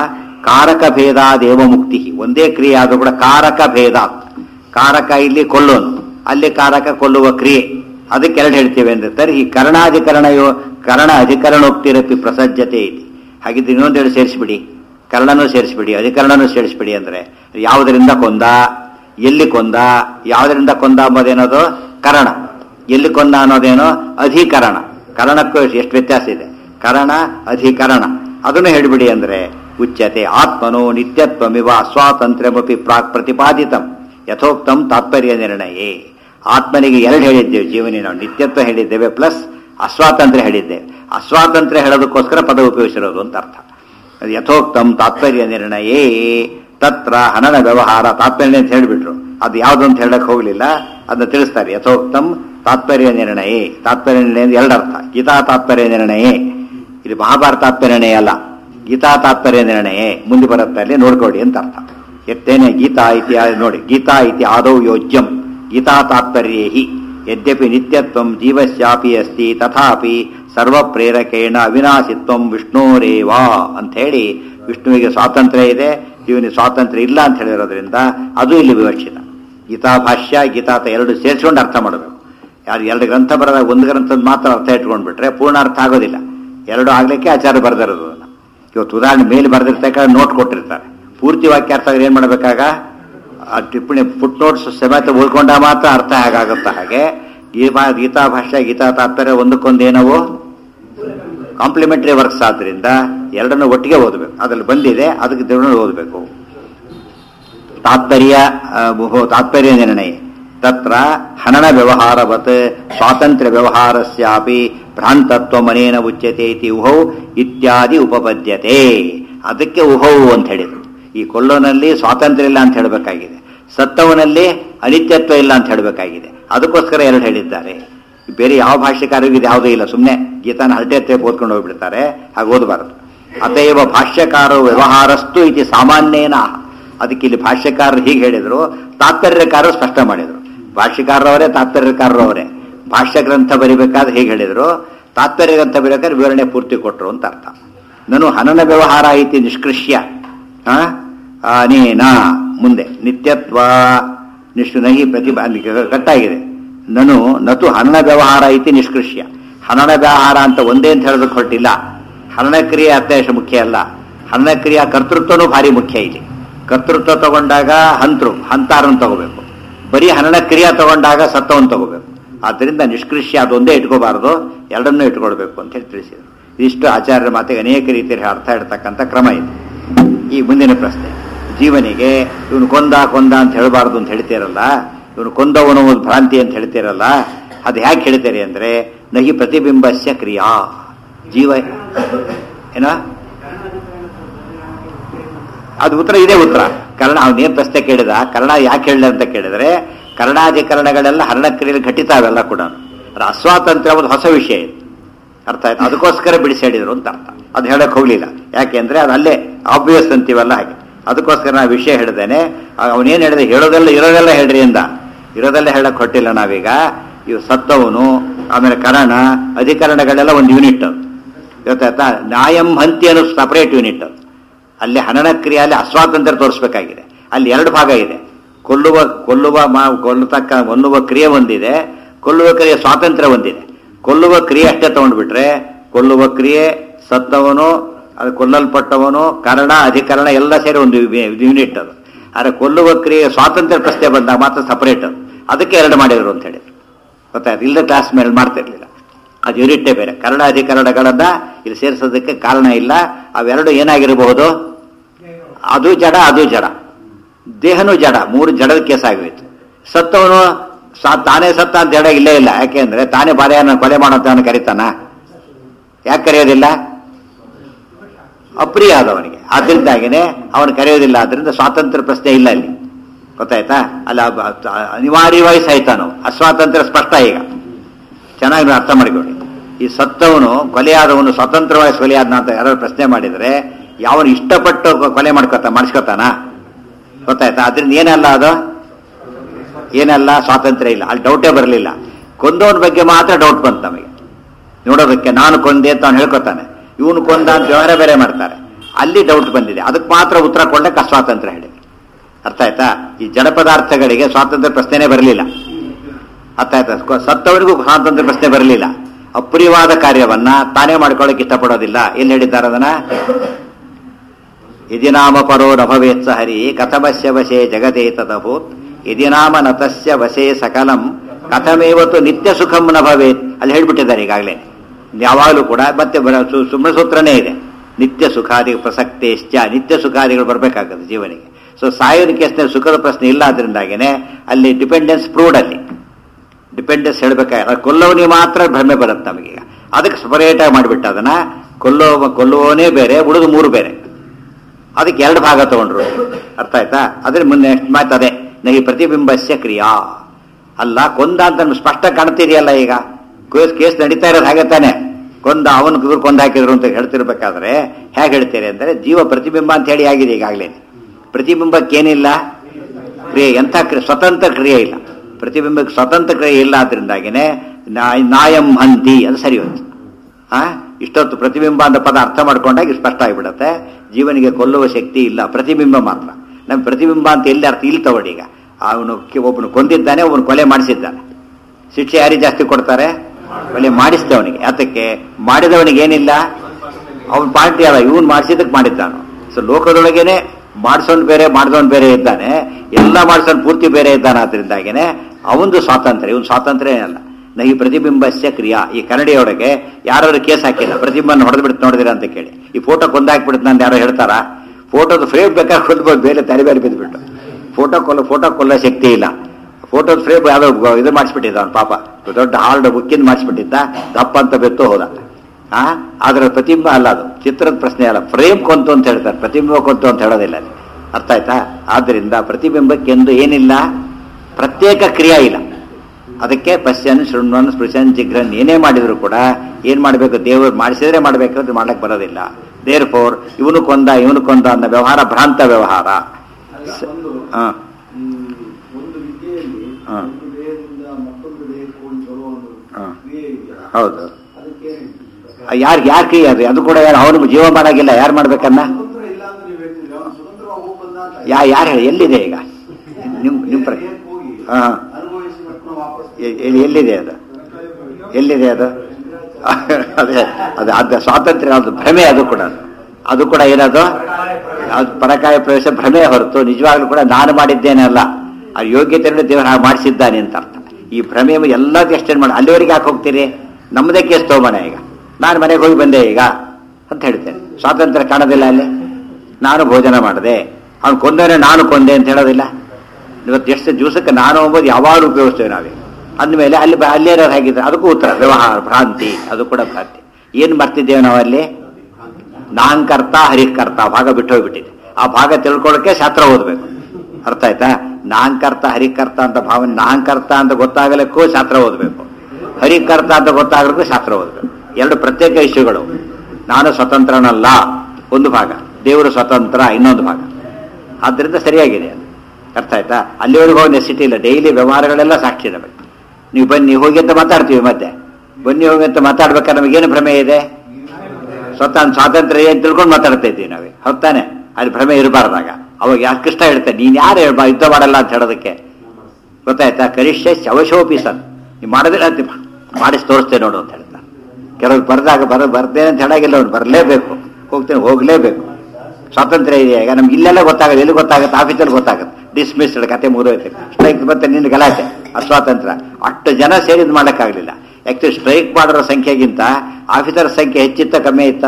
ಕಾರಕ ಭೇದ ದೇವ ಮುಕ್ತಿ ಒಂದೇ ಕ್ರಿಯೆ ಆದ್ರೂ ಕೂಡ ಕಾರಕ ಭೇದ ಕಾರಕ ಇಲ್ಲಿ ಕೊಲ್ಲೋನು ಅಲ್ಲಿ ಕಾರಕ ಕೊಲ್ಲುವ ಕ್ರಿಯೆ ಅದಕ್ಕೆ ಎರಡು ಹೇಳ್ತೇವೆ ಅಂದ್ರೆ ತರ್ಹಿ ಕರ್ಣಾಧಿಕರಣಯೋ ಕರ್ಣ ಅಧಿಕರಣೋಕ್ತಿರಪಿ ಪ್ರಸಜ್ಜತೆ ಇದೆ ಹಾಗಿದ್ದು ಇನ್ನೊಂದೆರಡು ಸೇರಿಸ್ಬಿಡಿ ಕರ್ಣನೂ ಸೇರಿಸ್ಬಿಡಿ ಅಧಿಕರಣನೂ ಸೇರಿಸ್ಬಿಡಿ ಅಂದ್ರೆ ಯಾವುದರಿಂದ ಕೊಂದ ಎಲ್ಲಿ ಕೊಂದ ಯಾವುದರಿಂದ ಕೊಂದ ಅಂಬೋದೇನದು ಕರಣ ಎಲ್ಲಿ ಕೊಂದ ಅನ್ನೋದೇನೋ ಅಧಿಕರಣ ಕರಣಕ್ಕೂ ಎಷ್ಟು ವ್ಯತ್ಯಾಸ ಇದೆ ಕರಣ ಅಧಿಕರಣ ಅದನ್ನು ಹೇಳಿಬಿಡಿ ಅಂದ್ರೆ ಉಚ್ಯತೆ ಆತ್ಮನೋ ನಿತ್ಯತ್ವಮಿವ ಸ್ವಾತಂತ್ರ್ಯಮಪಿ ಪ್ರಾಕ್ ಪ್ರತಿಪಾದಿತಂ ಯಥೋಕ್ತಂ ತಾತ್ಪರ್ಯ ನಿರ್ಣಯೇ ಆತ್ಮನಿಗೆ ಎರಡು ಹೇಳಿದ್ದೇವೆ ಜೀವನಿ ನಾವು ನಿತ್ಯತ್ವ ಹೇಳಿದ್ದೇವೆ ಪ್ಲಸ್ ಅಸ್ವಾತಂತ್ರ್ಯ ಹೇಳಿದ್ದೇವೆ ಅಸ್ವಾತಂತ್ರ್ಯ ಹೇಳೋದಕ್ಕೋಸ್ಕರ ಪದ ಉಪಯೋಗಿಸಿರೋದು ಅಂತ ಅರ್ಥ ಅದು ಯಥೋಕ್ತಂ ತಾತ್ಪರ್ಯ ನಿರ್ಣಯೇ ತತ್ರ ಹನನ ವ್ಯವಹಾರ ತಾತ್ಪರ್ಯ ಅಂತ ಹೇಳಿಬಿಟ್ರು ಅದು ಯಾವುದು ಅಂತ ಹೇಳಕ್ ಹೋಗ್ಲಿಲ್ಲ ಅದನ್ನ ತಿಳಿಸ್ತಾರೆ ಯಥೋಕ್ತಂ ತಾತ್ಪರ್ಯ ನಿರ್ಣಯೇ ತಾತ್ಪರ್ಯ ನಿರ್ಣಯ ಅಂದ್ರೆ ಎರಡು ಅರ್ಥ ಗೀತಾ ತಾತ್ಪರ್ಯ ನಿರ್ಣಯೇ ಇದು ಮಹಾಭಾರತ ತಾತ್ಪರ್ಯ ನಿರ್ಣಯ ಅಲ್ಲ ಗೀತಾ ತಾತ್ಪರ್ಯ ನಿರ್ಣಯೇ ಮುಂದೆ ಬರುತ್ತೆ ಅಲ್ಲಿ ನೋಡ್ಕೊಳ್ಳಿ ಅಂತ ಅರ್ಥ ಎತ್ತೇನೆ ಗೀತಾ ಇತಿ ನೋಡಿ ಗೀತಾ ಇತಿ ಆದೌ ಯೋಜ್ಯಂ ಗೀತಾ ತಾತ್ಪರ್ಯೇ ಹಿ ಯದ್ಯಪಿ ನಿತ್ಯತ್ವಂ ಜೀವಸ್ಯಾಪಿ ಅಸ್ತಿ ತಥಾಪಿ ಸರ್ವ ಪ್ರೇರಕೇಣ ಅವಿನಾಶಿತ್ವಂ ವಿಷ್ಣೋರೇವಾ ಅಂತ ಹೇಳಿ ವಿಷ್ಣುವಿಗೆ ಸ್ವಾತಂತ್ರ್ಯ ಇದೆ ಜೀವನಿಗೆ ಸ್ವಾತಂತ್ರ್ಯ ಇಲ್ಲ ಅಂತ ಹೇಳಿರೋದ್ರಿಂದ ಅದು ಇಲ್ಲಿ ವಿವಕ್ಷಿತ ಗೀತಾ ಭಾಷ್ಯ ಗೀತಾತ ಎರಡು ಸೇರಿಸ್ಕೊಂಡು ಅರ್ಥ ಮಾಡಬೇಕು ಯಾರು ಎರಡು ಗ್ರಂಥ ಬರೆದಾಗ ಒಂದು ಗ್ರಂಥದ ಮಾತ್ರ ಅರ್ಥ ಇಟ್ಕೊಂಡ್ಬಿಟ್ರೆ ಪೂರ್ಣ ಅರ್ಥ ಆಗೋದಿಲ್ಲ ಎರಡು ಆಗ್ಲಿಕ್ಕೆ ಆಚಾರ್ಯ ಬರೆದಿರೋದು ಅದನ್ನ ಇವತ್ತು ಉದಾಹರಣೆ ಮೇಲೆ ಬರೆದಿರ್ತಕ್ಕ ನೋಟ್ ಕೊಟ್ಟಿರ್ತಾರೆ ಪೂರ್ತಿ ವಾಕ್ಯ ಅರ್ಥ ಆದ್ರೆ ಏನ್ ಮಾಡ್ಬೇಕಾಗ ಆ ಟಿಪ್ಪಣಿ ಫುಟ್ ನೋಟ್ಸ್ ಸಮೇತ ಓದ್ಕೊಂಡ ಮಾತ್ರ ಅರ್ಥ ಹೇಗಾಗುತ್ತ ಹಾಗೆ ಗೀತಾ ಗೀತಾ ಭಾಷೆ ಗೀತಾ ತಾತ್ಪರ್ಯ ಒಂದಕ್ಕೊಂದು ಏನವು ಕಾಂಪ್ಲಿಮೆಂಟರಿ ವರ್ಕ್ಸ್ ಆದ್ರಿಂದ ಎರಡನ್ನು ಒಟ್ಟಿಗೆ ಓದಬೇಕು ಅದ್ರಲ್ಲಿ ಬಂದಿದೆ ಅದಕ್ಕೆ ದೇವರನ್ನು ಓದಬೇಕು ತಾತ್ಪರ್ಯ ಆ, ಬಹು- ತಾತ್ಪರ್ಯ ನಿರ್ಣಯ ತತ್ರ ಹನನ ವ್ಯವಹಾರವತ್ ಸ್ವಾತಂತ್ರ್ಯ ವ್ಯವಹಾರಸ್ಯಾಪಿ ಭ್ರಾಂತತ್ವಮನೇನ ಉಚ್ಯತೆ ಇತಿ ಉಹೌ ಇತ್ಯಾದಿ ಉಪಪದ್ಯತೆ ಅದಕ್ಕೆ ಉಹೌ ಅಂತ ಹೇಳಿದ್ರು ಈ ಕೊಲ್ಲೋನಲ್ಲಿ ಸ್ವಾತಂತ್ರ್ಯ ಇಲ್ಲ ಅಂತ ಹೇಳಬೇಕಾಗಿದೆ ಸತ್ತವನಲ್ಲಿ ಅನಿತ್ಯತ್ವ ಇಲ್ಲ ಅಂತ ಹೇಳಬೇಕಾಗಿದೆ ಅದಕ್ಕೋಸ್ಕರ ಎರಡು ಹೇಳಿದ್ದಾರೆ ಬೇರೆ ಯಾವ ಭಾಷ್ಯಕಾರರಿಗೂ ಇದು ಯಾವುದೂ ಇಲ್ಲ ಸುಮ್ಮನೆ ಗೀತಾನ ಹರಟೆ ಹತ್ತೆ ಓದ್ಕೊಂಡು ಹೋಗ್ಬಿಡ್ತಾರೆ ಹಾಗೆ ಓದಬಾರದು ಅತೇವ ಭಾಷ್ಯಕಾರ ವ್ಯವಹಾರಸ್ತು ಇತಿ ಸಾಮಾನ್ಯೇನ ಅದಕ್ಕೆ ಇಲ್ಲಿ ಭಾಷ್ಯಕಾರರು ಹೀಗೆ ಹೇಳಿದ್ರು ತಾತ್ಪರ್ಯಕಾರರು ಸ್ಪಷ್ಟ ಮಾಡಿದ್ರು ಭಾಷ್ಯಕಾರರವರೇ ತಾತ್ಪರ್ಯಕಾರರವರೇ ಭಾಷ್ಯ ಗ್ರಂಥ ಬರಿಬೇಕಾದ್ರೆ ಹೇಗೆ ಹೇಳಿದ್ರು ತಾತ್ಪರ್ಯ ಗ್ರಂಥ ಬರೀಬೇಕಾದ್ರೆ ವಿವರಣೆ ಪೂರ್ತಿ ಕೊಟ್ಟರು ಅಂತ ಅರ್ಥ ನಾನು ಹನನ ವ್ಯವಹಾರ ಐತಿ ನಿಷ್ಕೃಷ್ಯ ಆ? ಅನೇನ ಮುಂದೆ ನಿತ್ಯತ್ವ ನಿಷ್ಠು ನಹಿ ಪ್ರತಿಭಾ ಅಲ್ಲಿ ಕಟ್ಟಾಗಿದೆ ನಾನು ನತು ಹನನ ವ್ಯವಹಾರ ಐತಿ ನಿಷ್ಕೃಷ್ಯ ಹನನ ವ್ಯವಹಾರ ಅಂತ ಒಂದೇ ಅಂತ ಹೇಳೋದಕ್ಕೆ ಹೊರಟಿಲ್ಲ ಹನನ ಕ್ರಿಯೆ ಅತ್ಯಾಶ ಮುಖ್ಯ ಅಲ್ಲ ಹನನ ಕ್ರಿಯಾ ಕರ್ತೃತ್ವನೂ ಭಾರಿ ಮುಖ್ಯ ಇಲ್ಲಿ ಕರ್ತೃತ್ವ ತಗೊಂಡಾಗ ಹಂತರು ಹಂತಾರನ್ನು ತಗೋಬೇಕು ಬರೀ ಹನನ ಕ್ರಿಯಾ ತಗೊಂಡಾಗ ಸತ್ವವನ್ನು ತಗೋಬೇಕು ಆದ್ದರಿಂದ ನಿಷ್ಕೃಷ್ಯ ಅದೊಂದೇ ಇಟ್ಕೋಬಾರದು ಎರಡನ್ನೂ ಇಟ್ಕೊಳ್ಬೇಕು ಅಂತ ಹೇಳಿ ತಿಳಿಸಿದರು ಇದಿಷ್ಟು ಆಚಾರ್ಯರ ಮಾತಿಗೆ ಅನೇಕ ರೀತಿಯಲ್ಲಿ ಅರ್ಥ ಇಡ್ತಕ್ಕಂಥ ಕ್ರಮ ಇದೆ ಈ ಮುಂದಿನ ಪ್ರಶ್ನೆ ಜೀವನಿಗೆ ಇವನು ಕೊಂದ ಕೊಂದ ಅಂತ ಹೇಳಬಾರ್ದು ಅಂತ ಹೇಳ್ತೀರಲ್ಲ ಇವನು ಕೊಂದವನು ಒಂದು ಭ್ರಾಂತಿ ಅಂತ ಹೇಳ್ತೀರಲ್ಲ ಅದು ಯಾಕೆ ಹೇಳ್ತೀರಿ ಅಂದ್ರೆ ನಹಿ ಪ್ರತಿಬಿಂಬಸ್ಯ ಕ್ರಿಯಾ ಜೀವ ಏನ ಅದು ಉತ್ತರ ಇದೇ ಉತ್ತರ ಕರ್ಣ ಅವನೇನ್ ಪ್ರಶ್ನೆ ಕೇಳಿದ ಕರ್ಣ ಯಾಕೆ ಹೇಳಿದ ಅಂತ ಕೇಳಿದ್ರೆ ಕರ್ಣಾಧಿಕರಣಗಳೆಲ್ಲ ಹರಣಕ್ರಿಯೆಯಲ್ಲಿ ಘಟಿತ ಅವೆಲ್ಲ ಕೂಡ ಅದು ಅಸ್ವಾತಂತ್ರ್ಯ ಒಂದು ಹೊಸ ವಿಷಯ ಇದು ಅರ್ಥ ಆಯ್ತು ಅದಕ್ಕೋಸ್ಕರ ಬಿಡಿಸಿ ಹೇಳಿದ್ರು ಅಂತ ಅರ್ಥ ಅದು ಹೇಳಕ್ ಹೋಗ್ಲಿಲ್ಲ ಯಾಕೆಂದ್ರೆ ಅದು ಅಲ್ಲೇ ಆಬ್ವಿಯಸ್ ಅಂತೀವಲ್ಲ ಹಾಗೆ ಅದಕ್ಕೋಸ್ಕರ ನಾ ವಿಷಯ ಹೇಳಿದ್ದೇನೆ ಅವನೇನ್ ಹೇಳಿದೆ ಹೇಳೋದೆಲ್ಲ ಇರೋದೆಲ್ಲ ಹೇಳ್ರಿ ಅಂದ ಇರೋದೆಲ್ಲ ಹೇಳಕ್ ಹೊಟ್ಟಿಲ್ಲ ನಾವೀಗ ಇವು ಸತ್ತವನು ಆಮೇಲೆ ಕರಣ ಅಧಿಕರಣಗಳೆಲ್ಲ ಒಂದು ಯೂನಿಟ್ ಅದು ಗೊತ್ತಾಯ್ತಾ ನ್ಯಾಯಂ ಹಂತಿ ಅನ್ನೋ ಸಪರೇಟ್ ಯೂನಿಟ್ ಅದು ಅಲ್ಲಿ ಹನನ ಕ್ರಿಯೆಯಲ್ಲಿ ಅಸ್ವಾತಂತ್ರ್ಯ ತೋರಿಸ್ಬೇಕಾಗಿದೆ ಅಲ್ಲಿ ಎರಡು ಭಾಗ ಇದೆ ಕೊಲ್ಲುವ ಕೊಲ್ಲುವ ಮಾ ಕೊಲ್ಲತಕ್ಕ ಒನ್ನುವ ಕ್ರಿಯೆ ಒಂದಿದೆ ಕೊಲ್ಲುವ ಕ್ರಿಯೆ ಸ್ವಾತಂತ್ರ್ಯ ಒಂದಿದೆ ಕೊಲ್ಲುವ ಕ್ರಿಯೆ ಅಷ್ಟೇ ತಗೊಂಡ್ಬಿಟ್ರೆ ಕೊಲ್ಲುವ ಕ್ರಿಯೆ ಸತ್ತವನು ಅದು ಕೊಲ್ಲಲ್ಪಟ್ಟವನು ಕರಣ ಅಧಿಕರಣ ಎಲ್ಲ ಸೇರಿ ಒಂದು ಯೂನಿಟ್ ಅದು ಆದರೆ ಕೊಲ್ಲುವ ಕ್ರಿಯೆ ಸ್ವಾತಂತ್ರ್ಯ ಪ್ರಶ್ನೆ ಬಂದಾಗ ಮಾತ್ರ ಸಪರೇಟ್ ಅದು ಅದಕ್ಕೆ ಎರಡು ಮಾಡಿದ್ರು ಅಂತ ಹೇಳಿದ್ರು ಗೊತ್ತಾಯ್ತು ಇಲ್ಲದ ಕ್ಲಾಸ್ ಮೇಲೆ ಮಾಡ್ತಿರ್ಲಿಲ್ಲ ಅದು ಯೂನಿಟ್ಟೇ ಬೇರೆ ಕನ್ನಡ ಅಧಿಕರಣಗಳನ್ನ ಇಲ್ಲಿ ಸೇರಿಸೋದಕ್ಕೆ ಕಾರಣ ಇಲ್ಲ ಅವೆರಡು ಏನಾಗಿರಬಹುದು ಅದು ಜಡ ಅದು ಜಡ ದೇಹನೂ ಜಡ ಮೂರು ಜಡದ ಕೇಸ್ ಆಗೋಯ್ತು ಸತ್ತವನು ಸಾ- ತಾನೇ ಸತ್ತ ಅಂತ ಜಡ ಇಲ್ಲೇ ಇಲ್ಲ ಯಾಕೆಂದ್ರೆ ತಾನೇ ಬಾಲೆಯನ್ನು ಕೊಲೆ ಮಾಡೋಂತವನು ಕರೀತಾನ ಯಾಕೆ ಕರೆಯೋದಿಲ್ಲ ಅಪ್ರಿಯ ಆದವನಿಗೆ ಆದ್ರಿಂದಾಗಿನೇ ಅವನು ಕರೆಯೋದಿಲ್ಲ ಆದ್ರಿಂದ ಸ್ವಾತಂತ್ರ್ಯ ಪ್ರಶ್ನೆ ಇಲ್ಲ ಅಲ್ಲಿ ಗೊತ್ತಾಯ್ತಾ ಅಲ್ಲ ಅಬ- ಅನಿವಾರ್ಯವಾಗಿ ಸಾಯ್ತಾನು ಅಸ್ವಾತಂತ್ರ್ಯ ಸ್ಪಷ್ಟ ಈಗ ಚೆನ್ನಾಗಿ ನೀವು ಅರ್ಥ ಮಾಡಿಕೊಳ್ಳಿ ಈ ಸತ್ತವನು ಕೊಲೆಯಾದವನು ಸ್ವತಂತ್ರವಾಗಿ ಕೊಲೆಯಾದನ ಅಂತ ಯಾರು ಪ್ರಶ್ನೆ ಮಾಡಿದ್ರೆ ಯಾವನು ಇಷ್ಟಪಟ್ಟು ಕೊ- ಕೊಲೆ ಮಾಡ್ಕೊತ ಮಾಡಿಸ್ಕೊತಾನ ಗೊತ್ತಾಯ್ತಾ ಅದರಿಂದ ಏನಲ್ಲ ಅದು ಏನಲ್ಲ ಸ್ವಾತಂತ್ರ್ಯ ಇಲ್ಲ ಅಲ್ಲಿ ಡೌಟೇ ಬರಲಿಲ್ಲ ಕೊಂದವನ ಬಗ್ಗೆ ಮಾತ್ರ ಡೌಟ್ ಬಂತು ನಮಗೆ ನೋಡೋದಕ್ಕೆ ನಾನು ಕೊಂದೆ ಅಂತ ಅವ್ನು ಹೇಳ್ಕೊತಾನೆ ಇವನು ಕೊಂದ ಅಂತ ವ್ಯವಹಾರ ಬೇರೆ ಮಾಡ್ತಾರೆ ಅಲ್ಲಿ ಡೌಟ್ ಬಂದಿದೆ ಅದಕ್ಕೆ ಮಾತ್ರ ಉತ್ತರ ಕೊಡ್ಲಿಕ್ಕೆ ಸ್ವಾತಂತ್ರ್ಯ ಹೇಳಿ ಅರ್ಥ ಆಯ್ತಾ ಈ ಜಡ ಪದಾರ್ಥಗಳಿಗೆ ಸ್ವಾತಂತ್ರ್ಯ ಪ್ರಶ್ನೆನೇ ಬರಲಿಲ್ಲ ಅರ್ಥ ಆಯ್ತಾ ಸ್ವ- ಸತ್ತವರಿಗೂ ಸ್ವಾತಂತ್ರ್ಯ ಪ್ರಶ್ನೆ ಬರಲಿಲ್ಲ ಅಪ್ರಿಯವಾದ ಕಾರ್ಯವನ್ನ ತಾನೇ ಮಾಡ್ಕೊಳ್ಳೋಕೆ ಇಷ್ಟಪಡೋದಿಲ್ಲ ಎಲ್ಲಿ ಹೇಳಿದ್ದಾರೆ ಅದನ್ನ ಯದಿ ನಾಮ ಪರೋ ನ ಭವೇತ್ ಸ ಹರಿ ಕಥಮಸ್ಯ ವಶೇ ಜಗದೇ ತದಭೂತ್ ಯದಿ ನಾಮ ನತಸ್ಯ ವಶೇ ಸಕಲಂ ಕಥಮೇವತ್ತು ನಿತ್ಯ ಸುಖಂ ನ ಭವೇತ್ ಅಲ್ಲಿ ಹೇಳ್ಬಿಟ್ಟಿದ್ದಾರೆ ಈಗಾಗಲೇ ಯಾವಾಗಲೂ ಕೂಡ ಮತ್ತೆ ಬರ- ಸು- ಸುಮ್ನ ಸೂತ್ರನೇ ಇದೆ ನಿತ್ಯ ಸುಖಾದಿ ಪ್ರಸಕ್ತೇಶ್ಚ ನಿತ್ಯ ಸುಖಾದಿಗಳು ಬರಬೇಕಾಗುತ್ತೆ ಜೀವನಿಗೆ ಸೊ ಸಾಯೋದ ಕೇಸ್ನಲ್ಲಿ ಸುಖದ ಪ್ರಶ್ನೆ ಇಲ್ಲ ಅದರಿಂದಾಗೇನೆ ಅಲ್ಲಿ ಡಿಪೆಂಡೆನ್ಸ್ ಪ್ರೂವ್ಡ್ ಅಲ್ಲಿ ಡಿಪೆಂಡೆನ್ಸ್ ಹೇಳ್ಬೇಕಾದ್ರೆ ಕೊಲ್ಲೋನಿಗೆ ಮಾತ್ರ ಭ್ರಮೆ ಬರುತ್ತೆ ನಮಗೀಗ ಅದಕ್ಕೆ ಸಪರೇಟಾಗಿ ಮಾಡಿಬಿಟ್ಟು ಅದನ್ನ ಕೊಲ್ಲೋ ಕೊಲ್ಲುವವನೇ ಬೇರೆ ಉಳಿದು ಮೂರು ಬೇರೆ ಅದಕ್ಕೆ ಎರಡು ಭಾಗ ತಗೊಂಡ್ರು ಅರ್ಥ ಆಯ್ತಾ ಅದ್ರ ಮುಂದೆ ನೆಕ್ಸ್ಟ್ ಮಾತು ಅದೇ ನಹಿ ಪ್ರತಿಬಿಂಬಸ್ಯ ಕ್ರಿಯಾ ಅಲ್ಲ ಕೊಂದ ಅಂತ ನಮ್ಗೆ ಸ್ಪಷ್ಟ ಕಾಣ್ತಿದೆಯಲ್ಲ ಈಗ ಕೇಸ್ ಕೇಸ್ ನಡೀತಾ ಇರೋದು ಹಾಗೆ ತಾನೆ ಕೊಂದ ಅವನು ಕುದುರು ಕೊಂದ ಹಾಕಿದ್ರು ಅಂತ ಹೇಳ್ತಿರ್ಬೇಕಾದ್ರೆ ಹೇಗೆ ಹೇಳ್ತೀರಿ ಅಂದರೆ ಜೀವ ಪ್ರತಿಬಿಂಬ ಅಂತ ಹೇಳಿ ಆಗಿದೆ ಈಗಾಗಲೇ ಪ್ರತಿಬಿಂಬಕ್ಕೇನಿಲ್ಲ ಕ್ರಿಯೆ ಎಂಥ ಕ್ರಿಯೆ ಸ್ವತಂತ್ರ ಕ್ರಿಯೆ ಇಲ್ಲ ಪ್ರತಿಬಿಂಬಕ್ಕೆ ಸ್ವತಂತ್ರ ಕ್ರಿಯೆ ಇಲ್ಲ ಆದ್ರಿಂದಾಗಿನೇ ನಾ- ನಾಯಂ ಹಂತಿ ಅದು ಸರಿ ಹೋಯ್ತು ಆ ಇಷ್ಟೊತ್ತು ಪ್ರತಿಬಿಂಬ ಅಂತ ಪದ ಅರ್ಥ ಮಾಡ್ಕೊಂಡಾಗ ಇದು ಸ್ಪಷ್ಟ ಆಗಿಬಿಡುತ್ತೆ ಜೀವನಿಗೆ ಕೊಲ್ಲುವ ಶಕ್ತಿ ಇಲ್ಲ ಪ್ರತಿಬಿಂಬ ಮಾತ್ರ ನಮ್ಮ ಪ್ರತಿಬಿಂಬ ಅಂತ ಎಲ್ಲಿ ಅರ್ಥ ಇಲ್ಲಿ ತಗೊಳ್ಳಿ ಈಗ ಅವನು ಒಬ್ಬನು ಕೊಂದಿದ್ದಾನೆ ಒಬ್ಬನು ಕೊಲೆ ಮಾಡಿಸಿದ್ದಾನೆ ಶಿಕ್ಷೆ ಯಾರಿಗೆ ಜಾಸ್ತಿ ಕೊಡ್ತಾರೆ ಕೊಲೆ ಮಾಡಿಸ್ದೆ ಅವನಿಗೆ ಯಾತಕ್ಕೆ ಮಾಡಿದವನಿಗೆ ಏನಿಲ್ಲ ಅವನ ಪಾರ್ಟಿ ಅಲ್ಲ ಇವನು ಮಾಡಿಸಿದಕ್ಕೆ ಮಾಡಿದ್ದಾನು ಸೊ ಲೋಕದೊಳಗೇನೆ ಮಾಡಿಸೋನ್ ಬೇರೆ ಮಾಡಿದವನ್ ಬೇರೆ ಇದ್ದಾನೆ ಎಲ್ಲ ಮಾಡಿಸೋನ್ ಪೂರ್ತಿ ಬೇರೆ ಇದ್ದಾನೆ ಆದ್ರಿಂದಾಗೇನೆ ಅವಂದು ಸ್ವಾತಂತ್ರ್ಯ ಇವನ್ ಸ್ವಾತಂತ್ರ್ಯ ಏನಲ್ಲ ನ ಈ ಪ್ರತಿಬಿಂಬಸ್ಯ ಕ್ರಿಯಾ ಈ ಕನ್ನಡಿಯೊಳಗೆ ಯಾರು ಕೇಸ್ ಹಾಕಿಲ್ಲ ಪ್ರತಿಬಿಂಬನ ಹೊಡೆದು ಬಿಟ್ಟು ನೋಡಿದಿರ ಅಂತ ಕೇಳಿ ಈ ಫೋಟೋ ಕೊಂದಾಕ್ಬಿಡುತ್ತೆ ನಾನು ಯಾರೋ ಹೇಳ್ತಾರಾ ಫೋಟೋದ ಫ್ರೇಮ್ ಬೇಕಾದ್ರೆ ಕೊಂದ್ಬೋದು ಬೇರೆ ತಲೆ ಬೇರೆ ಬಿದ್ದುಬಿಟ್ಟು ಫೋಟೋ ಕೊಲ್ಲ ಫೋಟೋ ಕೊಲ್ಲೋ ಶಕ್ತಿ ಇಲ್ಲ ಫೋಟೋದ ಫ್ರೇಮ್ ಯಾವುದೋ ಗ- ಇದು ಮಾಡಿಸ್ಬಿಟ್ಟಿದ್ದ ಅವ್ನು ಪಾಪ ದೊಡ್ಡ ಹಾಲ್ಡ್ ಬುಕ್ಕಿಂದ ಮಾಡಿಸ್ಬಿಟ್ಟಿದ್ದ ದಪ್ಪ ಅಂತ ಬೆತ್ತು ಹೋದ ಆ ಆದ್ರೆ ಪ್ರತಿಬಿಂಬ ಅಲ್ಲ ಅದು ಚಿತ್ರದ ಪ್ರಶ್ನೆ ಅಲ್ಲ ಫ್ರೇಮ್ ಕೊಂತು ಅಂತ ಹೇಳ್ತಾರೆ ಪ್ರತಿಬಿಂಬ ಕೊಂತು ಅಂತ ಹೇಳೋದಿಲ್ಲ ಅಲ್ಲಿ ಅರ್ಥ ಆಯ್ತಾ ಆದ್ರಿಂದ ಪ್ರತಿಬಿಂಬಕ್ಕೆಂದು ಏನಿಲ್ಲ ಪ್ರತ್ಯೇಕ ಕ್ರಿಯೆ ಇಲ್ಲ ಅದಕ್ಕೆ ಪಶ್ಯನ್ ಶೃಣ್ವನ್ ಸ್ಪೃಶನ್ ಜಿಗ್ರನ್ ಏನೇ ಮಾಡಿದ್ರು ಕೂಡ ಏನ್ ಮಾಡಬೇಕು ದೇವರು ಮಾಡಿಸಿದ್ರೆ ಮಾಡಬೇಕು ಅದು ಮಾಡಕ್ ಬರೋದಿಲ್ಲ ದೇರ್ ಫೋರ್ ಇವನು ಕೊಂದ ಇವನು ಕೊಂದ ಅನ್ನೋ ವ್ಯವಹಾರ ಭ್ರಾಂತ ವ್ಯವಹಾರ ಅಲ್ಲ, ಒಂದು ಹಾ ಹ್ಮ್, ಒಂದು ವಿದ್ಯೆಯಲ್ಲಿ ಹಾ. ಒಂದು ದೇಹದಿಂದ ಮತ್ತೊಂದು ದೇಹಕ್ಕೆ ಹೋಗಿ ಬರುವ ಒಂದು ಹಾ. ಕ್ರಿಯೆ ಇದೆಯಲ್ಲ ಹೌದು ಅದಕ್ಕೆ ಯಾರು ಯಾರು ಕ್ರಿಯೆ ಅದು ಅದು ಕೂಡ ಯಾರು ಅವನು ಜೀವ ಮಾಡಾಗಿಲ್ಲ ಯಾರು ಮಾಡ್ಬೇಕನ್ನ ಸ್ವತಂತ್ರ ಇಲ್ಲ ಅಂತ ನೀವು ಹೇಳ್ತಿದ್ರೆ ಅವನು ಸ್ವತಂತ್ರವಾಗಿ ಹೋಗಿ ಬಂದ ಅಂತ ಯಾ ಯಾರು ಹೇಳಿ ಎಲ್ಲಿದೆ ಈಗ ನಿಮ್ ನಿಮ್ ಪ್ರ ದೇಹಕ್ಕೆ ಹೋಗಿ ಹಾ ಅನುಭವಿಸಿ ಮತ್ತೆ ವಾಪಸ್ ಎ- ಎಲ್ಲಿ- ಎಲ್ಲಿದೆ ಅದು ಎಲ್ಲಿದೆ ಅದು ಅದೇ ಅದು ಅದು ಸ್ವಾತಂತ್ರ್ಯ ಅದು ಭ್ರಮೆ ಅದು ಕೂಡ ಅದು ಕೂಡ ಏನದು ಅದು ಪರಕಾಯ ಪ್ರವೇಶ ಭ್ರಮೆ ಹೊರತು ನಿಜವಾಗ್ಲೂ ಕೂಡ ನಾನು ಮಾಡಿದ್ದೇನೆ ಅಲ್ಲ ಆ ಯೋಗ್ಯತೆಯನ್ನು ದೇವರು ಹಾಗೆ ಮಾಡಿಸಿದ್ದಾನೆ ಅಂತ ಅರ್ಥ ಈ ಭ್ರಮೆ ಎಲ್ಲ ಎಕ್ಸ್ಟೆಂಡ್ ಮಾಡಿ ಅಲ್ಲಿವರೆಗೆ ಯಾಕೆ ಹೋಗ್ತೀರಿ ನಮ್ಮದೇ ಕೇಸ್ ತಗೊಂಬಣ ಈಗ ನಾನು ಮನೆಗೆ ಹೋಗಿ ಬಂದೆ ಈಗ ಅಂತ ಹೇಳ್ತೇನೆ ಸ್ವಾತಂತ್ರ್ಯ ಕಾಣೋದಿಲ್ಲ ಅಲ್ಲಿ ನಾನು ಭೋಜನ ಮಾಡಿದೆ ಅವ್ನು ಕೊಂದವನೇ ನಾನು ಕೊಂದೆ ಅಂತ ಹೇಳೋದಿಲ್ಲ ಇವತ್ತು ಎಷ್ಟು ದಿವಸಕ್ಕೆ ನಾನು ಎಂಬುದು ಯಾವಾಗಲೂ ಉಪಯೋಗಿಸ್ತೇವೆ ನಾವೇ ಅಂದಮೇಲೆ ಅಲ್ಲಿ ಬ- ಅಲ್ಲೇ ಇರೋದು ಹಾಗಿದ್ರೆ ಅದಕ್ಕೂ ಉತ್ತರ ವ್ಯವಹಾರ ಭ್ರಾಂತಿ ಅದು ಕೂಡ ಭ್ರಾಂತಿ ಏನು ಮಾಡ್ತಿದ್ದೇವೆ ನಾವಲ್ಲಿ ನಾಹಂಕರ್ತ ಹರಿಕರ್ತ ಭಾಗ ಬಿಟ್ಟು ಹೋಗ್ಬಿಟ್ಟಿದೆ ಆ ಭಾಗ ತಿಳ್ಕೊಳ್ಳೋಕೆ ಶಾಸ್ತ್ರ ಓದಬೇಕು ಅರ್ಥ ಆಯ್ತಾ ನಾಹಂಕರ್ತ ಹರಿಕರ್ತ ಅಂತ ಭಾವನೆ ನಾಹಂಕರ್ತ ಅಂತ ಗೊತ್ತಾಗಲಿಕ್ಕೂ ಶಾಸ್ತ್ರ ಓದಬೇಕು ಹರಿಕರ್ತ ಅಂತ ಗೊತ್ತಾಗಲಿಕ್ಕೂ ಶಾಸ್ತ್ರ ಓದಬೇಕು ಎರಡು ಪ್ರತ್ಯೇಕ ಇಶ್ಯೂಗಳು ನಾನು ಸ್ವತಂತ್ರನಲ್ಲ ಒಂದು ಭಾಗ ದೇವರು ಸ್ವತಂತ್ರ ಇನ್ನೊಂದು ಭಾಗ ಆದ್ದರಿಂದ ಸರಿಯಾಗಿದೆ ಅದು ಅರ್ಥ ಆಯ್ತಾ ಅಲ್ಲಿವರೆಗೂ ಹೋಗಿ ನೆಸಿಟಿ ಇಲ್ಲ ಡೈಲಿ ವ್ಯವಹಾರಗಳೆಲ್ಲ ಸಾಕ್ಷಿ ಇರಬೇಕು ನೀವು ಬನ್ನಿ ಹೋಗಿ ಅಂತ ಮಾತಾಡ್ತೀವಿ ಮತ್ತೆ ಬನ್ನಿ ಹೋಗಿ ಅಂತ ಮಾತಾಡ್ಬೇಕಾದ್ರೆ ನಮಗೇನು ಭ್ರಮೆ ಇದೆ ಸ್ವತಃ ಸ್ವಾತಂತ್ರ್ಯ ಏನು ತಿಳ್ಕೊಂಡು ಮಾತಾಡ್ತಾ ಇದ್ದೀವಿ ನಾವೇ ಹೊತ್ತಾನೆ ಅಲ್ಲಿ ಭ್ರಮೆ ಇರಬಾರ್ದಾಗ ಅವಾಗ ಯಾಕೆ ಕೃಷ್ಣ ಹೇಳ್ತಾನೆ ನೀನು ಯಾರು ಹೇಳ್ಬಾ ಯುದ್ಧ ಮಾಡಲ್ಲ ಅಂತ ಹೇಳೋದಕ್ಕೆ ಗೊತ್ತಾಯ್ತಾ ಕನಿಷ್ಠ ಶವಶೋಪಿ ಸನ್ ನೀವು ಮಾಡೋದಿಲ್ಲ ಅಂತ ಮಾಡಿಸಿ ತೋರಿಸ್ತೇನೆ ನೋಡು ಅಂತ ಹೇಳ್ತಾನೆ ಕೆಲವ್ರು ಬರ್ದಾಗ ಬರ ಬರ್ತೇನೆ ಅಂತ ಹೇಳಾಗಿಲ್ಲ ಅವ್ನು ಬರಲೇಬೇಕು ಹೋಗ್ತೇನೆ ಹೋಗಲೇಬೇಕು ಸ್ವಾತಂತ್ರ್ಯ ಇದೆ ಈಗ ನಮ್ಗೆ ಇಲ್ಲೆಲ್ಲ ಗೊತ್ತಾಗುತ್ತೆ ಎಲ್ಲಿ ಗೊತ್ತಾಗುತ್ತೆ ಆಫೀಸಲ್ಲಿ ಗೊತ್ತಾಗುತ್ತೆ ಡಿಸ್ಮಿಸ್ಡ್ ಕತೆ ಮುಗಿದೋಯ್ತು ಸ್ಟ್ರೈಕ್ ಮತ್ತೆ ನಿನ್ನ ಗಲಾಟೆ ಅಸ್ವಾತಂತ್ರ್ಯ ಅಷ್ಟು ಜನ ಸೇರಿದ್ ಮಾಡೋಕ್ಕಾಗಲಿಲ್ಲ ಆಕ್ಚುಲಿ ಸ್ಟ್ರೈಕ್ ಮಾಡೋರ ಸಂಖ್ಯೆಗಿಂತ ಆಫೀಸರ್ ಸಂಖ್ಯೆ ಹೆಚ್ಚಿತ್ತ ಕಮ್ಮಿ ಇತ್ತ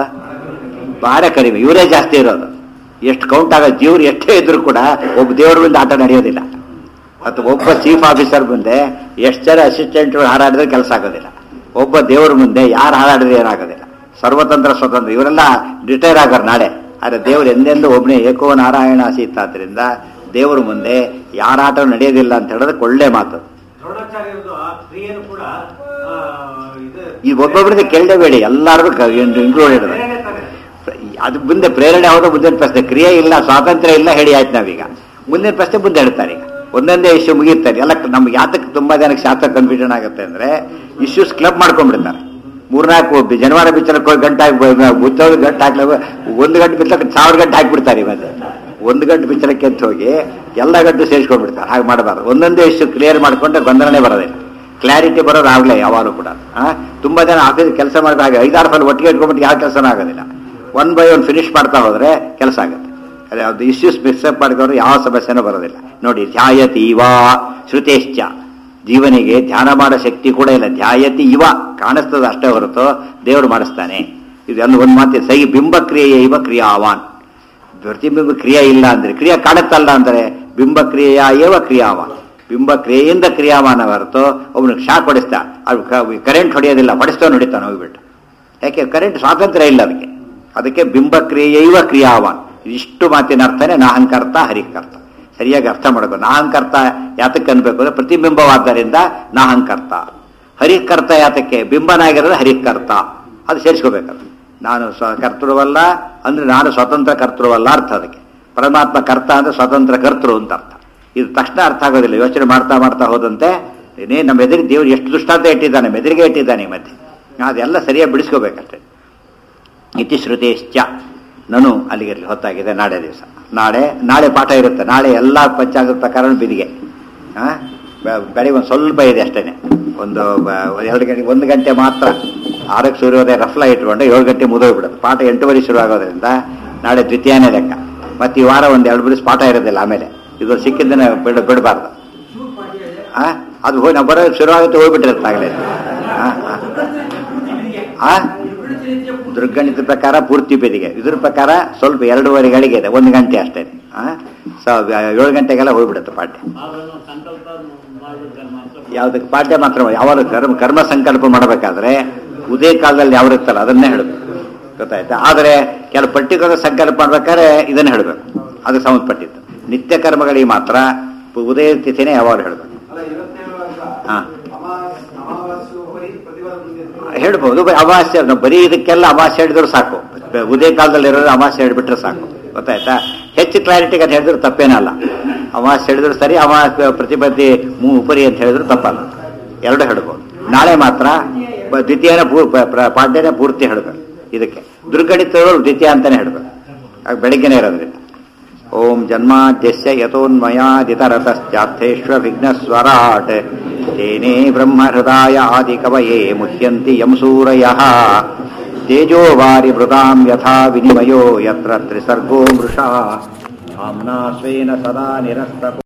ಭಾಳ ಕಡಿಮೆ ಇವರೇ ಜಾಸ್ತಿ ಇರೋದು ಎಷ್ಟು ಕೌಂಟ್ ಆಗೋ ಜೀವ್ರು ಎಷ್ಟೇ ಇದ್ರು ಕೂಡ ಒಬ್ಬ ದೇವ್ರ ಮುಂದೆ ಆಟ ನಡೆಯೋದಿಲ್ಲ ಅಥವಾ ಒಬ್ಬ ಚೀಫ್ ಆಫೀಸರ್ ಮುಂದೆ ಎಷ್ಟು ಜನ ಅಸಿಸ್ಟೆಂಟ್ಗಳು ಹಾರಾಡಿದ್ರೆ ಕೆಲಸ ಆಗೋದಿಲ್ಲ ಒಬ್ಬ ದೇವ್ರ ಮುಂದೆ ಯಾರು ಹಾರಾಡಿದ್ರೆ ಏನಾಗೋದಿಲ್ಲ ಸರ್ವತಂತ್ರ ಸ್ವತಂತ್ರ ಇವರೆಲ್ಲ ರಿಟೈರ್ ಆಗೋರು ನಾಳೆ ಆದರೆ ದೇವರು ಎಂದೆಂದೂ ಒಬ್ಬನೇ ಏಕೋ ನಾರಾಯಣ ಆದ್ರಿಂದ ದೇವರ ಮುಂದೆ ಯಾರ ಆಟ ನಡೆಯೋದಿಲ್ಲ ಅಂತ ಹೇಳೋದಕ್ಕೆ ಒಳ್ಳೆ ಮಾತು ದ್ರೋಣಾಚಾರ್ಯರದು ಆ ಕ್ರಿಯೆಯನ್ನು ಕೂಡ ಆ, ಇದು ಈ ಒಬ್ಬೊಬ್ಬರದ್ದು ಕೇಳಲೇಬೇಡಿ ಎಲ್ಲರೂ ಇನ್ಕ್ಲೂಡ್ ಇರೋದು ಪ್ರೇರಣೆ ತಾನೆ. ಅದು ಮುಂದೆ ಪ್ರೇರಣೆ ಹೋದ ಮುಂದಿನ ಪ್ರಶ್ನೆ ಕ್ರಿಯೆ ಇಲ್ಲ ಸ್ವಾತಂತ್ರ್ಯ ಇಲ್ಲ ಹೇಳಿ ಆಯ್ತು ನಾವೀಗ ಮುಂದಿನ ಪ್ರಶ್ನೆ ಮುಂದೆ ಹೇಳ್ತಾರೆ ಈಗ ಒಂದೊಂದೇ ಇಶ್ಯೂ ಮುಗಿತಾರೆ ಎಲ್ಲ ನಮ್ಗೆ ಯಾತಕ್ಕೆ ತುಂಬಾ ಜನಕ್ಕೆ ಶಾಸ್ತ್ರ ಕನ್ಫ್ಯೂಷನ್ ಆಗುತ್ತೆ ಅಂದ್ರೆ ಇಶ್ಯೂಸ್ ಕ್ಲಬ್ ಮಾಡ್ಕೊಂಡ್ಬಿಡ್ತಾರೆ ಮೂರ್ನಾಲ್ಕು ಬಿ- ಜನವಾರ ಬಿಚ್ಚಲಕ್ಕೆ ಹೋಗಿ ಗಂಟೆ ಹಾಕಿ ಮುಚ್ಚೋದು ಗಂಟೆ ಹಾಕ್ಲ ಒಂದು ಗಂಟೆ ಬಿಚ್ಚಲಕ್ಕೆ ಸಾವಿರ ಗಂಟೆ ಹಾಕಿಬಿಡ್ತಾರೆ ಮತ್ತೆ ಒಂದು ಗಂಟೆ ಬಿಚ್ಚಲಕ್ಕೆ ಅಂತ ಹೋಗಿ ಎಲ್ಲ ಗಂಟು ಸೇರಿಸ್ಕೊಂಡ್ಬಿಡ್ತಾರೆ ಹಾಗೆ ಮಾಡಬಾರ್ದು ಒಂದೊಂದೇ ಇಷ್ಟು ಕ್ಲಿಯರ್ ಮಾಡ್ಕೊಂಡ್ರೆ ಗೊಂದಲನೇ ಬರೋದಿಲ್ಲ ಕ್ಲಾರಿಟಿ ಬರೋದು ಆಗಲೇ ಯಾವಾಗಲೂ ಕೂಡ ಆ, ತುಂಬಾ ಜನ ಆಫೀಸ್ ಕೆಲಸ ಮಾಡಿದಾಗ ಐದಾರು ಫಲ ಒಟ್ಟಿಗೆ ಇಟ್ಕೊಂಡ್ಬಿಟ್ಟು ಯಾವ ಕೆಲಸನೂ ಆಗೋದಿಲ್ಲ ಒನ್ ಬೈ ಒನ್ ಫಿನಿಶ್ ಮಾಡ್ತಾ ಹೋದ್ರೆ ಕೆಲಸ ಆಗುತ್ತೆ ಅದೇ ಅದು ಇಶ್ಯೂಸ್ ಮಿಕ್ಸಪ್ ಮಾಡಿಕೊಂಡ್ರೆ ಯಾವ ಸಮಸ್ಯೆನೂ ಬರೋದಿಲ್ಲ ನೋಡಿ ಧ್ಯಾಯತೀವಾ ಶ್ರುತೇಶ್ಚ ಜೀವನಿಗೆ ಧ್ಯಾನ ಮಾಡೋ ಶಕ್ತಿ ಕೂಡ ಇಲ್ಲ ಧ್ಯಾಯತಿ ಇವ ಕಾಣಿಸ್ತದ ಅಷ್ಟೇ ಹೊರತು ದೇವರು ಮಾಡಿಸ್ತಾನೆ ಇದೆಲ್ಲ ಒಂದು ಮಾತಿ ಸೈ ಬಿಂಬ ಕ್ರಿಯೆ ಇವ ಕ್ರಿಯಾವಾನ್ ಪ್ರತಿಬಿಂಬ ಕ್ರಿಯೆ ಇಲ್ಲ ಅಂದ್ರೆ ಕ್ರಿಯೆ ಕಾಣುತ್ತಲ್ಲ ಅಂದ್ರೆ ಬಿಂಬ ಕ್ರಿಯೆಯ ಏವ ಕ್ರಿಯಾವಾನ್ ಬಿಂಬ ಕ್ರಿಯೆಯಿಂದ ಕ್ರಿಯಾವಾನ ಹೊರತು ಅವನಿಗೆ ಶಾಕ್ ಹೊಡಿಸ್ತಾ ಅದು ಕರೆಂಟ್ ಹೊಡೆಯೋದಿಲ್ಲ ಹೊಡಿಸ್ತಾನೆ ಹೊಡಿತಾನೆ ಹೋಗ್ಬಿಟ್ಟು ಯಾಕೆ ಕರೆಂಟ್ ಸ್ವಾತಂತ್ರ್ಯ ಇಲ್ಲ ಅದಕ್ಕೆ ಅದಕ್ಕೆ ಬಿಂಬ ಕ್ರಿಯೆಯೈವ ಕ್ರಿಯಾವಾನ್ ಇಷ್ಟು ಮಾತಿನ ಅರ್ಥನೇ ನಾಹಂಕರ್ತ ಹರಿಕರ್ತ ಸರಿಯಾಗಿ ಅರ್ಥ ಮಾಡಬೇಕು ನಾಹಂಕರ್ತ ಯಾತಕ್ಕೆ ಅನ್ಬೇಕು ಅಂದ್ರೆ ಪ್ರತಿಬಿಂಬವಾದ್ದರಿಂದ ನಾಹಂಕರ್ತ ಹರಿಕರ್ತ ಯಾತಕ್ಕೆ ಬಿಂಬನಾಗಿರೋದು ಹರಿಕರ್ತ ಅದು ಸೇರಿಸ್ಕೋಬೇಕಲ್ಲ ನಾನು ಸ್ವ ಕರ್ತೃವಲ್ಲ ಅಂದ್ರೆ ನಾನು ಸ್ವತಂತ್ರ ಕರ್ತೃವಲ್ಲ ಅರ್ಥ ಅದಕ್ಕೆ ಪರಮಾತ್ಮ ಕರ್ತ ಅಂದ್ರೆ ಸ್ವತಂತ್ರ ಕರ್ತೃ ಅಂತ ಅರ್ಥ ಇದು ತಕ್ಷಣ ಅರ್ಥ ಆಗೋದಿಲ್ಲ ಯೋಚನೆ ಮಾಡ್ತಾ ಮಾಡ್ತಾ ಹೋದಂತೆ ಏನೇ ನಮ್ಮ ಎದುರಿಗೆ ದೇವರು ಎಷ್ಟು ದುಷ್ಟಾಂತ ಇಟ್ಟಿದ್ದಾನೆ ಮೆದುರಿಗೆ ಇಟ್ಟಿದ್ದಾನೆ ಈ ಮಧ್ಯೆ ಅದೆಲ್ಲ ಸರಿಯಾಗಿ ಬಿಡಿಸ್ಕೋಬೇಕಷ್ಟೇ ಇತಿ ಶ್ರುತೇಶ್ಚ ನಾನು ಅಲ್ಲಿಗೆ ಹೊತ್ತಾಗಿದೆ ನಾಳೆ ದಿವಸ ನಾಳೆ ನಾಳೆ ಪಾಠ ಇರುತ್ತೆ ನಾಳೆ ಎಲ್ಲ ಪಂಚಾಂಗದ ಪ್ರಕಾರ ಬಿದಿಗೆ ಆ? ಬೆ- ಬೆಳಿಗ್ಗೆ ಒಂದು ಸ್ವಲ್ಪ ಇದೆ ಅಷ್ಟೇನೆ ಒಂದು ಬ- ಎರಡು ಗಂಟೆ ಒಂದು ಗಂಟೆ ಮಾತ್ರ ಆರಕ್ಕೆ ಸೂರ್ಯೋದಯ ರಫ್ಲ ಇಟ್ಕೊಂಡು ಏಳು ಗಂಟೆ ಮುದೋಗ್ಬಿಡುತ್ತೆ ಪಾಠ ಎಂಟುವರೆ ಶುರು ಆಗೋದ್ರಿಂದ ನಾಳೆ ದ್ವಿತೀಯನೇ ಲೆಕ್ಕ ಮತ್ತೆ ಈ ವಾರ ಒಂದು ಎರಡು ಬಿಡಿಸ್ ಪಾಠ ಇರೋದಿಲ್ಲ ಆಮೇಲೆ ಇದು ಸಿಕ್ಕಿದ್ದನ್ನ ಬಿಡ ಬಿಡಬಾರ್ದು ಚೂರು ಪಾಠ ಇದೆ ಆ? ಅದು ಹೋಗಿ ನಾವು ಬರೋ ಶುರು ಆಗುತ್ತೆ ಹೋಗ್ಬಿಟ್ಟಿರುತ್ತೆ ಆಗಲೇ ಆ ಇಬ್ಬರು ರೀತಿಯ ಪುಸ್ತಕ ದುರ್ಗಣಿತ ಪ್ರಕಾರ ಪೂರ್ತಿ ಬೆದಿಗೆ ಇದ್ರ ಪ್ರಕಾರ ಸ್ವಲ್ಪ ಎರಡೂವರೆ ಗಳಿಗೆ ಇದೆ ಒಂದು ಗಂಟೆ ಅಷ್ಟೇ ಆ? ಸೊ ಏಳು ಗಂಟೆಗೆಲ್ಲ ಹೋಗ್ಬಿಡುತ್ತೆ ಪಾಠ್ಯ ಯಾವ್ದಕ್ಕೆ ಪಾಠ್ಯ ಮಾತ್ರ ಯಾವಾಗ ಕರ್ಮ ಕರ್ಮ ಸಂಕಲ್ಪ ಮಾಡಬೇಕಾದ್ರೆ ಉದಯ ಕಾಲದಲ್ಲಿ ಯಾವ ಇರ್ತಲ್ಲ ಅದನ್ನೇ ಹೇಳಬೇಕು ಗೊತ್ತಾಯ್ತಾ ಆದರೆ ಕೆಲವು ಪರ್ಟಿಕ್ಯುಲರ್ ಸಂಕಲ್ಪ ಮಾಡ್ಬೇಕಾದ್ರೆ ಇದನ್ನ ಹೇಳಬೇಕು ಅದಕ್ಕೆ ಸಂಬಂಧಪಟ್ಟಿದ್ದು ನಿತ್ಯ ಕರ್ಮಗಳಿಗೆ ಮಾತ್ರ ಉದಯ ತಿಥಿನೇ ಯಾವಾಗ ಹೇಳಬೇಕು ಅಲ್ಲ ಇವತ್ತೇಳು ವರ್ಷ ಹಾ. ಅಮಾವಾಸ್ ಅಮಾವಾಸ್ಯೆ ಬರೀ ಪ್ರತಿವಾರ ಮುಂದೆ ಹೇಳ್ಬೋದು ಬ- ಅಮಾವಾಸ್ಯೆ ನಾವು ಬರೀ ಇದಕ್ಕೆಲ್ಲ ಅಮಾವಾಸ್ಯೆ ಹೇಳಿದ್ರು ಸಾಕು ಉದಯ ಕಾಲದಲ್ಲಿ ಇರೋದು ಅಮಾವಾಸ್ಯೆ ಹೇಳಿಬಿಟ್ರೆ ಸಾಕು ಗೊತ್ತಾಯ್ತಾ ಹೆಚ್ಚು ಕ್ಲಾರಿಟಿಗೆ ಅಂತ ಹೇಳಿದ್ರು ತಪ್ಪೇನಲ್ಲ ಅಮಾವಾಸ್ಯೆ ಹೇಳಿದ್ರು ಸರಿ ಅಮಾವಾಸ್ಯೆ ಪ್ರತಿಪತ್ತಿ ಮೂ ಉಪರಿ ಅಂತ ಹೇಳಿದ್ರು ತಪ್ಪಲ್ಲ ಎರಡು ಹೇಳ್ಬೋದು ನಾಳೆ ಮಾತ್ರ ಬ- ದ್ವಿತೀಯನ ಪೂ- ಪ- ಪ್ರ- ಪಾಡ್ಯನೇ ಪೂರ್ತಿ ಹೇಳ್ಬೇಕು ಇದಕ್ಕೆ ದುರ್ಗಣಿತರು ದ್ವಿತೀಯ ಅಂತಾನೆ ಹೇಳ್ಬೇಕು ಆಗ ಬೆಳಿಗ್ಗೆನೇ ಇರೋದ್ರಿಂದ ಓಂ ಜನ್ಮಾದ್ಯಸ್ಯ ಯತೋನ್ಮಯಾದಿತರತಶ್ಚಾರ್ಥೇಶ್ವ ವಿಘ್ನಸ್ವರಾಟ್ ತೇನೇ ಬ್ರಹ್ಮಹೃದಾಯ ಆದಿಕವಯೇ ಮುಹ್ಯಂತಿ ಯಂ ಸೂರಯಃ ತೇಜೋ ವಾರಿ ಮೃದಾಂ ಯಥಾ ವಿನಿಮಯೋ ಯತ್ರ ತ್ರಿಸರ್ಗೋ ಮೃಷಾ ಧಾಮ್ನಾ ಸ್ವೇನ ಸದಾ ನಿರಸ್ತ